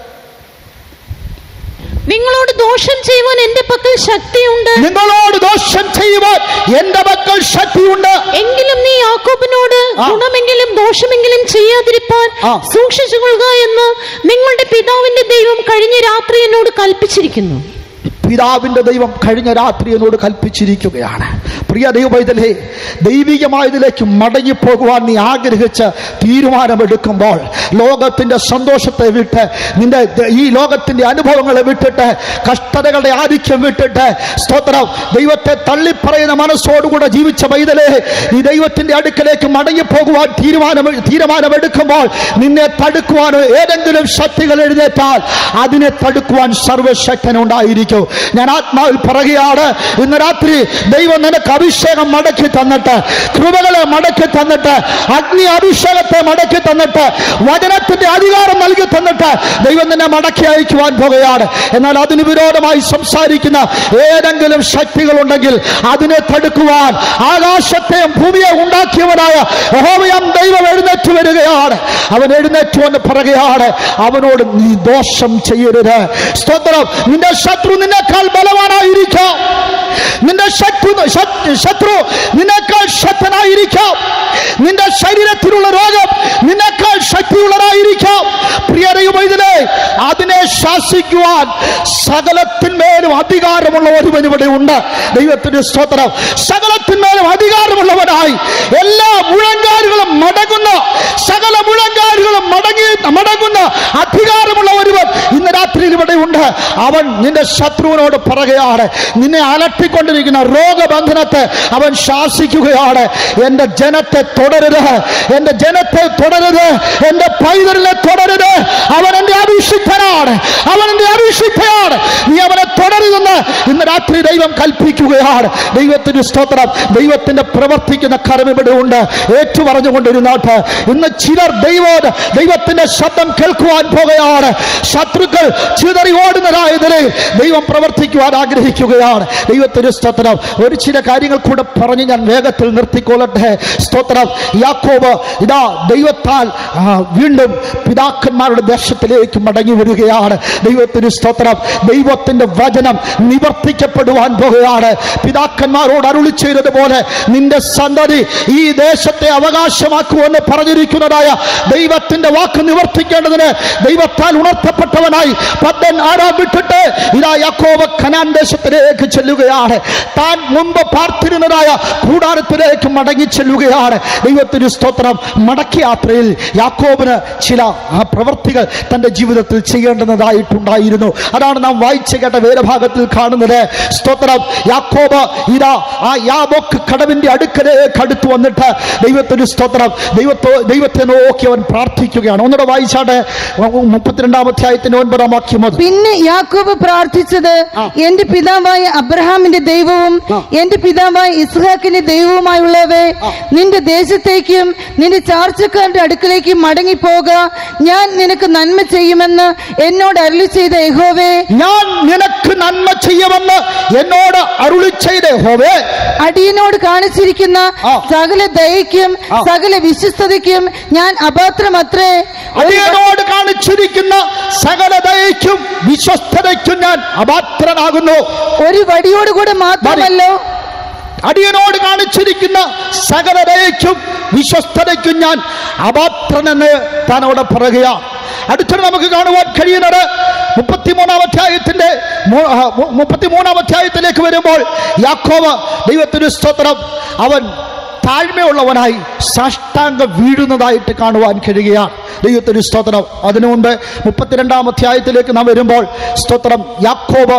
നിങ്ങളോട് ദോഷം ചെയ്യുവാൻ എന്റെ പക്കൽ ശക്തിയുണ്ട് നിങ്ങളോട് ദോഷം ചെയ്യുവാൻ എന്റെ മക്കൾ ശക്തിയുണ്ട് എങ്കിലും നീ യാക്കോബിനോട് ആ. ഗുണമെങ്കിലും ദോഷമെങ്കിലും ചെയ്യാതിരിപ്പാൻ ആ. സൂക്ഷിച്ചു കൊള്ളുക എന്ന് നിങ്ങളുടെ പിതാവിന്റെ ദൈവം കഴിഞ്ഞ രാത്രി എന്നോട് കൽപ്പിച്ചിരിക്കുന്നു പിതാവിന്റെ ദൈവം കഴിഞ്ഞ രാത്രി എന്നോട് കൽപ്പിച്ചിരിക്കുകയാണ് പ്രിയ ദൈവവൈതലേ ദൈവികമായതിലേക്ക് മടങ്ങിപ്പോകുവാൻ നീ ആഗ്രഹിച്ച് തീരുമാനമെടുക്കുമ്പോൾ ലോകത്തിന്റെ സന്തോഷത്തെ വിട്ട് നിന്റെ ദ- ഈ ലോകത്തിന്റെ അനുഭവങ്ങളെ വിട്ടിട്ട് കഷ്ടതകളുടെ ആധിക്യം വിട്ടിട്ട് സ്തോത്രം ദൈവത്തെ തള്ളിപ്പറയുന്ന മനസ്സോടുകൂടെ ജീവിച്ച വൈതലേ നീ ദൈവത്തിന്റെ അടുക്കലേക്ക് മടങ്ങിപ്പോകുവാൻ തീരുമാനം തീരുമാനമെടുക്കുമ്പോൾ നിന്നെ തടുക്കുവാനോ ഏതെങ്കിലും ശക്തികൾ എഴുന്നേറ്റാൽ അതിനെ തടുക്കുവാൻ സർവശക്തനുണ്ടായിരിക്കും ഞാൻ ആത്മാവിൽ പറയുകയാണ് ഇന്ന് രാത്രി ദൈവം നിനക്ക് അഭിഷേകം മടക്കി തന്നിട്ട് കൃപകളെ മടക്കി തന്നിട്ട് അഗ്നി അഭിഷേകത്തെ മടക്കി തന്നിട്ട് വചനത്തിന്റെ അധികാരം നൽകി തന്നിട്ട് ദൈവം നിന്നെ മടക്കി അയക്കുവാൻ പോകുകയാണ് എന്നാൽ അതിന് വിരോധമായി സംസാരിക്കുന്ന ഏതെങ്കിലും ശക്തികളുണ്ടെങ്കിൽ അതിനെ തടുക്കുവാൻ ആകാശത്തെയും ഭൂമിയെ ഉണ്ടാക്കിയവനായ യഹോവയാം ദൈവം എഴുന്നേറ്റ് വരികയാണ് അവൻ എഴുന്നേറ്റു എന്ന് പറയുകയാണ് അവനോട് നീ ദോഷം ചെയ്യരുത് സ്തോത്രം നിന്റെ ശത്രു നിന്നെക്കാൾ ബലവാനായിരിക്കാം നിന്റെ ശത്രു ശത്- ശത്രു നിന്നെക്കാൾ ശക്തനായിരിക്കാം നിന്റെ ശരീരത്തിലുള്ള രോഗം നിന്നെക്കാൾ ശക്തിയുള്ളതായിരിക്കാം പ്രിയതയുമൈതിനെ അതിനെ ശാസിക്കുവാൻ സകലത്തിന്മേലും അധികാരമുള്ള ഒരുവൻ ഇവിടെ ഉണ്ട് ദൈവത്തിന്റെ സ്തോത്രം സകലത്തിന്മേലും അധികാരമുള്ളവനായി എല്ലാ മുഴങ്കാലുകളും മടങ്ങുന്ന സകല മുഴങ്കാലുകളും മടങ്ങി മടങ്ങുന്ന അധികാരമുള്ള ഒരുവൻ ഇന്ന് രാത്രിയിൽ ഇവിടെ ഉണ്ട് അവൻ നിന്റെ ശത്രുവിനോട് പറയുകയാണ് നിന്നെ അലട്ടിക്കൊണ്ടിരിക്കുന്ന രോഗബന്ധനത്തെ അവൻ ശാസിക്കുകയാണ് എൻ്റെ ജനത്തെ തുടരുത് എൻ്റെ ജനത്തെ തുടരുത് എൻ്റെ പൈതലിനെ തുടരുത് അവൻ എൻ്റെ അഭിഷിക്തനാണ് അവൻ എൻ്റെ അഭിഷിക്തയാണ് നീ അവനെ തുടരുതെന്ന് ഇന്ന് രാത്രി ദൈവം കൽപ്പിക്കുകയാണ് ദൈവത്തിന് സ്തോത്രം ദൈവത്തിന്റെ പ്രവർത്തിക്കുന്ന കരം ഇവിടെ ഉണ്ട് ഏറ്റു പറഞ്ഞുകൊണ്ടിരുന്നാട്ട് ഇന്ന് ചിലർ ദൈവ ദൈവത്തിന്റെ ശബ്ദം കേൾക്കുവാൻ പോകുകയാണ് ശത്രുക്കൾ ചിതറി ഓടുന്നതായതിന് ദൈവം പ്രവർത്തിക്കുവാൻ ആഗ്രഹിക്കുകയാണ് ദൈവത്തിന് സ്തോത്രം ഒരു ചില കാര്യങ്ങൾ കൂടെ പറഞ്ഞ് ഞാൻ വേഗത്തിൽ നിർത്തിക്കൊള്ളട്ടെ സ്തോത്രം യാക്കോബ് ഇതാ ദൈവത്താൽ ആ, വീണ്ടും പിതാക്കന്മാരുടെ ദേശത്തിലേക്ക് മടങ്ങി വരികയാണ് ദൈവത്തിന് സ്തോത്രം ദൈവത്തിന്റെ വചനം നിവർത്തിക്കപ്പെടുവാൻ പോകുകയാണ് പിതാക്കന്മാരോട് അരുളി ചെയ്തതുപോലെ നിന്റെ സന്തതി ഈ ദേശത്തെ അവകാശമാക്കുമെന്ന് പറഞ്ഞിരിക്കുന്നതായ ദൈവത്തിന്റെ വാക്ക് നിവർത്തിക്കേണ്ടതിന് ദൈവത്താൽ ഉണർത്തപ്പെട്ടവനായി പദ്ധൻ ആരാ വിട്ടിട്ട് ഇതാ യാക്കോബ് കനാൻ ദേശത്തിലേക്ക് ചെല്ലുകയാണ് താൻ മുമ്പ് പാർത്തിരുന്നതായ കൂടാരത്തിലേക്ക് മടങ്ങി ചെല്ലുകയാണ് ദൈവത്തിന് സ്തോത്രം മടക്കി യാത്രയിൽ യാക്കോബിന് ചില ആ പ്രവർത്തികൾ തന്റെ ജീവിതത്തിൽ ചെയ്യേണ്ടതായിട്ടുണ്ടായിരുന്നു അതാണ് നാം വായിച്ചു കേട്ട വേദഭാഗത്തിൽ കാണുന്നത് സ്തോത്രം യാക്കോബ് ഇതാ ആ യാബോക്ക് കടവിന്റെ അടുക്കലേക്ക് അടുത്ത് വന്നിട്ട് ദൈവത്തിന് സ്തോത്രം ദൈവത്തോ ദൈവത്തെ നോക്കി അവൻ പ്രാർത്ഥിക്കുകയാണ് ഒന്നുകൂടെ വായിച്ചാട്ടെ മുപ്പത്തിരണ്ടാം അധ്യായത്തിന്റെ ഒൻപതാം വാക്യം അത് പിന്നെ യാക്കോബ് പ്രാർത്ഥിച്ചത് ആ. എന്റെ പിതാവായ അബ്രഹാമിന്റെ ദൈവവും ആ. എന്റെ പിതാവായ ഇസ്ഹാക്കിന്റെ ദൈവവുമായുള്ളവേ ആ. നിന്റെ ദേശത്തേക്കും നിന്റെ ചാർച്ചക്കാരുടെ അടുക്കലേക്കും മടങ്ങിപ്പോക ഞാൻ നിനക്ക് നന്മ ചെയ്യുമെന്ന് എന്നോട് അരുളി ചെയ്ത യഹോവേ ഞാൻ നിനക്ക് നന്മ ചെയ്യുമെന്ന് എന്നോട് അരുളി ചെയ്ത ഹോവേ അടിയനോട് കാണിച്ചിരിക്കുന്ന ആ. സകല ദയയ്ക്കും ആ. സകല വിശ്വസ്തതയ്ക്കും ഞാൻ അപാത്രമത്രേ ഒരു അടിയനോട് കാണിച്ചിരിക്കുന്ന സകലതയ്ക്കും വിശ്വസ്തതയ്ക്കും ഞാൻ അപാത്രനാകുന്നു ഒരു വടിയോടുകൂടെ മാത്രമല്ലോ അടിയനോട് കാണിച്ചിരിക്കുന്ന സകലതയ്ക്കും വിശ്വസ്തതയ്ക്കും ഞാൻ അപാത്രനെന്ന് താൻ അവിടെ പറയുകയാണ് അടുത്തിടെ നമുക്ക് കാണുവാൻ കഴിയുന്നത് മുപ്പത്തിമൂന്നാം അധ്യായത്തിന്റെ മൂ- ആ, മു- മുപ്പത്തിമൂന്നാം അധ്യായത്തിലേക്ക് വരുമ്പോൾ യാക്കോബ് ദൈവത്തിന് സ്തോത്രം അവൻ താഴ്മയുള്ളവനായി സാഷ്ടാംഗം വീഴുന്നതായിട്ട് കാണുവാൻ കഴിയുകയാണ് ദൈവത്തിന് സ്തോത്രം അതിനു മുമ്പ് മുപ്പത്തിരണ്ടാം അധ്യായത്തിലേക്ക് നാം വരുമ്പോൾ സ്തോത്രം യാക്കോബ്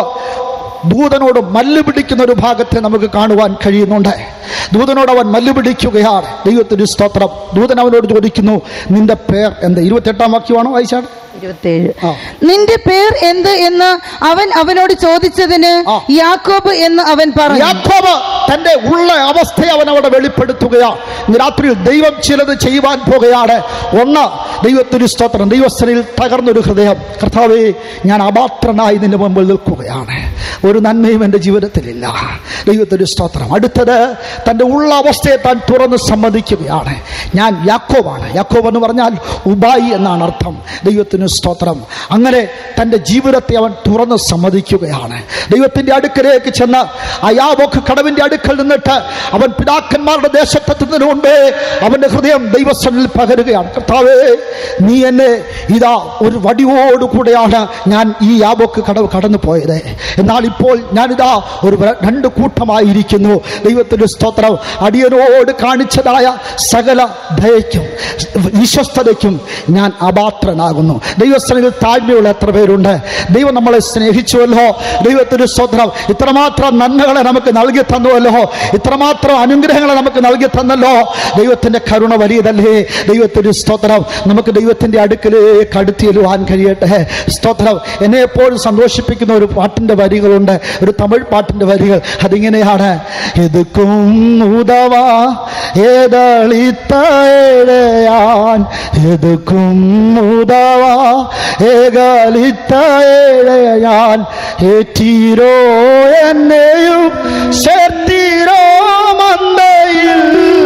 ദൂതനോട് മല്ല് പിടിക്കുന്ന ഒരു ഭാഗത്തെ നമുക്ക് കാണുവാൻ കഴിയുന്നുണ്ട് ദൂതനോട് അവൻ മല്ല് പിടിക്കുകയാണ് ദൈവത്തിന് സ്തോത്രം ദൂതൻ അവനോട് ചോദിക്കുന്നു നിന്റെ പേർ എന്ത് ഇരുപത്തെട്ടാം വാക്യമാണോ വായിച്ചാണ് ഇരുപത്തേഴ് ആ. നിന്റെ പേർ എന്ത് എന്ന് അവൻ അവനോട് ചോദിച്ചതിന് ആ. യാക്കോബ് എന്ന് അവൻ പറഞ്ഞു യാക്കോബ് തന്റെ ഉള്ള അവസ്ഥയെ അവൻ അവിടെ വെളിപ്പെടുത്തുകയാണ് ഇന്ന് രാത്രിയിൽ ദൈവം ചിലത് ചെയ്യുവാൻ പോകുകയാണ് ഒന്ന് ദൈവത്തിന് സ്തോത്രം ദൈവസ്ഥനിൽ തകർന്നൊരു ഹൃദയം കർത്താവേ ഞാൻ അപാത്രനായി നിന്റെ മുമ്പിൽ നിൽക്കുകയാണ് ഒരു നന്മയും എൻ്റെ ജീവിതത്തിലില്ല ദൈവത്തിന് സ്തോത്രം അടുത്തത് തൻ്റെ ഉള്ള അവസ്ഥയെ താൻ തുറന്ന് സമ്മതിക്കുകയാണ് ഞാൻ യാക്കോബാണ് യാക്കോബ് എന്ന് പറഞ്ഞാൽ ഉബായി എന്നാണ് അർത്ഥം ദൈവത്തിന് സ്തോത്രം അങ്ങനെ തൻ്റെ ജീവിതത്തെ അവൻ തുറന്ന് സമ്മതിക്കുകയാണ് ദൈവത്തിൻ്റെ അടുക്കലേക്ക് ചെന്ന് ആ യാബോക്ക് കടവിൻ്റെ അടുക്കൽ അടുക്കൽ നിന്നിട്ട് അവൻ പിതാക്കന്മാരുടെ ദേശത്തെത്തുന്നതിന് മുമ്പേ അവന്റെ ഹൃദയം ദൈവസ്ഥനിൽ പകരുകയാണ് കർത്താവേ നീ എന്നെ ഇതാ ഒരു വടിയോടുകൂടെയാണ് ഞാൻ ഈ യാബോക്ക് കടവ് കടന്നു പോയത് എന്നാൽ ഇപ്പോൾ ഞാനിതാ ഒരു വ- രണ്ട് കൂട്ടമായിരിക്കുന്നു ദൈവത്തിന്റെ സ്തോത്രം അടിയനോട് കാണിച്ചതായ സകല ദയയ്ക്കും വിശ്വസ്തതയ്ക്കും ഞാൻ അപാത്രനാകുന്നു ദൈവസ്ഥനിൽ താഴ്മയുള്ള എത്ര പേരുണ്ട് ദൈവം നമ്മളെ സ്നേഹിച്ചുവല്ലോ ദൈവത്തിന്റെ സ്തോത്രം ഇത്രമാത്രം നന്മകളെ നമുക്ക് നൽകി തന്നുവല്ലോ ഇത്രമാത്രം അനുഗ്രഹങ്ങളെ നമുക്ക് നൽകി തന്നല്ലോ ദൈവത്തിന്റെ കരുണ വലിയതല്ലേ ദൈവത്തിന്റെ സ്തോത്രം നമുക്ക് ദൈവത്തിന്റെ അടുക്കലേക്ക് അടുത്തിയെല്ലുവാൻ കഴിയട്ടെ സ്തോത്രം എന്നെ എപ്പോഴും സന്തോഷിപ്പിക്കുന്ന ഒരു പാട്ടിന്റെ വരികളുണ്ട് ഒരു തമിഴ് പാട്ടിന്റെ വരികൾ അതിങ്ങനെയാണ് എതുക്കും ഉദവാ ഏതളിത്ത ഏഴയാൻ എതുക്കും ഉദവാ ഏകലിത്ത ഏഴയാൻ ഏറ്റീരോ എന്നെയും ചേർത്തീരോ മന്ദയിൽ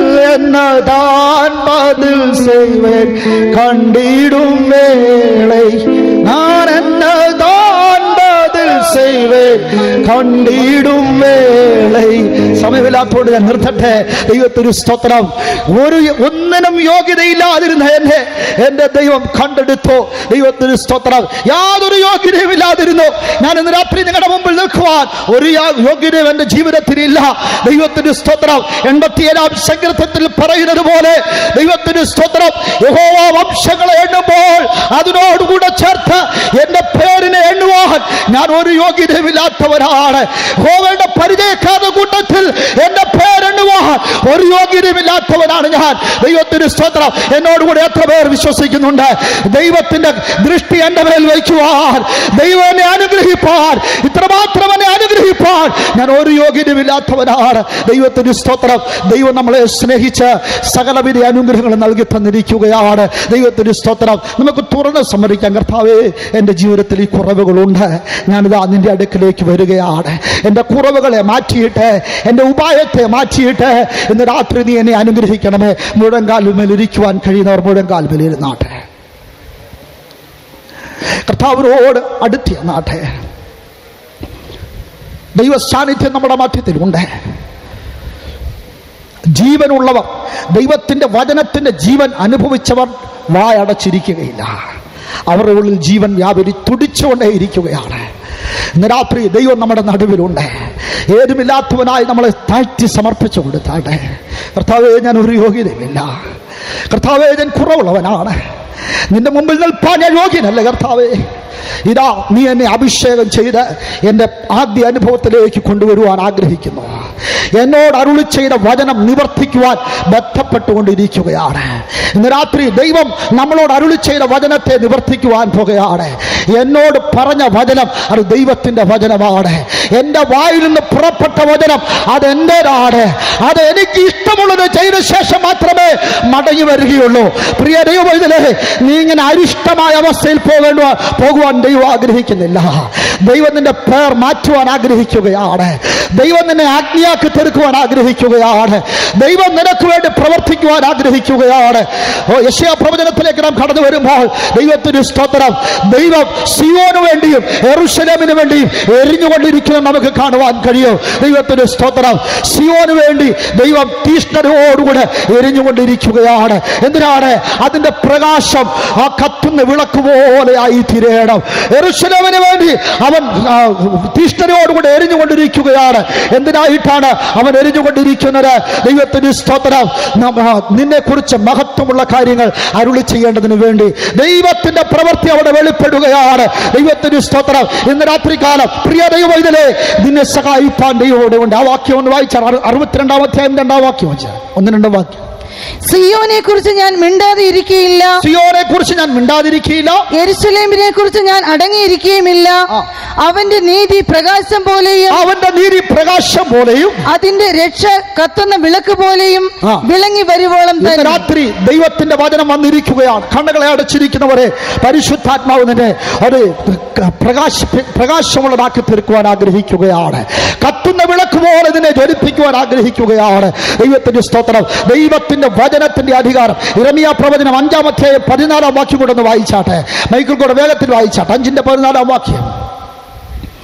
എന്നതാൻ பதில் செய்வேன் கண்டிடும் வேளை நான் என்னதான் பதில் செய்வேன் കണ്ടിടും വേളൈ സമയമില്ലാത്തോട് ഞാൻ നിർത്തട്ടെ ദൈവത്തിന് സ്തോത്രം ഒരു ഒന്നിനും യോഗ്യതയില്ലാതിരുന്ന എന്നെ എന്റെ ദൈവം കണ്ടെടുത്തു ദൈവത്തിന് സ്തോത്രം യാതൊരു യോഗ്യതയും ഇല്ലാതിരുന്നു ഞാൻ ഇന്ന് രാത്രി നിങ്ങളുടെ മുമ്പിൽ നിൽക്കുവാൻ ഒരു യാ- യോഗ്യതയും എന്റെ ജീവിതത്തിൽ ഇല്ല ദൈവത്തിന് സ്തോത്രം എൺപത്തിയേഴാം സങ്കീർത്തത്തിൽ പറയുന്നത് പോലെ ദൈവത്തിന് സ്തോത്രം യഹോവ വംശങ്ങളെ എണ്ണുമ്പോൾ അതിനോടുകൂടെ ചേർത്ത് എന്റെ പേരിനെ എണ്ണുവാൻ ഞാൻ ഒരു യോഗ്യതയുമില്ലാത്തവരാണ് യഹോവയുടെ പരിചയക്കാരുടെ കൂട്ടത്തിൽ എന്റെ പേരെണ്ണുവാൻ ഒരു യോഗ്യതയുമില്ലാത്തവനാണ് ഞാൻ ദൈവത്തിന് സ്തോത്രം എന്നോടുകൂടെ എത്ര പേർ വിശ്വസിക്കുന്നുണ്ട് ദൈവത്തിന്റെ ദൃഷ്ടി എന്റെ മേൽ വയ്ക്കുവാൻ ദൈവം എന്നെ അനുഗ്രഹിപ്പാൻ ഇത്രമാത്രം എന്നെ അനുഗ്രഹിപ്പാൻ ഞാൻ ഒരു യോഗ്യതയുമില്ലാത്തവനാണ് ദൈവത്തിന് സ്തോത്രം ദൈവം നമ്മളെ സ്നേഹിച്ച് സകലവിധ അനുഗ്രഹങ്ങൾ നൽകി തന്നിരിക്കുകയാണ് ദൈവത്തിന് സ്തോത്രം നമുക്ക് തുറന്ന് സമ്മതിക്കാം കർത്താവേ എൻ്റെ ജീവിതത്തിൽ ഈ കുറവുകളുണ്ട് ഞാനിതാ നിന്റെ അടുക്കിലേക്ക് വരികയാണ് എൻ്റെ കുറവുകളെ മാറ്റിയിട്ട് എൻ്റെ ഉപായത്തെ മാറ്റിയിട്ട് ഇന്ന് രാത്രി നീ എന്നെ അനുഗ്രഹിക്കണമേ മുഴങ്കാലുമേൽ ഇരിക്കുവാൻ കഴിയുന്നവർ മുഴങ്കാലുമേൽ ഇരുന്നാട്ടെ കർത്താവിനോട് അടുത്തിരുന്നാട്ടെ ദൈവ സാന്നിധ്യം നമ്മുടെ മധ്യത്തിലുണ്ട് ജീവനുള്ളവർ ദൈവത്തിന്റെ വചനത്തിന്റെ ജീവൻ അനുഭവിച്ചവർ വായടച്ചിരിക്കുകയില്ല അവരുടെ ഉള്ളിൽ ജീവൻ വ്യാപരി തുടിച്ചുകൊണ്ടേ ഇരിക്കുകയാണ് ഇന്ന് രാത്രി ദൈവം നമ്മുടെ നടുവിലുണ്ട് ഏതുമില്ലാത്തവനായി നമ്മളെ താഴ്ത്തി സമർപ്പിച്ചു കൊടുത്താട്ടെ കർത്താവേ ഞാൻ ഒരു യോഗ്യതയില്ല കർത്താവേ ഞാൻ കുറവുള്ളവനാണ് നിന്റെ മുമ്പിൽ നിൽപ്പാൻ ഞാൻ യോഗ്യനല്ല കർത്താവേ ഇതാ നീ എന്നെ അഭിഷേകം ചെയ്ത് എൻ്റെ ആദ്യ അനുഭവത്തിലേക്ക് കൊണ്ടുവരുവാൻ ആഗ്രഹിക്കുന്നു എന്നോട് അരുളി ചെയ്ത വചനം നിവർത്തിക്കുവാൻ ബന്ധപ്പെട്ടുകൊണ്ടിരിക്കുകയാണ് ഇന്ന് രാത്രി ദൈവം നമ്മളോട് അരുളി ചെയ്ത വചനത്തെ നിവർത്തിക്കുവാൻ പോകുകയാണ് എന്നോട് പറഞ്ഞ വചനം അത് ദൈവത്തിൻ്റെ വചനമാണ് എൻ്റെ വായിൽ നിന്ന് പുറപ്പെട്ട വചനം അത് എൻ്റെതാണ് അത് എനിക്ക് ഇഷ്ടമുള്ളത് ചെയ്ത ശേഷം മാത്രമേ മടങ്ങി വരികയുള്ളൂ പ്രിയ ദൈവം ഇതിലെ നീ ഇങ്ങനെ അരിഷ്ടമായ അവസ്ഥയിൽ പോകേണ്ട പോകുവാൻ ദൈവം ആഗ്രഹിക്കുന്നില്ല ദൈവം നിന്റെ പേർ മാറ്റുവാൻ ആഗ്രഹിക്കുകയാണ് ദൈവം നിന്നെ ആജ്ഞയാക്കി തീർക്കുവാൻ ആഗ്രഹിക്കുകയാണ് ദൈവം നിനക്ക് വേണ്ടി പ്രവർത്തിക്കുവാൻ ആഗ്രഹിക്കുകയാണ് ഓ യശയ പ്രവചനത്തിലേക്ക് നാം കടന്നു വരുമ്പോൾ ദൈവത്തിന് സ്തോത്രം ദൈവം സിയോന് വേണ്ടിയും എറുഷലേമിന് വേണ്ടിയും എരിഞ്ഞുകൊണ്ടിരിക്കുന്നത് നമുക്ക് കാണുവാൻ കഴിയും ദൈവത്തിന് സ്തോത്രം സിയോന് വേണ്ടി ദൈവം തീഷ്ണതയോടുകൂടെ എരിഞ്ഞുകൊണ്ടിരിക്കുകയാണ് എന്തിനാണ് അതിന്റെ പ്രകാശം ആ കത്തുന്ന വിളക്ക് പോലെ ആയി തീരേണം എറുഷലേമിന് വേണ്ടി അവൻ ആ, തീഷ്ണതയോടുകൂടെ എരിഞ്ഞുകൊണ്ടിരിക്കുകയാണ് എന്തിനായിട്ടാണ് അവൻ എരിഞ്ഞുകൊണ്ടിരിക്കുന്നത് ദൈവത്തിന് സ്തോത്രം നിന്നെ കുറിച്ച് മഹത്വമുള്ള കാര്യങ്ങൾ അരുളി ചെയ്യേണ്ടതിന് വേണ്ടി ദൈവത്തിന്റെ പ്രവൃത്തി അവിടെ വെളിപ്പെടുകയാണ് ദൈവത്തിന് സ്തോത്രം ഇന്ന് രാത്രികാലം പ്രിയ ദൈവം ഇതിലെ നിന്നെ സഹായിപ്പാൻ ദൈവോടെ ഉണ്ട് ആ വാക്യം ഒന്ന് വായിച്ചാൽ അറു- അറുപത്തിരണ്ടാം അധ്യായം രണ്ടാം വാക്യം വെച്ചാൽ ഒന്ന് രണ്ടും വാക്യം സിയോനെ കുറിച്ച് ഞാൻ മിണ്ടാതെ ഇരിക്കുകയില്ല സിയോനെ കുറിച്ച് ഞാൻ മിണ്ടാതിരിക്കുകയില്ല എരുസലേമിനെ കുറിച്ച് ഞാൻ അടങ്ങിയിരിക്കുകയുമില്ല ആ. അവന്റെ നീതി പ്രകാശം പോലെയും അവന്റെ നീതി പ്രകാശം പോലെയും അതിന്റെ രക്ഷ കത്തുന്ന വിളക്ക് പോലെയും ആ. വിളങ്ങി വരുവോളം ഇന്ന് തന്നെ രാത്രി ദൈവത്തിന്റെ വചനം വന്നിരിക്കുകയാണ് കണ്ണുകളെ അടച്ചിരിക്കുന്നവരെ പരിശുദ്ധാത്മാവ് നിന്നെ അത് പ്രകാശ പ്രകാശമുള്ളതാക്കി തീർക്കുവാൻ ആഗ്രഹിക്കുകയാണ് കത്തുന്ന വിളക്ക് പോലെ ഇതിനെ ജ്വലിപ്പിക്കുവാൻ ആഗ്രഹിക്കുകയാണ് ദൈവത്തിന്റെ സ്തോത്രം ദൈവത്തിന്റെ വചനത്തിന്റെ അധികാരം ഇറമിയ പ്രവചനം അഞ്ചാമത്തെ പതിനാലാം വാക്യം കൂടെ ഒന്ന് വായിച്ചാട്ടെ മൈക്കിൾ കൂടെ വേഗത്തിൽ വായിച്ചാട്ടെ അഞ്ചിന്റെ പതിനാലാം വാക്യം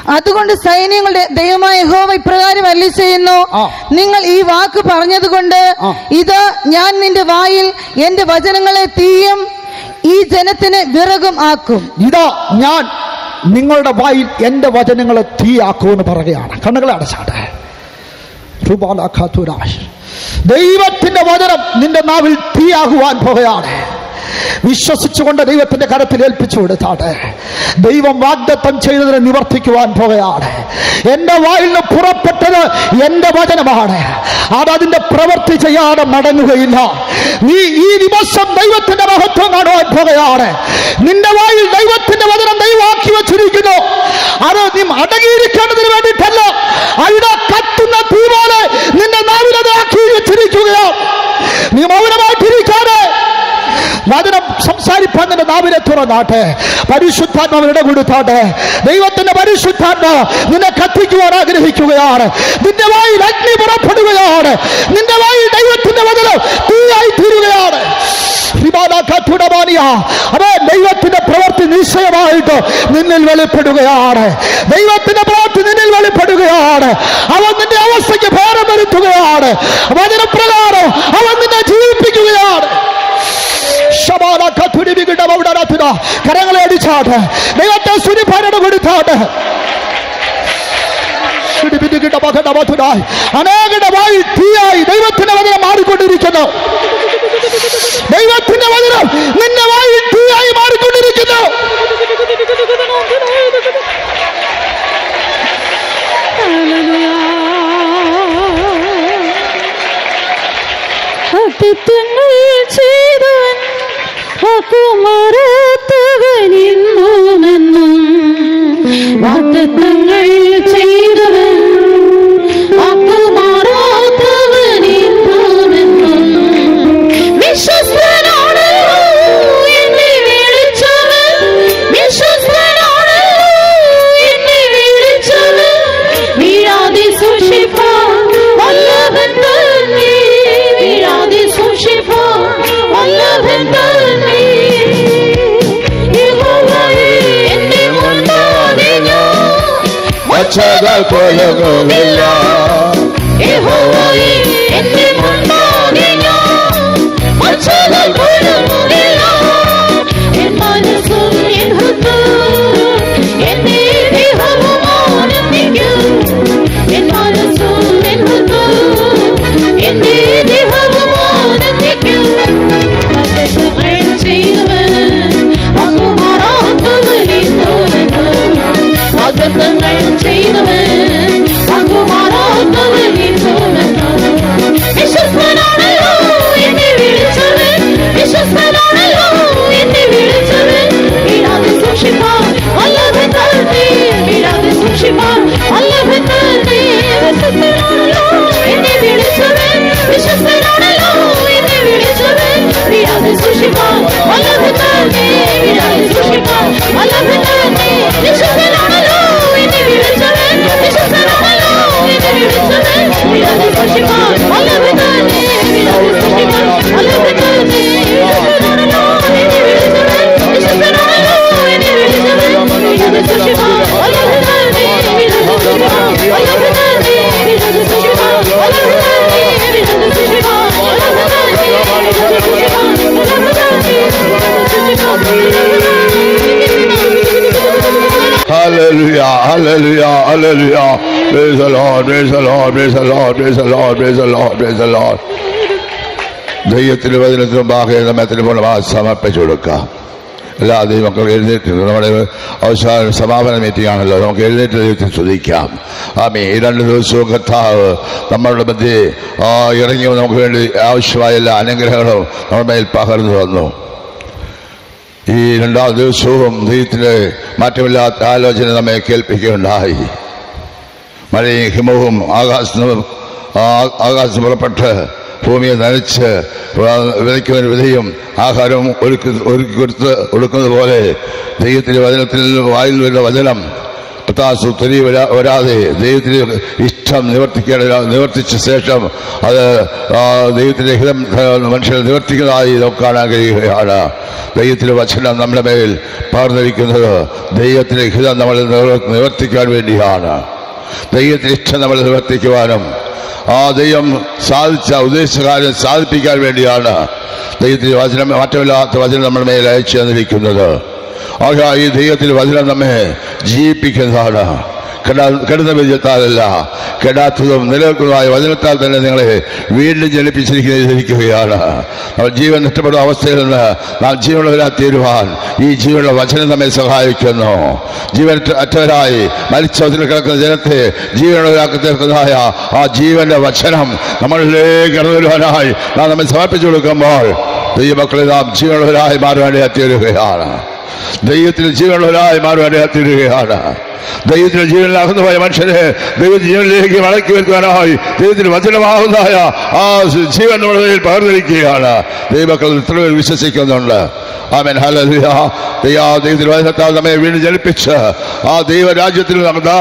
അതുകൊണ്ട് സൈന്യങ്ങളുടെ ദൈവമായ യഹോവ ഇപ്രകാരം അല്ലി ചെയ്യുന്നു ആ. നിങ്ങൾ ഈ വാക്ക് പറഞ്ഞതുകൊണ്ട് ആ. ഇതാ ഞാൻ നിന്റെ വായിൽ എന്റെ വചനങ്ങളെ തീയും ഈ ജനത്തിന് വിറകും ആക്കും ഇതാ ഞാൻ നിങ്ങളുടെ വായിൽ എന്റെ വചനങ്ങളെ തീയാക്കുമെന്ന് പറയുകയാണ് കണ്ണുകളെ അടച്ചാട്ടെ റുബാല ഖാത്തുരാഷ്. ദൈവത്തിന്റെ വചനം നിന്റെ നാവിൽ തീയാകുവാൻ പോകുകയാണ് വിശ്വസിച്ചുകൊണ്ട് ദൈവത്തിന്റെ കരത്തിൽ ഏൽപ്പിച്ചു കൊടുത്താട്ടെ ദൈവം വാഗ്ദത്തം ചെയ്തതിനെ നിവർത്തിക്കുവാൻ പോകുകയാണ് എന്റെ വായിൽ നിന്ന് പുറപ്പെട്ടത് എന്റെ വചനമാണ് അത് അതിന്റെ പ്രവൃത്തി ചെയ്യാതെ മടങ്ങുകയില്ല നീ ഈ ദിവസം ദൈവത്തിന്റെ മഹത്വം കാണുവാൻ പോകുകയാണ് നിന്റെ വായിൽ ദൈവത്തിന്റെ വചനം ദൈവമാക്കി വെച്ചിരിക്കുന്നു അത് നീ അടങ്ങിയിരിക്കേണ്ടതിന് വേണ്ടിയിട്ടല്ല അവിടെ കത്തുന്ന തീ പോലെ നിന്റെ നാവിലത് ആക്കി വെച്ചിരിക്കുകയാണ് നീ മൗനമായിട്ടിരിക്കാതെ വചനം സംസാരിപ്പാൻ നിന്റെ നാവിനെ തുറന്നാട്ടെ പരിശുദ്ധാത്മാവ് ഇടകൊടുത്താട്ടെ ദൈവത്തിന്റെ പരിശുദ്ധാത്മ നിന്നെ കത്തിക്കുവാൻ ആഗ്രഹിക്കുകയാണ് നിന്റെ വായിൽ അഗ്നി പുറപ്പെടുകയാണ് നിന്റെ വായിൽ ദൈവത്തിന്റെ വചനം തീയായി തീരുകയാണ് അതെ ദൈവത്തിന്റെ പ്രവൃത്തി നിശ്ചയമായിട്ട് നിന്നിൽ വെളിപ്പെടുകയാണ് ദൈവത്തിന്റെ പ്രവൃത്തി നിന്നിൽ വെളിപ്പെടുകയാണ് അവൻ നിന്റെ അവസ്ഥയ്ക്ക് ഭാരം വരുത്തുകയാണ് വചനപ്രകാരം അവൻ നിന്നെ ജീവിപ്പിക്കുകയാണ് ശബാല കത്തുരി വികിട മൗഡനത്തിന. കരങ്ങളെ അടിച്ചാട്ട് ദൈവത്തെ സുരിഭരണ കൊടുത്താട്ട് സുരിപിടികിട മകട മധുരായി. അനേകരുടെ വായിൽ തീയായി ദൈവത്തിന്റെ വചനം മാറിക്കൊണ്ടിരിക്കുന്നു ദൈവത്തിന്റെ വചനം നിന്റെ വായിൽ തീയായി മാറിക്കൊണ്ടിരിക്കുന്നു അത്യത്വങ്ങൾ ചെയ്തവൻ വാക്കുമാറാത്തവൻ ഇന്നുമെന്നും വാഗ്ദത്തങ്ങൾ ചെയ്തവൻ വാക്കുമാറാത്തവൻ ഇന്നുമെന്നും വിശ്വസ്തനാണല്ലോ എന്നെ വിളിച്ചവൻ വിശ്വസ്തനാണല്ലോ എന്നെ വിളിച്ചവൻ വീഴാതെ സൂക്ഷിപ്പാൻ വല്ലഭൻ തന്നെ വീഴാതെ സൂക്ഷിപ്പാൻ വല്ലഭൻ തന്നെ യഹോവയേ, എന്റെ മുൻപാകെ ഞാൻ വച്ചകൾ കൊലകുമില്ല യഹോവയേ, എന്റെ മുൻപാകെ ഞാൻ വച്ചകൾ കൊള്ളുന്നില്ല. എൻ മനസ്സും എൻ ഹൃദയവും എന്നെ ദേഹവും ആനന്ദിക്കും. എൻ മനസ്സും എൻ ഹൃദയവും എന്നെ ദേഹവും ആനന്ദിക്കും. വചനങ്ങൾ ചെയ്തവൻ വാക്കുമാറാത്തവൻ ഇന്നുമെന്നും. വാഗ്ദത്തങ്ങൾ ചെയ്തവൻ വാക്കുമാറാത്തവൻ ഇന്നുമെന്നും. വിശ്വസ്തനാണല്ലോ എന്നെ വിളിച്ചവൻ വിശ്വസ്തനാണല്ലോ എന്നെ വിളിച്ചവൻ വീഴാതെ സൂക്ഷിപ്പാൻ വല്ലഭൻ തന്നെ വീഴാതെ സൂക്ഷിപ്പാൻ വല്ലഭൻ തന്നെ വിശ്വസ്തനാണല്ലോ എന്നെ വിളിച്ചവൻ വിശ്വസ്തനാണല്ലോ എന്നെ വിളിച്ചവൻ വീഴാതെ സൂക്ഷിപ്പാൻ വല്ലഭൻ തന്നെ വീഴാതെ സൂക്ഷിപ്പാൻ വല്ലഭൻ തന്നെ വിശ്വസ്തനാണല്ലോ എന്നെ വിളിച്ചവൻ വിശ്വസ്തനാണല്ലോ എന്നെ വിളിച്ചവൻ വീഴാതെ സൂക്ഷിപ്പാൻ വല്ലഭൻ തന്നെ വീഴാതെ സൂക്ഷിപ്പാൻ വല്ലഭൻ തന്നെ വിശ്വസ്തനാണല്ലോ എന്നെ വിളിച്ചവൻ വിശ്വസ്തനാണല്ലോ എന്നെ വിളിച്ചവൻ വീഴാതെ സൂക്ഷിപ്പാൻ വല്ലഭൻ തന്നെ വീഴാതെ സൂക്ഷിപ്പാൻ വല്ലഭൻ തന്നെ വീഴാതെ സൂക്ഷിപ്പാൻ വല്ലഭൻ തന്നെ വീഴാതെ സൂക്ഷിപ്പാൻ വല്ലഭൻ തന്നെ വീഴാതെ സൂക്ഷിപ്പാൻ വല്ലഭൻ തന്നെ Hallelujah, hallelujah, hallelujah. Praise the Lord, praise the Lord, praise the Lord, praise the Lord, praise the Lord, praise the Lord. ദൈവത്തിന് വചനത്തിന് മുമ്പാകെ നമ്മെ പൂർണ്ണമായി സമർപ്പിച്ചു കൊടുക്കാം എല്ലാ ദൈവമക്കളും എഴുന്നേറ്റ് നമ്മുടെ അവസാന സമാപന മീറ്റിംഗ് ആണല്ലോ നമുക്ക് എഴുന്നേറ്റ് ദൈവത്തെ സ്തുതിക്കാം ആമേ ഈ രണ്ട് ദിവസവും കർത്താവ് നമ്മളുടെ മധ്യേ ആ, ഇറങ്ങി വന്ന് നമുക്ക് വേണ്ടി ആവശ്യമായ എല്ലാ അനുഗ്രഹങ്ങളും നമ്മുടെ മേൽ പകർന്നു വന്നു ഈ രണ്ടാം ദിവസവും ദൈവത്തിൻ്റെ മാറ്റമില്ലാത്ത ആലോചന നമ്മെ കേൾപ്പിക്കുകയുണ്ടായി മഴയും ഹിമവും ആകാശം ആകാശം പുറപ്പെട്ട് ഭൂമിയെ നനച്ച് വിതയ്ക്കുന്നതിന് വിധയും ആഹാരവും ഒരുക്കി ഒരുക്കി കൊടുത്ത് കൊടുക്കുന്നത് പോലെ ദൈവത്തിൻ്റെ വചനത്തിൽ വായിൽ വരുന്ന വചനം കർത്താവ് തിരി വരാ- വരാതെ ദൈവത്തിന് ഇഷ്ടം നിവർത്തിക്കേണ്ട നിവർത്തിച്ച ശേഷം അത് ആ, ദൈവത്തിന്റെ ഹിതം ആ, മനുഷ്യർ നിവർത്തിക്കുന്നതായി നമുക്ക് കാണാൻ കഴിയുകയാണ് ദൈവത്തിന്റെ വചനം നമ്മുടെ മേൽ പകർന്നിരിക്കുന്നത് ദൈവത്തിന്റെ ഹിതം നമ്മൾ നിവർ- നിവർത്തിക്കാൻ വേണ്ടിയാണ് ദൈവത്തിന്റെ ഇഷ്ടം നമ്മൾ നിവർത്തിക്കുവാനും ആ ദൈവം സാധിച്ച ഉദ്ദേശിച്ച കാര്യം സാധിപ്പിക്കാൻ വേണ്ടിയാണ് ദൈവത്തിന്റെ വചനം മാറ്റമില്ലാത്ത വചനം നമ്മുടെ മേൽ അയച്ചു തന്നിരിക്കുന്നത് ആകെ ഈ ദൈവത്തിന്റെ വചനം നമ്മെ ജീവിപ്പിക്കുന്നതാണ് കെടാ കെടുന്ന വിജയത്താലല്ല കെടാത്തതും നിലനിൽക്കുന്നതായ വചനത്താൽ തന്നെ നിങ്ങളെ വീണ്ടും ജനിപ്പിച്ചിരിക്കുകയാണ് നമ്മൾ ജീവൻ നഷ്ടപ്പെടുന്ന അവസ്ഥയിൽ നിന്ന് നാം ജീവനുള്ളവരാ തീരുവാൻ ഈ ജീവനുള്ള വചനം നമ്മെ സഹായിക്കുന്നു ജീവൻ അറ്റവരായി മരിച്ചവത്തിൽ കിടക്കുന്ന ജനത്തെ ജീവനുള്ളവരാക്കി തീർക്കുന്നതായ ആ ജീവന്റെ വചനം നമ്മളിലേക്ക് കടന്നു വരുവാനായി നാം നമ്മെ സമർപ്പിച്ചു കൊടുക്കുമ്പോൾ ദൈവമക്കളെ നാം ജീവനുള്ളവരായി മാറുവാനായി തീരുകയാണ് ദൈവത്തിൽ ജീവനുള്ളവരായി മാറുവാനായി തീരുകയാണ് ദൈവത്തിന് ജീവനിലാകുന്ന പോയ മനുഷ്യരെ ദൈവത്തിന് ജീവനിലേക്ക് മടക്കി വരുവാനായി ദൈവത്തിന് വചനമാകുന്നതായ ആ ജീവൻ നമ്മുടെ മേൽ പകർന്നിരിക്കുകയാണ് ദൈവമക്കൾ ഇത്ര പേർ വിശ്വസിക്കുന്നുണ്ട് ആമൻ ഹല്ലേലൂയ ദൈവ ദൈവത്തിന് വചനത്താൽ നമ്മെ വീണ്ടും ജനിപ്പിച്ച് ആ ദൈവരാജ്യത്തിൽ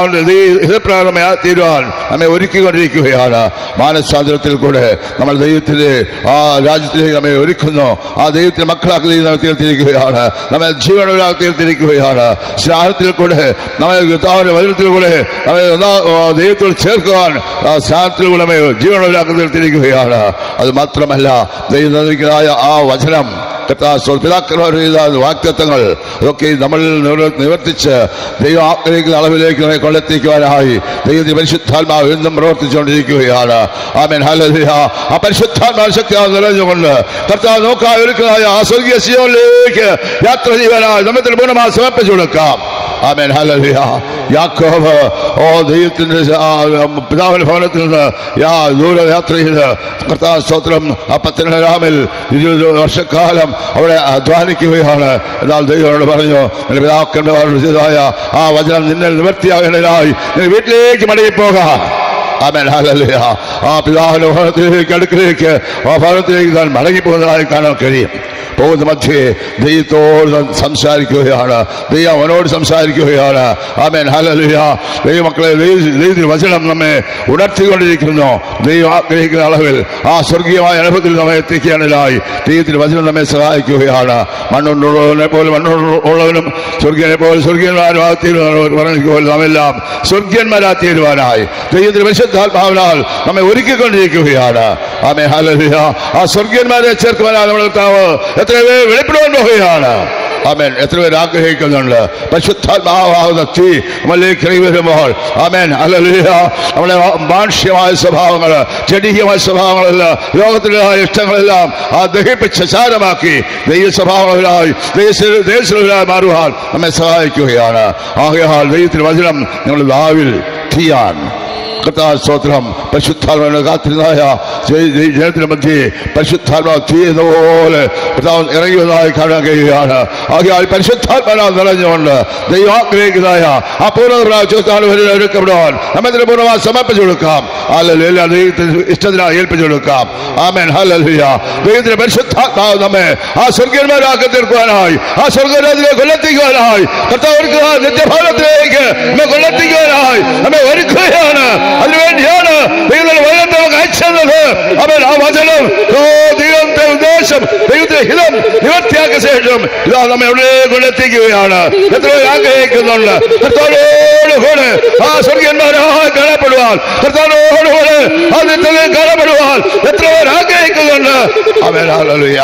ഹിതപ്രകാരം തീരുവാൻ നമ്മെ ഒരുക്കിക്കൊണ്ടിരിക്കുകയാണ് മാനസാന്തരത്തിൽ കൂടെ നമ്മൾ ദൈവത്തിന്റെ ആ രാജ്യത്തിലേക്ക് നമ്മെ ഒരുക്കുന്നു ആ ദൈവത്തിന്റെ മക്കളാക്കി ദൈവം നമ്മെ തീർത്തിരിക്കുകയാണ് നമ്മെ ജീവനുള്ളവരാക്കി തീർത്തിരിക്കുകയാണ് സ്നാനത്തിൽ കൂടെ നമ്മെ കർത്താവിന്റെ വചനത്തിൽ കൂടെ നമ്മെ ഒന്നാ- ആ ദൈവത്തോട് ചേർക്കുവാൻ ആ സ്നാനത്തിൽ കൂടെ നമ്മെ ജീവനുള്ളവരാക്കി തീർത്തിരിക്കുകയാണ് അത് മാത്രമല്ല ദൈവം തന്നിരിക്കുന്നതായ ആ വചനം കർത്താവ് പിതാക്കന്മാർ ചെയ്ത വാക്തത്വങ്ങൾ അതൊക്കെ നമ്മൾ നിവർ- നിവർത്തിച്ച് ദൈവം ആഗ്രഹിക്കുന്ന അളവിലേക്ക് നമ്മെ കൊണ്ടെത്തിക്കുവാനായി ദൈവത്തിന്റെ പരിശുദ്ധാത്മാവ് എന്നും പ്രവർത്തിച്ചുകൊണ്ടിരിക്കുകയാണ് ആമേൻ ഹല്ലേലൂയ ആ പരിശുദ്ധാത്മാവ് ശക്തിയാൽ നിറഞ്ഞുകൊണ്ട് കർത്താവ് നോക്കാൻ ഒരുക്കുന്നതായ ആ സ്വർഗീയ സിയോനിലേക്ക് യാത്ര ചെയ്യുവാനായി നമ്മത്തിൽ പൂർണ്ണമായി സമർപ്പിച്ചു കൊടുക്കാം ആമേൻ ഹല്ലേലൂയ യാക്കോബ് ഓ ദൈവത്തിന്റെ ആ, പിതാവിന്റെ ഭവനത്തിൽ നിന്ന് യാ ദൂരെ യാത്ര ചെയ്ത് കർത്താവ് സ്തോത്രം ആ പത്തനരാമിൽ ഇരുപത് വർഷക്കാലം അവിടെ അധ്വാനിക്കുകയാണ് എന്നാൽ ദൈവനോട് പറഞ്ഞു നിന്റെ പിതാക്കന്മാരോട് ചെയ്തതായ ആ വചനം നിന്നെ നിവർത്തിയാകേണ്ടതിനായി നീ വീട്ടിലേക്ക് മടങ്ങിപ്പോകാം ആമേൻ ഹല്ലേലൂയ ആ പിതാവിന്റെ ഭവനത്തിലേക്ക് അടുക്കിലേക്ക് ആ ഭവനത്തിലേക്ക് താൻ മടങ്ങിപ്പോകുന്നതായി കാണാൻ കഴിയും പോകുന്ന മധ്യേ ദൈവത്തോട് താൻ സംസാരിക്കുകയാണ് ദൈവം അവനോട് സംസാരിക്കുകയാണ് ആമേൻ ഹല്ലേലൂയ ദൈവമക്കളെ ദൈവ- ദൈവത്തിന്റെ വചനം നമ്മെ ഉണർത്തിക്കൊണ്ടിരിക്കുന്നു ദൈവം ആഗ്രഹിക്കുന്ന അളവിൽ ആ സ്വർഗീയമായ അനുഭവത്തിൽ നമ്മെ എത്തിക്കാനായി ദൈവത്തിന്റെ വചനം നമ്മെ സഹായിക്കുകയാണ് മണ്ണുണ്ടുള്ളവനെ പോലെ മണ്ണുള്ളവനും സ്വർഗീയനെ പോലെ സ്വർഗീയന്മാരും പറഞ്ഞ നാം എല്ലാം സ്വർഗീയന്മാരാ തീരുവാനായി ദൈവത്തിന്റെ പരിശുദ്ധാത്മാവിനാൽ നമ്മെ ഒരുക്കിക്കൊണ്ടിരിക്കുകയാണ് ആമേ ഹല്ലേലൂയ ആ സ്വർഗീയന്മാരെ ചേർക്കുവാനായി നമ്മുടെ കർത്താവ് എത്ര പേർ വെളിപ്പെടുവാൻ പോകുകയാണ് ആമേൻ എത്ര പേർ ആഗ്രഹിക്കുന്നുണ്ട് പരിശുദ്ധാത്മാവാകുന്ന തീ നമ്മളിലേക്ക് ഇറങ്ങി വരുമ്പോൾ ആമേൻ ഹല്ലേലൂയ നമ്മളെ മാനുഷ്യമായ സ്വഭാവങ്ങൾ ജനീയമായ സ്വഭാവങ്ങളല്ല ലോകത്തിലെ ഇഷ്ടങ്ങളെല്ലാം ആ ദഹിപ്പിച്ച് ചാരമാക്കി ദൈവ സ്വഭാവങ്ങളായി ദേശത്തിലായി മാറുവാൻ നമ്മെ സഹായിക്കുകയാണ് ആകയാൽ ദൈവത്തിന് വചനം നിങ്ങൾ നാവിൽ തീയാൻ കർത്താവ് സ്തോത്രം പരിശുദ്ധാത്മാവിനെ കാത്തിരുന്നായ ജയ- ജയ- ജനത്തിന് മധ്യേ പരിശുദ്ധാത്മാവ് തീയുന്ന പോലെ കർത്താവ് ഇറങ്ങി വന്നതായി കാണാൻ കഴിയുകയാണ് ആകയാൽ പരിശുദ്ധാത്മാവ് നിറഞ്ഞുകൊണ്ട് ദൈവം ആഗ്രഹിക്കുന്നതായ ആ പൂർണ്ണ ഒരുക്കപ്പെടുവാൻ നമ്മത്തിന് പൂർണ്ണമായി സമർപ്പിച്ചു കൊടുക്കാം അല്ലെങ്കിൽ എല്ലാ ദൈവത്തിന് ഇഷ്ടത്തിനായി ഏൽപ്പിച്ചു കൊടുക്കാം ആമേൻ ഹല്ലേലൂയ ദൈവത്തിന്റെ പരിശുദ്ധാത്മാവ് നമ്മെ ആ സ്വർഗന്മാരാക്കി തീർക്കുവാനായി ആ സ്വർഗരാജിനെ കൊല്ലെത്തിക്കുവാനായി കർത്താവ് ഒരുക്കുക നിത്യഭാരത്തിലേക്ക് നമ്മെ കൊല്ലെത്തിക്കുവാനായി നമ്മെ ഒരുക്കുകയാണ് അതിനുവേണ്ടിയാണ് ദൈവത്തിന്റെ വചനത്തെ നമുക്ക് അയച്ചത് അവൻ ആ വചനം ഓ ദൈവത്തെ ഉദ്ദേശം ദൈവത്തിന്റെ ഹിതം നിവർത്തിയാക്കിയ ശേഷം ഇതാ നമ്മെ എവിടെ കൊണ്ടെത്തിക്കുകയാണ് എത്രയോ ആഗ്രഹിക്കുന്നുണ്ട് കർത്താവിനോട് കൂടെ ആ സ്വർഗന്മാരായി കാണപ്പെടുവാൻ കർത്താവിനോട് കൂടെ ആ നിത്യത്തിൽ കാണപ്പെടുവാൻ എത്ര പേർ ആഗ്രഹിക്കുന്നുണ്ട് അവൻ ഹല്ലേലൂയ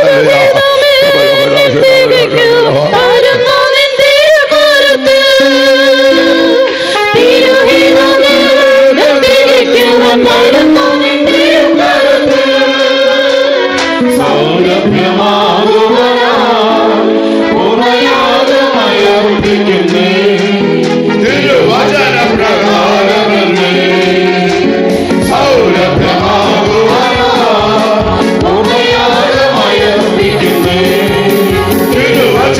ഹല്ലേലൂയ സൗരഭ്യമാകുവാൻ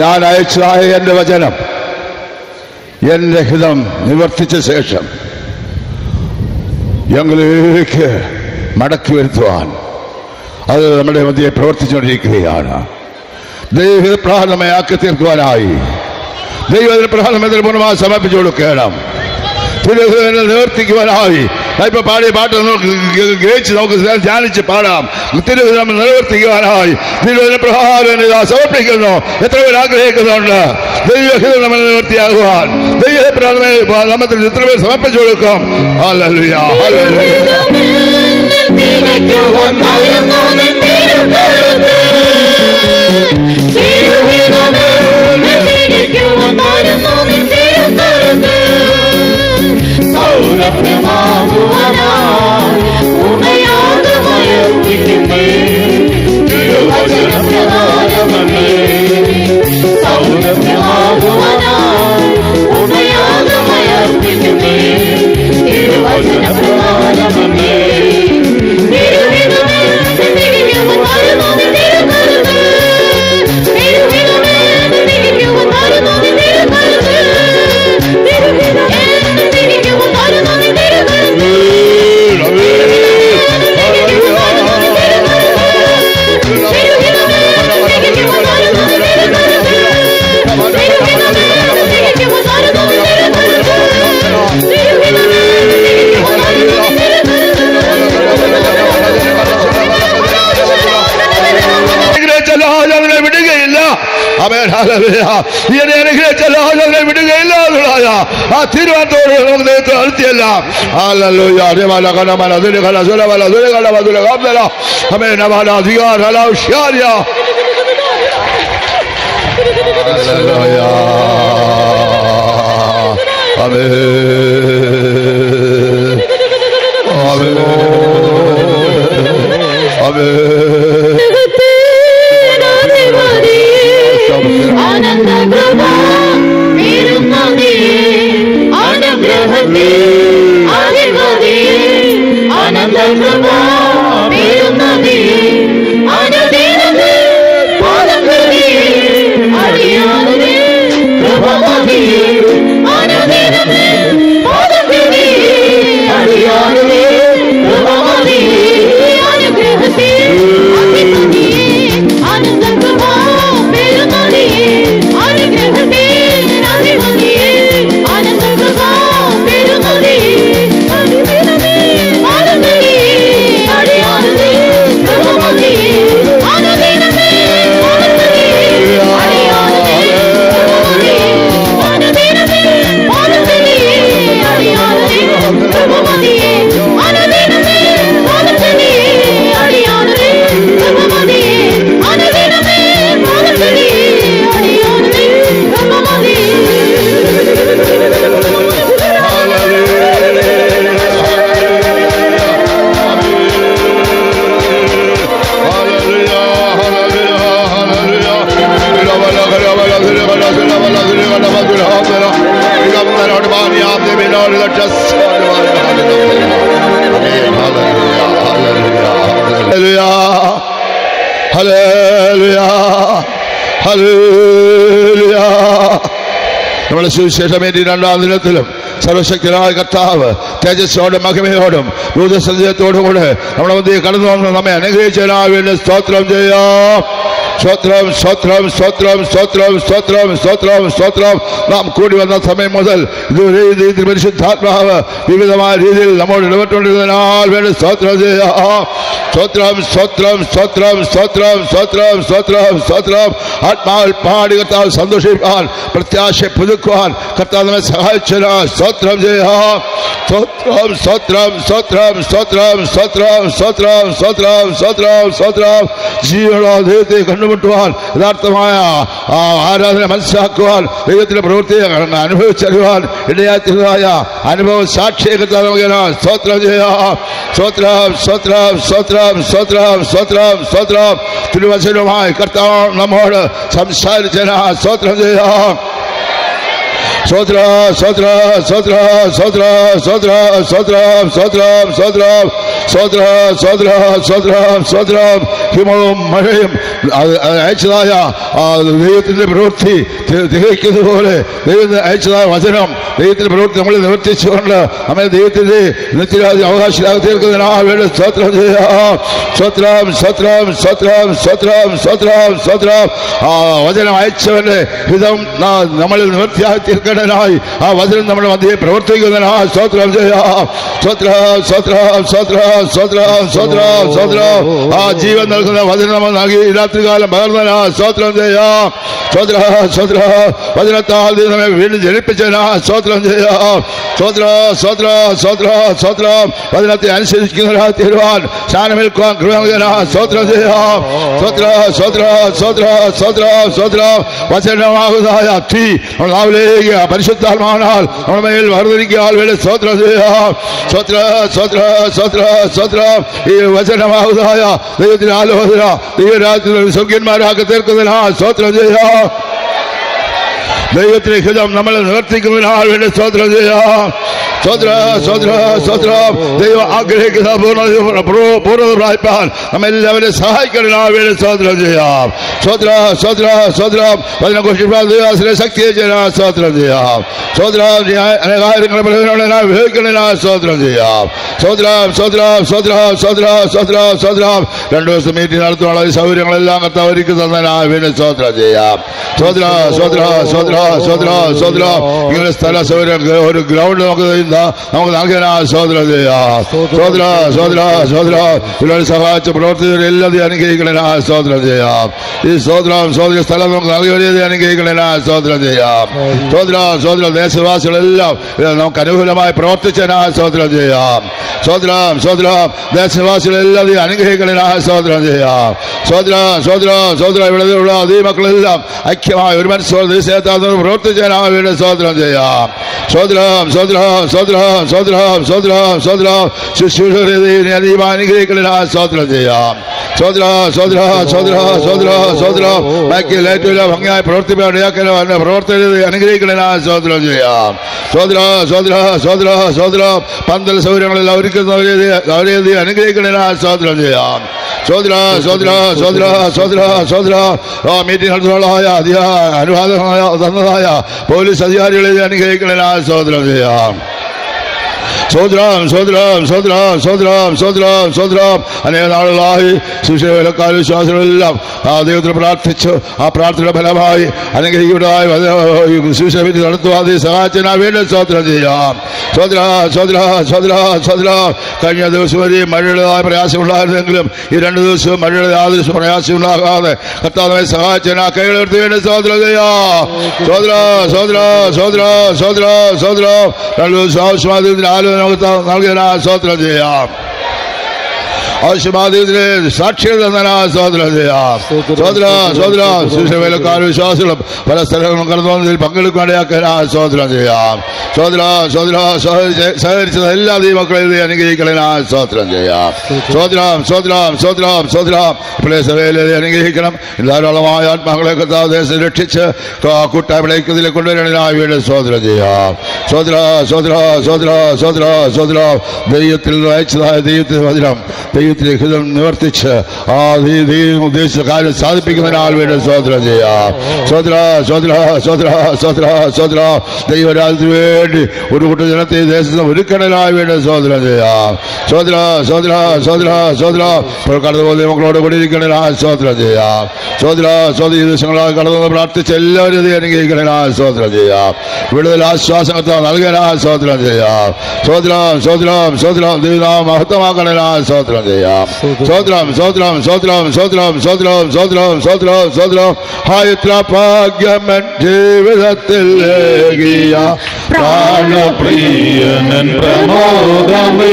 ഞാൻ അയച്ചതായ എൻ്റെ വചനം എൻ്റെ ഹിതം നിവർത്തിച്ച ശേഷം ഞങ്ങളിലേക്ക് മടക്കി വരുത്തുവാൻ അത് നമ്മുടെ മധ്യയെ പ്രവർത്തിച്ചുകൊണ്ടിരിക്കുകയാണ് ദൈവ പ്രാണമയാക്കി തീർക്കുവാനായി ദൈവത്തിന് പ്രാണമത്തിന് പൂർണ്ണമായി സമർപ്പിച്ചു കൊടുക്കണം തിരുവനന്തപുരം നിവർത്തിക്കുവാനായി ഞാൻ ഇപ്പൊ പാടിയ പാട്ട് നമുക്ക് ഗ- ഗ്രഹിച്ച് നമുക്ക് ധ്യാനിച്ച് പാടാം തിരുവനന്തപുരം നിവർത്തിക്കുവാനായി തിരുവനന്തപുരം പ്രഹാരം ഇതാ സമർപ്പിക്കുന്നു എത്ര പേർ ആഗ്രഹിക്കുന്നുണ്ട് ദൈവഹിതം നമ്മൾ നിവർത്തിയാകുവാൻ ദൈവ പ്രാണമേ നമ്മത്തിൽ എത്ര പേർ സമർപ്പിച്ചു കൊടുക്കും ഹല്ലേലൂയ, ഹല്ലേലൂയ. അനുഗ്രഹിച്ചല്ലോ ഞങ്ങളെ വിടുകയില്ല അവൻ ഈയനെ അനുഗ്രഹിച്ചല്ലോ ഞങ്ങളെ വിടുകയില്ല എന്നുള്ളതായ ആ തീരുമാനത്തോട് നമുക്ക് നേരത്തെ അടുത്തിയല്ല ഹല്ലേലൂയ. അരിമല കനമല ദുരികല സുരമല ദുരികല മധുര കാന്തല അമേനമല അധികാരല ഉഷ്യാര്യ ഹല്ലേലൂയ. ആമേൻ. ആമേൻ. ആമേൻ. നമ്മുടെ സുവിശേഷമേറ്റി രണ്ടാം ദിനത്തിലും സർവശക്തനായ കർത്താവ് തേജസ്സോടും മഹിമയോടും ദൂതസഞ്ചയത്തോടും കൂടെ നമ്മുടെ മധ്യേ കടന്നു വന്ന് നമ്മെ അനുഗ്രഹിച്ചതിനായി വേണ്ടി സ്തോത്രം ചെയ്യാം സ്തോത്രം സ്തോത്രം സ്തോത്രം സ്തോത്രം സ്തോത്രം സ്തോത്രം സ്തോത്രം നാം കൂടി വന്ന സമയം മുതൽ ഇതുവരെ ഈ രീതിയിൽ പരിശുദ്ധാത്മാവ് വിവിധമായ രീതിയിൽ നമ്മോട് ഇടപെട്ടുകൊണ്ടിരുന്നതിനാൽ വേണ്ടി സ്തോത്രം ചെയ്യാം സ്തോത്രം സ്തോത്രം സ്തോത്രം സ്തോത്രം സ്തോത്രം സ്തോത്രം സ്തോത്രം ആത്മാവിൽ പാടി കർത്താവ് സന്തോഷിപ്പാൻ പ്രത്യാശ പുതുക്കുവാൻ കർത്താവ് നമ്മെ സഹായിച്ചതിനാ സ്തോത്രം ചെയ്യാം സ്തോത്രം സ്തോത്രം സ്തോത്രം സ്തോത്രം സ്തോത്രം സ്തോത്രം സ്തോത്രം സ്തോത്രം സ്തോത്രം ജീവനുള്ള ദൈവത്തെ കണ്ടുമുട്ടുവാൻ യഥാർത്ഥമായ ആ ആരാധന മനസ്സിലാക്കുവാൻ ദൈവത്തിന്റെ പ്രവൃത്തി അനുഭവിച്ചറിയുവാൻ ഇടയാത്തിരുന്നതായ അനുഭവ സാക്ഷിയെ കർത്താവ് നമുക്കിങ്ങനെ സ്തോത്രം ചെയ്യാം സ്തോത്രം സ്തോത്രം സ്തോത്രം സ്തോത്രം സ്തോത്രം സ്തോത്രം തിരുവചനവുമായി കർത്താവ് നമ്മോട് സംസാരിച്ചതിനാ സ്തോത്രം ചെയ്യാം സ്വത്രം സ്വത്രം സ്വത്രം സ്വത്രം സ്വത്രം സ്വത്രം സ്വത്രം സ്വത്രം സ്വത്രം സ്വത്രം സ്വത്രം സ്വത്രം ഹിമവും മഴയും അത് അത് അയച്ചതായ ആ ദൈവത്തിന്റെ പ്രവൃത്തി തി- തികയ്ക്കുന്നത് പോലെ ദൈവത്തിന് അയച്ചതായ വചനം ദൈവത്തിന്റെ പ്രവൃത്തി നമ്മൾ നിവർത്തിച്ചുകൊണ്ട് നമ്മെ ദൈവത്തിന്റെ നിത്യരാജ അവകാശിലാക്കി തീർക്കുന്നതിനാ വേണ്ടി സ്വത്രം ചെയ്യാം സ്വത്രം സ്വത്രം സ്വത്രം സ്വത്രം സ്വത്രം സ്വത്രം ആ വചനം അയച്ചവന്റെ ഹിതം നാ- നമ്മളിൽ നിവൃത്തിയാക്കി തീർക്കേണ്ടതിനായി ആ വചനം നമ്മുടെ മധ്യയെ പ്രവർത്തിക്കുന്നതിനായി സ്തോത്രം ചെയ്യാം സ്വത്രം സ്വത്രം സ്വത്രം സ്വത്രം സ്വത്രം സ്വത്രം ആ ജീവൻ നൽകുന്ന വചനം നമ്മൾ നൽകി ഈ രാത്രികാലം പകർന്നതിനാ സ്തോത്രം ചെയ്യാം സ്വത്ര സ്വത്ര വചനത്താൽ നീ നമ്മെ വീണ്ടും ജനിപ്പിച്ചതിനാ സ്തോത്രം ചെയ്യാം സ്വത്ര സ്വത്ര സ്വത്ര സ്വത്രം വചനത്തെ അനുസരിക്കുന്നവരാ തീരുവാൻ സ്ഥാനമേൽക്കുവാൻ കൃപ നൽകുന്ന സ്തോത്രം ചെയ്യാം സ്വത്ര സ്വത്ര സ്വത്ര സ്വത്ര സ്വത്ര വചനമാകുന്നതായ തീ നമ്മൾ നാവിലേക്ക് പരിശുദ്ധാത്മാവിനാൽ നമ്മുടെ മേൽ വർദ്ധിക്കാൻ വേണ്ടി സ്തോത്രം ചെയ്യാം സ്വത്ര സ്വത്ര സ്വത്ര സ്വത്ര ഈ വചനമാകുന്നതായ ദൈവത്തിന്റെ ആലോചന ദൈവരാജ്യത്തിൽ സൗഖ്യന്മാരാക്കി തീർക്കുന്നതിനാ സ്തോത്രം ചെയ്യാം ദൈവത്തിന്റെ ഹിതം നമ്മളെ നിവർത്തിക്കുന്നതിനാൽ വേണ്ടി സ്തോത്രം ചെയ്യാം സ്വത്ര സ്വത്ര സ്വത്ര ദൈവം ആഗ്രഹിക്കുന്ന പൂർണ്ണത പൂർണ്ണ- പൂർണ്ണത പ്രാപിപ്പാൻ നമ്മെല്ലാവരെയും സഹായിക്കുന്നതിനാൽ വേണ്ടി സ്തോത്രം ചെയ്യാം സ്വത്ര സ്വത്ര സ്വത്രം അതിനെ കുറിച്ച് ദൈവാസിനെ ശക്തിയെ ചെയ്യാൻ സ്തോത്രം ചെയ്യാം സ്വത്രം അനേകാര്യങ്ങളെ പ്രയോജനങ്ങളെല്ലാം ഉപയോഗിക്കുന്നതിനാൽ സ്തോത്രം ചെയ്യാം സ്വത്രം സ്വത്രം സ്വത്രം സ്വത്രം സ്വത്രം സ്വത്രം രണ്ടു ദിവസം മീറ്റിംഗ് നടത്തുവാനുള്ള ഈ സൗകര്യങ്ങളെല്ലാം കർത്താവ് ഒരുക്കി തന്നതിനാൽ വീണ്ടും സ്തോത്രം ചെയ്യാം സ്വത്ര സ്വത്ര സ്വത്ര സ്വത്ര സ്വത്ര ഇങ്ങനെ സ്ഥല സൗകര്യം ഒരു ഗ്രൗണ്ട് നമുക്ക് ഇതാ, നമുക്ക് നൽകാനാ സ്വതന്ത്രം ചെയ്യാം സ്വതന്ത്ര സ്വതന്ത്ര സ്വതന്ത്ര ഇവിടെ സഹായിച്ച പ്രവർത്തികളെല്ലാം അനുഗ്രഹിക്കണനാ സ്വതന്ത്രം ചെയ്യാം ഈ സ്വതന്ത്രം സ്വതന്ത്ര സ്ഥലം നമുക്ക് നൽകിയത് അനുഗ്രഹിക്കണനാ സ്വതന്ത്രം ചെയ്യാം സ്വതന്ത്ര സ്വതന്ത്ര ദേശവാസികളെല്ലാം ഇത് നമുക്ക് അനുകൂലമായി പ്രവർത്തിച്ചതിനാ സ്വതന്ത്രം ചെയ്യാം സ്വതന്ത്രം സ്വതന്ത്രം ദേശവാസികളെല്ലാം ഇത് അനുഗ്രഹിക്കണനാ സ്വതന്ത്രം ചെയ്യാം സ്വതന്ത്രം സ്വതന്ത്രം സ്വതന്ത്രം ഇവിടെ ഉള്ള ഈ മക്കളെല്ലാം ഐക്യമായി ഒരു മനസ്സോട് ദേശത്താൽ പ്രവർത്തിച്ചതിനാ വേണ്ടി സ്വതന്ത്രം ചെയ്യാം സ്വതന്ത്രം സ്വതന്ത്രം സ്വതന്ത്രം സ്വതന്ത്രം സ്വതന്ത്രം സ്വതന്ത്രം ശുശ്രൂഷ അനുഗ്രഹിക്കണനാ സ്വതന്ത്രം ചെയ്യാം സ്വതന്ത്ര സ്വതന്ത്ര സ്വതന്ത്ര സ്വതന്ത്ര സ്വതന്ത്ര ബാക്കിൽ ഏറ്റവും ഭംഗിയായി പ്രവർത്തിപ്പാൻ ഇടയാക്കലോ എന്നെ പ്രവർത്തന അനുഗ്രഹിക്കണനാ സ്വതന്ത്രം ചെയ്യാം സ്വതന്ത്ര സ്വതന്ത്ര സ്വതന്ത്ര സ്വതന്ത്ര പന്തൽ സൗകര്യങ്ങളെല്ലാം ഒരുക്കുന്നവരെ അവരെ നീ അനുഗ്രഹിക്കണനാ സ്വതന്ത്രം ചെയ്യാം സ്വതന്ത്ര സ്വതന്ത്ര സ്വതന്ത്ര സ്വതന്ത്ര സ്വതന്ത്ര ആ മീറ്റിംഗ് നടത്തുന്നതായ അധിക അനുവാദമായ തന്നതായ പോലീസ് അധികാരികളെ നീ അനുഗ്രഹിക്കണനാ സ്വതന്ത്രം ചെയ്യാം സ്വോത്രം സ്വോത്രം സ്വോത്രം സ്വോത്രം സ്വോത്രം സ്വോത്രം അനേക നാളുകളായി സുശേലക്കാർ വിശ്വാസികളെല്ലാം ആ ദൈവത്തിൽ പ്രാർത്ഥിച്ചു ആ പ്രാർത്ഥനയുടെ ഫലമായി അനുഗ്രഹിക്കുന്നതായി സുശേഷി നടത്തുവാതെ സഹായിച്ചതിനാ വീണ്ടും സ്വോത്രം ചെയ്യാം സ്വോത്ര സ്വോത്ര സ്വോത്ര സ്വോത്ര കഴിഞ്ഞ ദിവസം വരെ മഴയുടേതായ പ്രയാസമുണ്ടായിരുന്നെങ്കിലും ഈ രണ്ട് ദിവസവും മഴയുടെ യാതൊരു പ്രയാസം ഉണ്ടാകാതെ കർത്താവിനെ സഹായിച്ചതിനാ കൈകളെടുത്ത് വേണ്ടി സ്വോത്രം ചെയ്യാം സ്വോത്ര സ്വോത്ര സ്വോത്ര സ്വോത്ര സ്വോത്ര രണ്ട് ദിവസം ആവശ്യമായതിന് ആലോചന നമുക്ക് നൽകിയതിനാ സ്വോത്രം ചെയ്യാം ആവശ്യമാതിന് സാക്ഷികൾ തന്നതിനാ സ്വോത്രം ചെയ്യാം സ്വോത്ര സ്വോത്ര ശിശുവേലക്കാർ വിശ്വാസികളും പല സ്ഥലങ്ങളും കടന്നു വന്നതിൽ പങ്കെടുക്കാനിടയാക്കാൻ സ്വോത്രം ചെയ്യാം സ്വോത്ര സ്വോത്ര സഹകരിച്ചത് എല്ലാ ദൈവമക്കളെയും നീ അനുഗ്രഹിക്കണേനാ സ്വോത്രം ചെയ്യാം സ്വോത്രം സ്വോത്രം സ്വോത്രം സ്വോത്രം ഇപ്പോഴേ സഭയിലെ നീ അനുഗ്രഹിക്കണം ധാരാളമായ ആത്മാക്കളെ കർത്താവ് ദേശം രക്ഷിച്ച് കൂട്ടായ്മയിലേക്ക് ഇതിലെ കൊണ്ടുവരണതിനായി വീണ്ടും സ്വോത്രം ചെയ്യാം സ്വോത്ര സ്വോത്ര സ്വോത്ര സ്വോത്ര സ്വോത്ര ദൈവത്തിൽ നിന്ന് അയച്ചതായ ദൈവത്തിന് വചനം ദൈവത്തിന്റെ ഹിതം നിവർത്തിച്ച് ആ ദൈ- ദൈവം ഉദ്ദേശിച്ച കാര്യം സാധിപ്പിക്കുന്നതിനാൽ വേണ്ടി സ്വോത്രം ചെയ്യാം സ്വോത്ര സ്വോത്ര സ്വോത്ര സ്വോത്ര സ്വോത്ര ദൈവരാജ്യത്തിന് വേണ്ടി ഒരു കൂട്ടം ജനത്തെ ഈ ദേശത്ത് ഒരുക്കണനായി വേണ്ടി സ്വോത്രം ചെയ്യാം സ്വോത്ര സ്വോത്ര സ്വോത്ര സ്വോത്ര ഇപ്പോൾ കടന്നു പോകുന്ന മക്കളോട് കൂടി ഇരിക്കണനായി സ്വോത്രം ചെയ്യാം സ്വോത്ര സ്വോത്ര ഈ ദിവസങ്ങളായി കടന്നു വന്ന് പ്രാർത്ഥിച്ച എല്ലാവരും ഇത് അനുഗ്രഹിക്കണനായി സ്വോത്രം ചെയ്യാം വിടുതൽ ആശ്വാസങ്ങൾ നൽകാനായി സ്വോത്രം ചെയ്യാം സ്വോത്രം സ്വോത്രം സ്വോത്രം ദൈവനാമ മഹത്വമാക്കണനായി സ്വോത്രം ചെയ്യാം സ്വോത്രം സ്വോത്രം സ്വോത്രം സ്വോത്രം സ്വോത്രം സ്വോത്രം സ്വോത്രം സ്വോത്രം ഹായത്ര ഭാഗ്യമൻ ജീവിതത്തിൽ ഏകിയ പ്രാണപ്രിയനൻ പ്രമോദമേ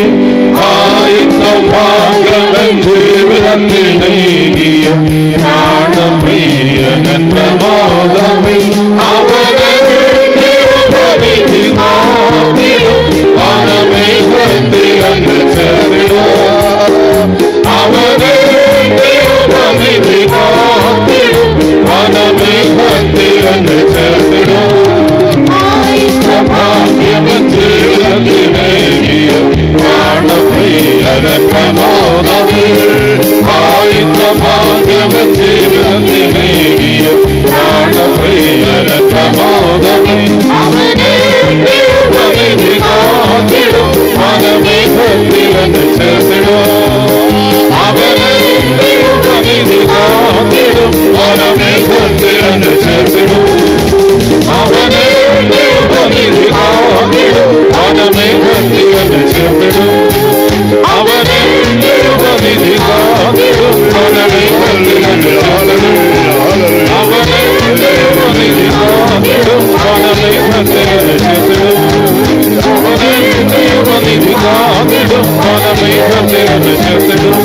ഭാഗ്യമൻ ജീവിതത്തിൽ ഏകിയ പ്രാണപ്രിയനൻ പ്രമോദമേ അവനെ അവനെ പ്രിയരക്കമോദമേ ആയിത്ത ഭാഗ്യമജീവനെ നേടിയ പ്രാണപ്രിയരക്കമോദമേ അവനെ ദൈവവിധി കാത്തിടും മനമേ ഭക്തിവന് ചേർത്തിടും അവനെ ദൈവവിധി കാത്തിടും മനമേ ഭക്തിവന് ചേർത്തിടും അവനെ ദൈവവിധി കാത്തിടും മനമേ ഭക്തിവന് ചേർത്തിടും അവനെ ദൈവവിധി കാത്തിടും മനമേ ഭക്തിവന് ചേർത്തിടും അവനെ ദൈവവിധി കാത്തിടും മനമേ ഭക്തിവന് ചേർത്തിടും അവനെ ദൈവവിധി കാത്തിടും മനമേ ഭക്തിവന് ചേർത്തിടും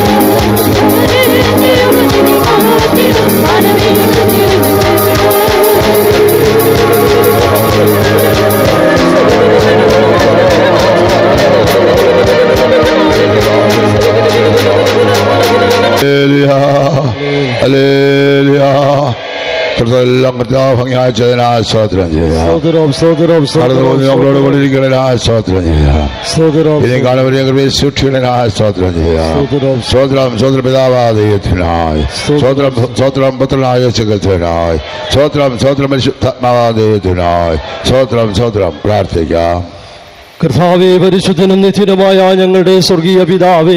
എല്ലാം ഭംഗിയായ സ്വാതന്ത്ര്യം ചെയ്യാം സ്തോത്രം സ്തോത്രം കടന്നു പോകുന്ന നമ്മളോട് കൊണ്ടിരിക്കുന്നതിനായ സ്വാതന്ത്ര്യം ചെയ്യാം സ്തോത്രം ഇനി കാണുവരെ കൃപയെ സൂക്ഷിക്കുന്നതിനായ സ്വാതന്ത്ര്യം ചെയ്യാം സ്തോത്രം സ്വോത്രം സ്വോത്ര പിതാവാ ദൈവത്തിനായി സ്വോത്രം സ്വോത്രം പുത്രനായ ചികിത്സനായി സ്വോത്രം സ്വോത്രം പരിശുദ്ധാത്മാവാ ദൈവത്തിനായി സ്വോത്രം സ്വോത്രം പ്രാർത്ഥിക്കാം കർത്താവേ പരിശുദ്ധനും നിത്യനുമായ ഞങ്ങളുടെ സ്വർഗീയ പിതാവേ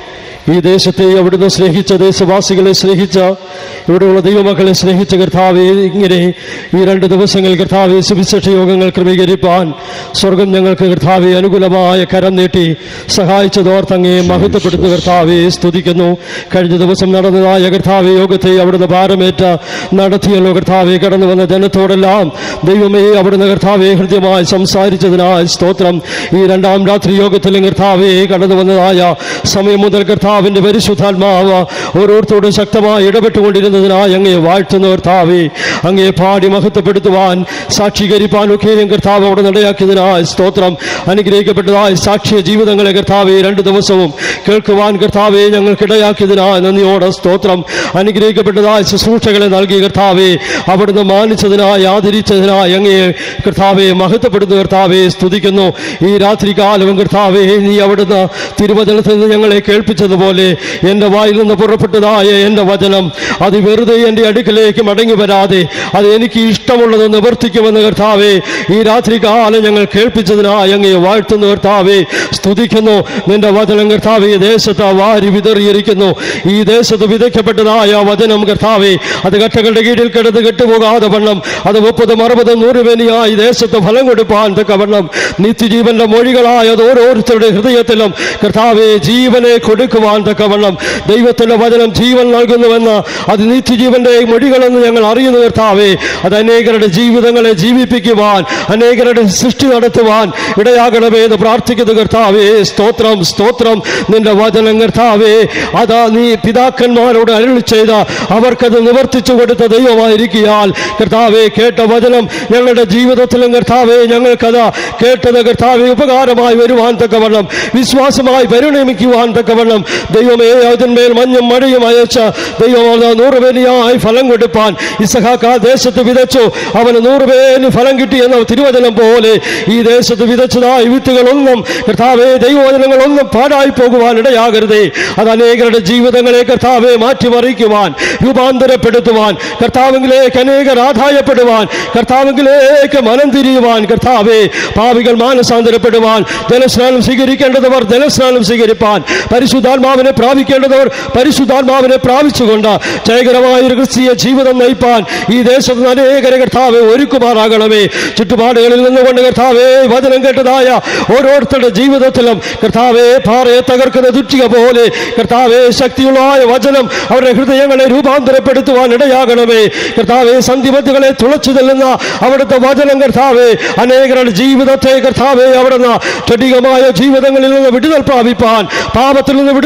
ഈ ദേശത്തെ അവിടുന്ന് സ്നേഹിച്ച ദേശവാസികളെ സ്നേഹിച്ച ഇവിടെയുള്ള ദൈവമക്കളെ സ്നേഹിച്ച കർത്താവെ ഇങ്ങനെ ഈ രണ്ട് ദിവസങ്ങൾ കർത്താവെ സുവിശേഷ യോഗങ്ങൾ ക്രമീകരിപ്പാൻ സ്വർഗം ഞങ്ങൾക്ക് കർത്താവെ അനുകൂലമായ കരം നീട്ടി സഹായിച്ചതോർത്തങ്ങേ മഹത്വപ്പെടുത്തുന്ന കർത്താവെ സ്തുതിക്കുന്നു കഴിഞ്ഞ ദിവസം നടന്നതായ കർത്താവെ യോഗത്തെ അവിടുന്ന് ഭാരമേറ്റ നടത്തിയല്ലോ കർത്താവെ കടന്നു വന്ന ജനത്തോടെല്ലാം ദൈവമേ അവിടുന്ന് കർത്താവെ ഹൃദ്യമായി സംസാരിച്ചതിനായി സ്തോത്രം ഈ രണ്ടാം രാത്രി യോഗത്തിലും കർത്താവെ കടന്നു വന്നതായ സമയം മുതൽ കർത്താവിന്റെ പരിശുദ്ധാത്മാവ് ഓരോരുത്തരോടും ശക്തമായി ഇടപെട്ടുകൊണ്ടിരുന്നതിനായി അങ്ങേ വാഴ്ത്തുന്ന കർത്താവെ അങ്ങേ പാടി മഹത്വപ്പെടുത്തുവാൻ സാക്ഷീകരിപ്പാനൊക്കെയും കർത്താവ് അവിടെ നടയാക്കിയതിനായി സ്തോത്രം അനുഗ്രഹിക്കപ്പെട്ടതായ സാക്ഷ്യ ജീവിതങ്ങളെ കർത്താവെ രണ്ട് ദിവസവും കേൾക്കുവാൻ കർത്താവെ ഞങ്ങൾക്കിടയാക്കിയതിനായി നന്ദിയോടെ സ്തോത്രം അനുഗ്രഹിക്കപ്പെട്ടതായ ശുശ്രൂഷകളെ നൽകി കർത്താവെ അവിടുന്ന് മാനിച്ചതിനായി ആദരിച്ചതിനായി അങ്ങേ കർത്താവെ മഹത്വപ്പെടുന്ന കർത്താവെ സ്തുതിക്കുന്നു ഈ രാത്രി കാലവും കർത്താവെ നീ അവിടുന്ന് തിരുവചനത്തിൽ നിന്ന് ഞങ്ങളെ കേൾപ്പിച്ചതുപോലെ എൻ്റെ വായിൽ നിന്ന് പുറപ്പെട്ടതായ എൻ്റെ വചനം അത് വെറുതെ എൻ്റെ അടുക്കലേക്ക് മടങ്ങി വരാതെ അത് എനിക്ക് ഇഷ്ടമുള്ളത് നിവർത്തിക്കുമെന്ന് കർത്താവെ ഈ രാത്രി കാലം ഞങ്ങൾ കേൾപ്പിച്ചതിനായി അങ്ങേ വാഴ്ത്തുന്നു കർത്താവെ സ്തുതിക്കുന്നു നിന്റെ വചനം കർത്താവെ ഈ ദേശത്ത് വാരി വിതറിയിരിക്കുന്നു ഈ ദേശത്ത് വിതയ്ക്കപ്പെട്ടതായ വചനം കർത്താവെ അത് കട്ടകളുടെ കീഴിൽ കിടന്ന് കെട്ടുപോകാതെ വണ്ണം അത് മുപ്പതും അറുപതും നൂറുവേനിയായി ദേശത്ത് ഫലം കൊടുപ്പാൻ തക്കവണ്ണം നിത്യജീവന്റെ മൊഴികളായ അത് ഓരോരുത്തരുടെ ഹൃദയത്തിലും കർത്താവെ ജീവനെ കൊടുക്കുവാൻ തക്കവണ്ണം ദൈവത്തിന്റെ വചനം ജീവൻ നൽകുന്നുവെന്ന് അത് നിത്യജീവന്റെ മൊഴികളെന്ന് ഞങ്ങൾ അറിയുന്നു കർത്താവെ അത് അനേകരുടെ ജീവിതങ്ങളെ ജീവിപ്പിക്കുവാൻ അനേകരുടെ സൃഷ്ടി നടത്തുവാൻ ഇടയാകണമേ എന്ന് പ്രാർത്ഥിക്കുന്നു കർത്താവേ സ്തോത്രം സ്തോത്രം നിന്റെ വചനം കർത്താവേ അതാ നീ പിതാക്കന്മാരോട് അരുളി ചെയ്ത അവർക്കത് നിവർത്തിച്ചു കൊടുത്ത ദൈവമായിരിക്കിയാൽ കർത്താവെ കേട്ട വചനം ഞങ്ങളുടെ ജീവിതത്തിലും കർത്താവെ ഞങ്ങൾക്കത് കേട്ടത് കർത്താവെ ഉപകാരമായി വരുവാൻ തക്കവണ്ണം വിശ്വാസമായി പരിണമിക്കുവാൻ തക്കവണ്ണം ദൈവമേ അതിന്മേൽ മഞ്ഞും മഴയും അയച്ച ദൈവം അത് നൂറുപേനിയായി ഫലം കൊടുപ്പാൻ ഇസഹാക്ക ദേശത്ത് വിതച്ചു അവന് നൂറുപേന് ഫലം കിട്ടി എന്ന തിരുവചനം പോലെ ഈ ദേശത്ത് വിതച്ചതായ വിത്തുകളൊന്നും കർത്താവെ ദൈവവചനങ്ങളൊന്നും പാടായി പോകുവാൻ ഇടയാകരുതേ അത് അനേകരുടെ ജീവിതങ്ങളെ കർത്താവെ മാറ്റിമറിക്കുവാൻ രൂപാന്തരപ്പെടുത്തുവാൻ കർത്താവിലേക്ക് അനേകർ ആദായപ്പെടുവാൻ കർത്താവിലേക്ക് മനം തിരിയുവാൻ കർത്താവെ പാവികൾ മാനസാന്തരപ്പെടുവാൻ ജലസ്നാനം സ്വീകരിക്കേണ്ടതവർ ജലസ്നാനം സ്വീകരിപ്പാൻ പരിശുദ്ധാത്മാവിനെ പ്രാപിക്കേണ്ടതവർ പരിശുദ്ധാത്മാവിനെ പ്രാപിച്ചുകൊണ്ട് ജയകരമായ ഒരു ക്രിസ്തീയ ജീവിതം നയിപ്പാൻ ഈ ദേശത്ത് നിന്ന് അനേകരെ കർത്താവെ ഒരുക്കുമാറാകണമേ ചുറ്റുപാടുകളിൽ നിന്നുകൊണ്ട് കർത്താവെ വചനം കേട്ടതായ ഓരോരുത്തരുടെ ജീവിതത്തിലും കർത്താവെ പാറയെ തകർക്കുന്ന ദുഷ്ടിക പോലെ കർത്താവെ ശക്തിയുള്ളതായ വചനം അവരുടെ ഹൃദയങ്ങളെ രൂപാന്തരപ്പെടുത്തുവാൻ ഇടയാകണമേ കർത്താവെ സന്ധിമത്തുകളെ തുളച്ചു ചെല്ലുന്ന അവിടുത്തെ വചനം കർത്താവെ അനേകരുടെ ജീവിതത്തെ കർത്താവെ അവിടുന്ന് ചടികമായ ജീവിതങ്ങളിൽ നിന്ന് വിടുതൽ പ്രാപിപ്പാൻ പാപത്തിൽ നിന്ന് വിടുതൽ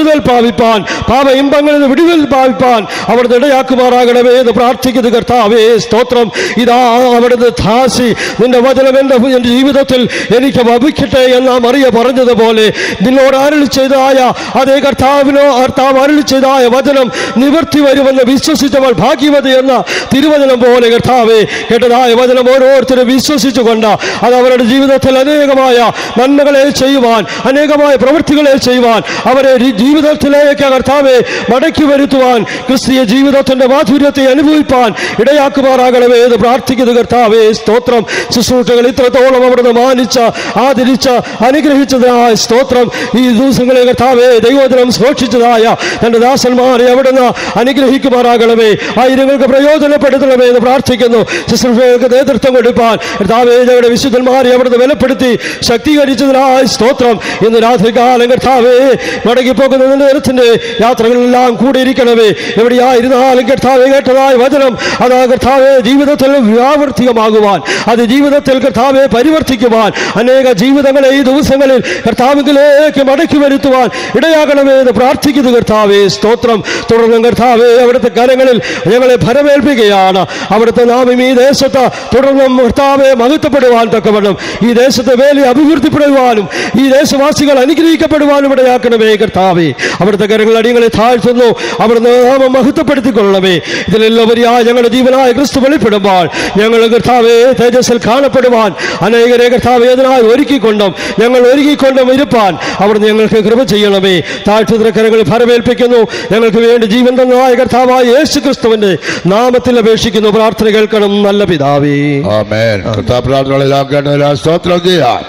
വിടുതൽ പാവിപ്പാൻ പാപ ഇമ്പങ്ങളിൽ നിന്ന് വിടുതൽ പാവിപ്പാൻ അവിടുന്ന് ഇടയാക്കുമാറാകണമേ എന്ന് പ്രാർത്ഥിക്കുന്നത് കർത്താവേ സ്തോത്രം ഇതാ അവിടുന്ന് ദാസി നിന്റെ വചനം എൻ്റെ എൻ്റെ ജീവിതത്തിൽ എനിക്ക് ഭവിക്കട്ടെ എന്ന് മറിയ പറഞ്ഞതുപോലെ നിന്നോട് അരുളി ചെയ്തതായ അതേ കർത്താവിനോ കർത്താവ് അരുളി ചെയ്തതായ വചനം നിവർത്തി വരുമെന്ന് വിശ്വസിച്ചവൾ ഭാഗ്യവതി എന്ന തിരുവചനം പോലെ കർത്താവെ കേട്ടതായ വചനം ഓരോരുത്തരും വിശ്വസിച്ചുകൊണ്ട് അത് അവരുടെ ജീവിതത്തിൽ അനേകമായ നന്മകളെ ചെയ്യുവാൻ അനേകമായ പ്രവൃത്തികളെ ചെയ്യുവാൻ അവരെ രി- ജീവിതത്തിലേക്ക് കർത്താവെ മടക്കി വരുത്തുവാൻ ക്രിസ്തീയ ജീവിതത്തിന്റെ മാധുര്യത്തെ അനുഭവിപ്പാൻ ഇടയാക്കുമാറാകണമേ എന്ന് പ്രാർത്ഥിക്കുന്നത് കർത്താവെ സ്തോത്രം ശുശ്രൂഷകൾ ഇത്രത്തോളം അവിടുന്ന് മാനിച്ച ആദരിച്ച അനുഗ്രഹിച്ചതായ സ്തോത്രം ഈ ദിവസങ്ങളെ കർത്താവെ ദൈവോദനം സൂക്ഷിച്ചതായ തന്റെ ദാസന്മാരെ അവിടുന്ന് അനുഗ്രഹിക്കുമാറാകണമേ ആയിരങ്ങൾക്ക് പ്രയോജനപ്പെടുത്തണമേ എന്ന് പ്രാർത്ഥിക്കുന്നു ശുശ്രൂഷകൾക്ക് നേതൃത്വം കൊടുപ്പാൻ കർത്താവെ ഞങ്ങളുടെ വിശുദ്ധന്മാരെ അവിടുന്ന് ബലപ്പെടുത്തി ശക്തീകരിച്ചതിനായ സ്തോത്രം ഇന്ന് രാത്രികാലം കർത്താവേ മടങ്ങിപ്പോകുന്ന നേരത്തിന്റെ യാത്രകളെല്ലാം കൂടിയിരിക്കണമേ എവിടെയായിരുന്നാലും കർത്താവെ കേട്ടതായ വചനം അതാ കർത്താവെ ജീവിതത്തിൽ വ്യാവർത്തികമാകുവാൻ അത് ജീവിതത്തിൽ കർത്താവെ പരിവർത്തിക്കുവാൻ അനേക ജീവിതങ്ങളെ ഈ ദിവസങ്ങളിൽ കർത്താവിലേക്ക് മടക്കി വരുത്തുവാൻ ഇടയാകണമേ എന്ന് പ്രാർത്ഥിക്കുന്നു കർത്താവെ സ്തോത്രം തുടർന്നും കർത്താവെ അവിടുത്തെ കരങ്ങളിൽ ഞങ്ങളെ ഭരമേൽപ്പിക്കുകയാണ് അവിടുത്തെ നാമം ഈ ദേശത്ത് തുടർന്നും കർത്താവെ മഹത്വപ്പെടുവാൻ തക്കവണ്ണം ഈ ദേശത്തെ വേലി അഭിവൃദ്ധിപ്പെടുവാനും ഈ ദേശവാസികൾ അനുഗ്രഹിക്കപ്പെടുവാനും ഇടയാക്കണമേ കർത്താവെ അവിടുത്തെ കരങ്ങൾ അടിയങ്ങളെ താഴ്ത്തുന്നു അവിടുന്ന് നാമം മഹത്വപ്പെടുത്തിക്കൊള്ളണമേ ഇതിലെല്ലാവരെയായ ഞങ്ങളുടെ ജീവനായ ക്രിസ്തു വെളിപ്പെടുമ്പോൾ ഞങ്ങൾ കർത്താവെ തേജസ്സിൽ കാണപ്പെടുവാൻ അനേകരെ കർത്താവെ അതിനായി ഒരുക്കിക്കൊണ്ടും ഞങ്ങൾ ഒരുക്കിക്കൊണ്ടും ഇരുപ്പാൻ അവിടുന്ന് ഞങ്ങൾക്ക് കൃപ ചെയ്യണമേ താഴ്ത്തുന്ന കരങ്ങൾ ഫലമേൽപ്പിക്കുന്നു ഞങ്ങൾക്ക് വേണ്ടി ജീവൻ തന്നതായ കർത്താവായ യേശു ക്രിസ്തുവിന്റെ നാമത്തിൽ അപേക്ഷിക്കുന്നു പ്രാർത്ഥന കേൾക്കണം നല്ല പിതാവേ ആമേൻ കർത്താവ് പ്രാർത്ഥനകളെല്ലാം കേട്ടതിനാൽ സ്തോത്രം ചെയ്യാം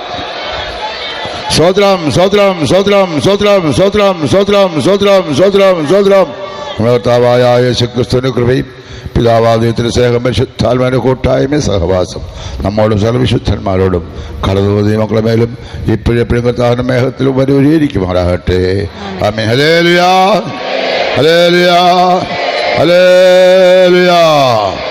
സ്തോത്രം സ്തോത്രം സ്തോത്രം സ്തോത്രം സ്തോത്രം സ്തോത്രം സ്തോത്രം സ്തോത്രം സ്തോത്രം നമ്മുടെ കർത്താവായ യേശു ക്രിസ്തുവിന്റെ കൃപയും പിതാവാദയത്തിന്റെ സ്നേഹം പരിശുദ്ധാത്മാന്റെ കൂട്ടായ്മ സഹവാസം നമ്മോടും സർവവിശുദ്ധന്മാരോടും കടന്നു മക്കളുടെ മേലും ഇപ്പോഴെപ്പോഴും കർത്താവിന്റെ മേഘത്തിലും വരുവരിയിരിക്കുമാറാകട്ടെ ആമേ ഹലേലുയാ ഹലേലുയാ ഹലേലുയാ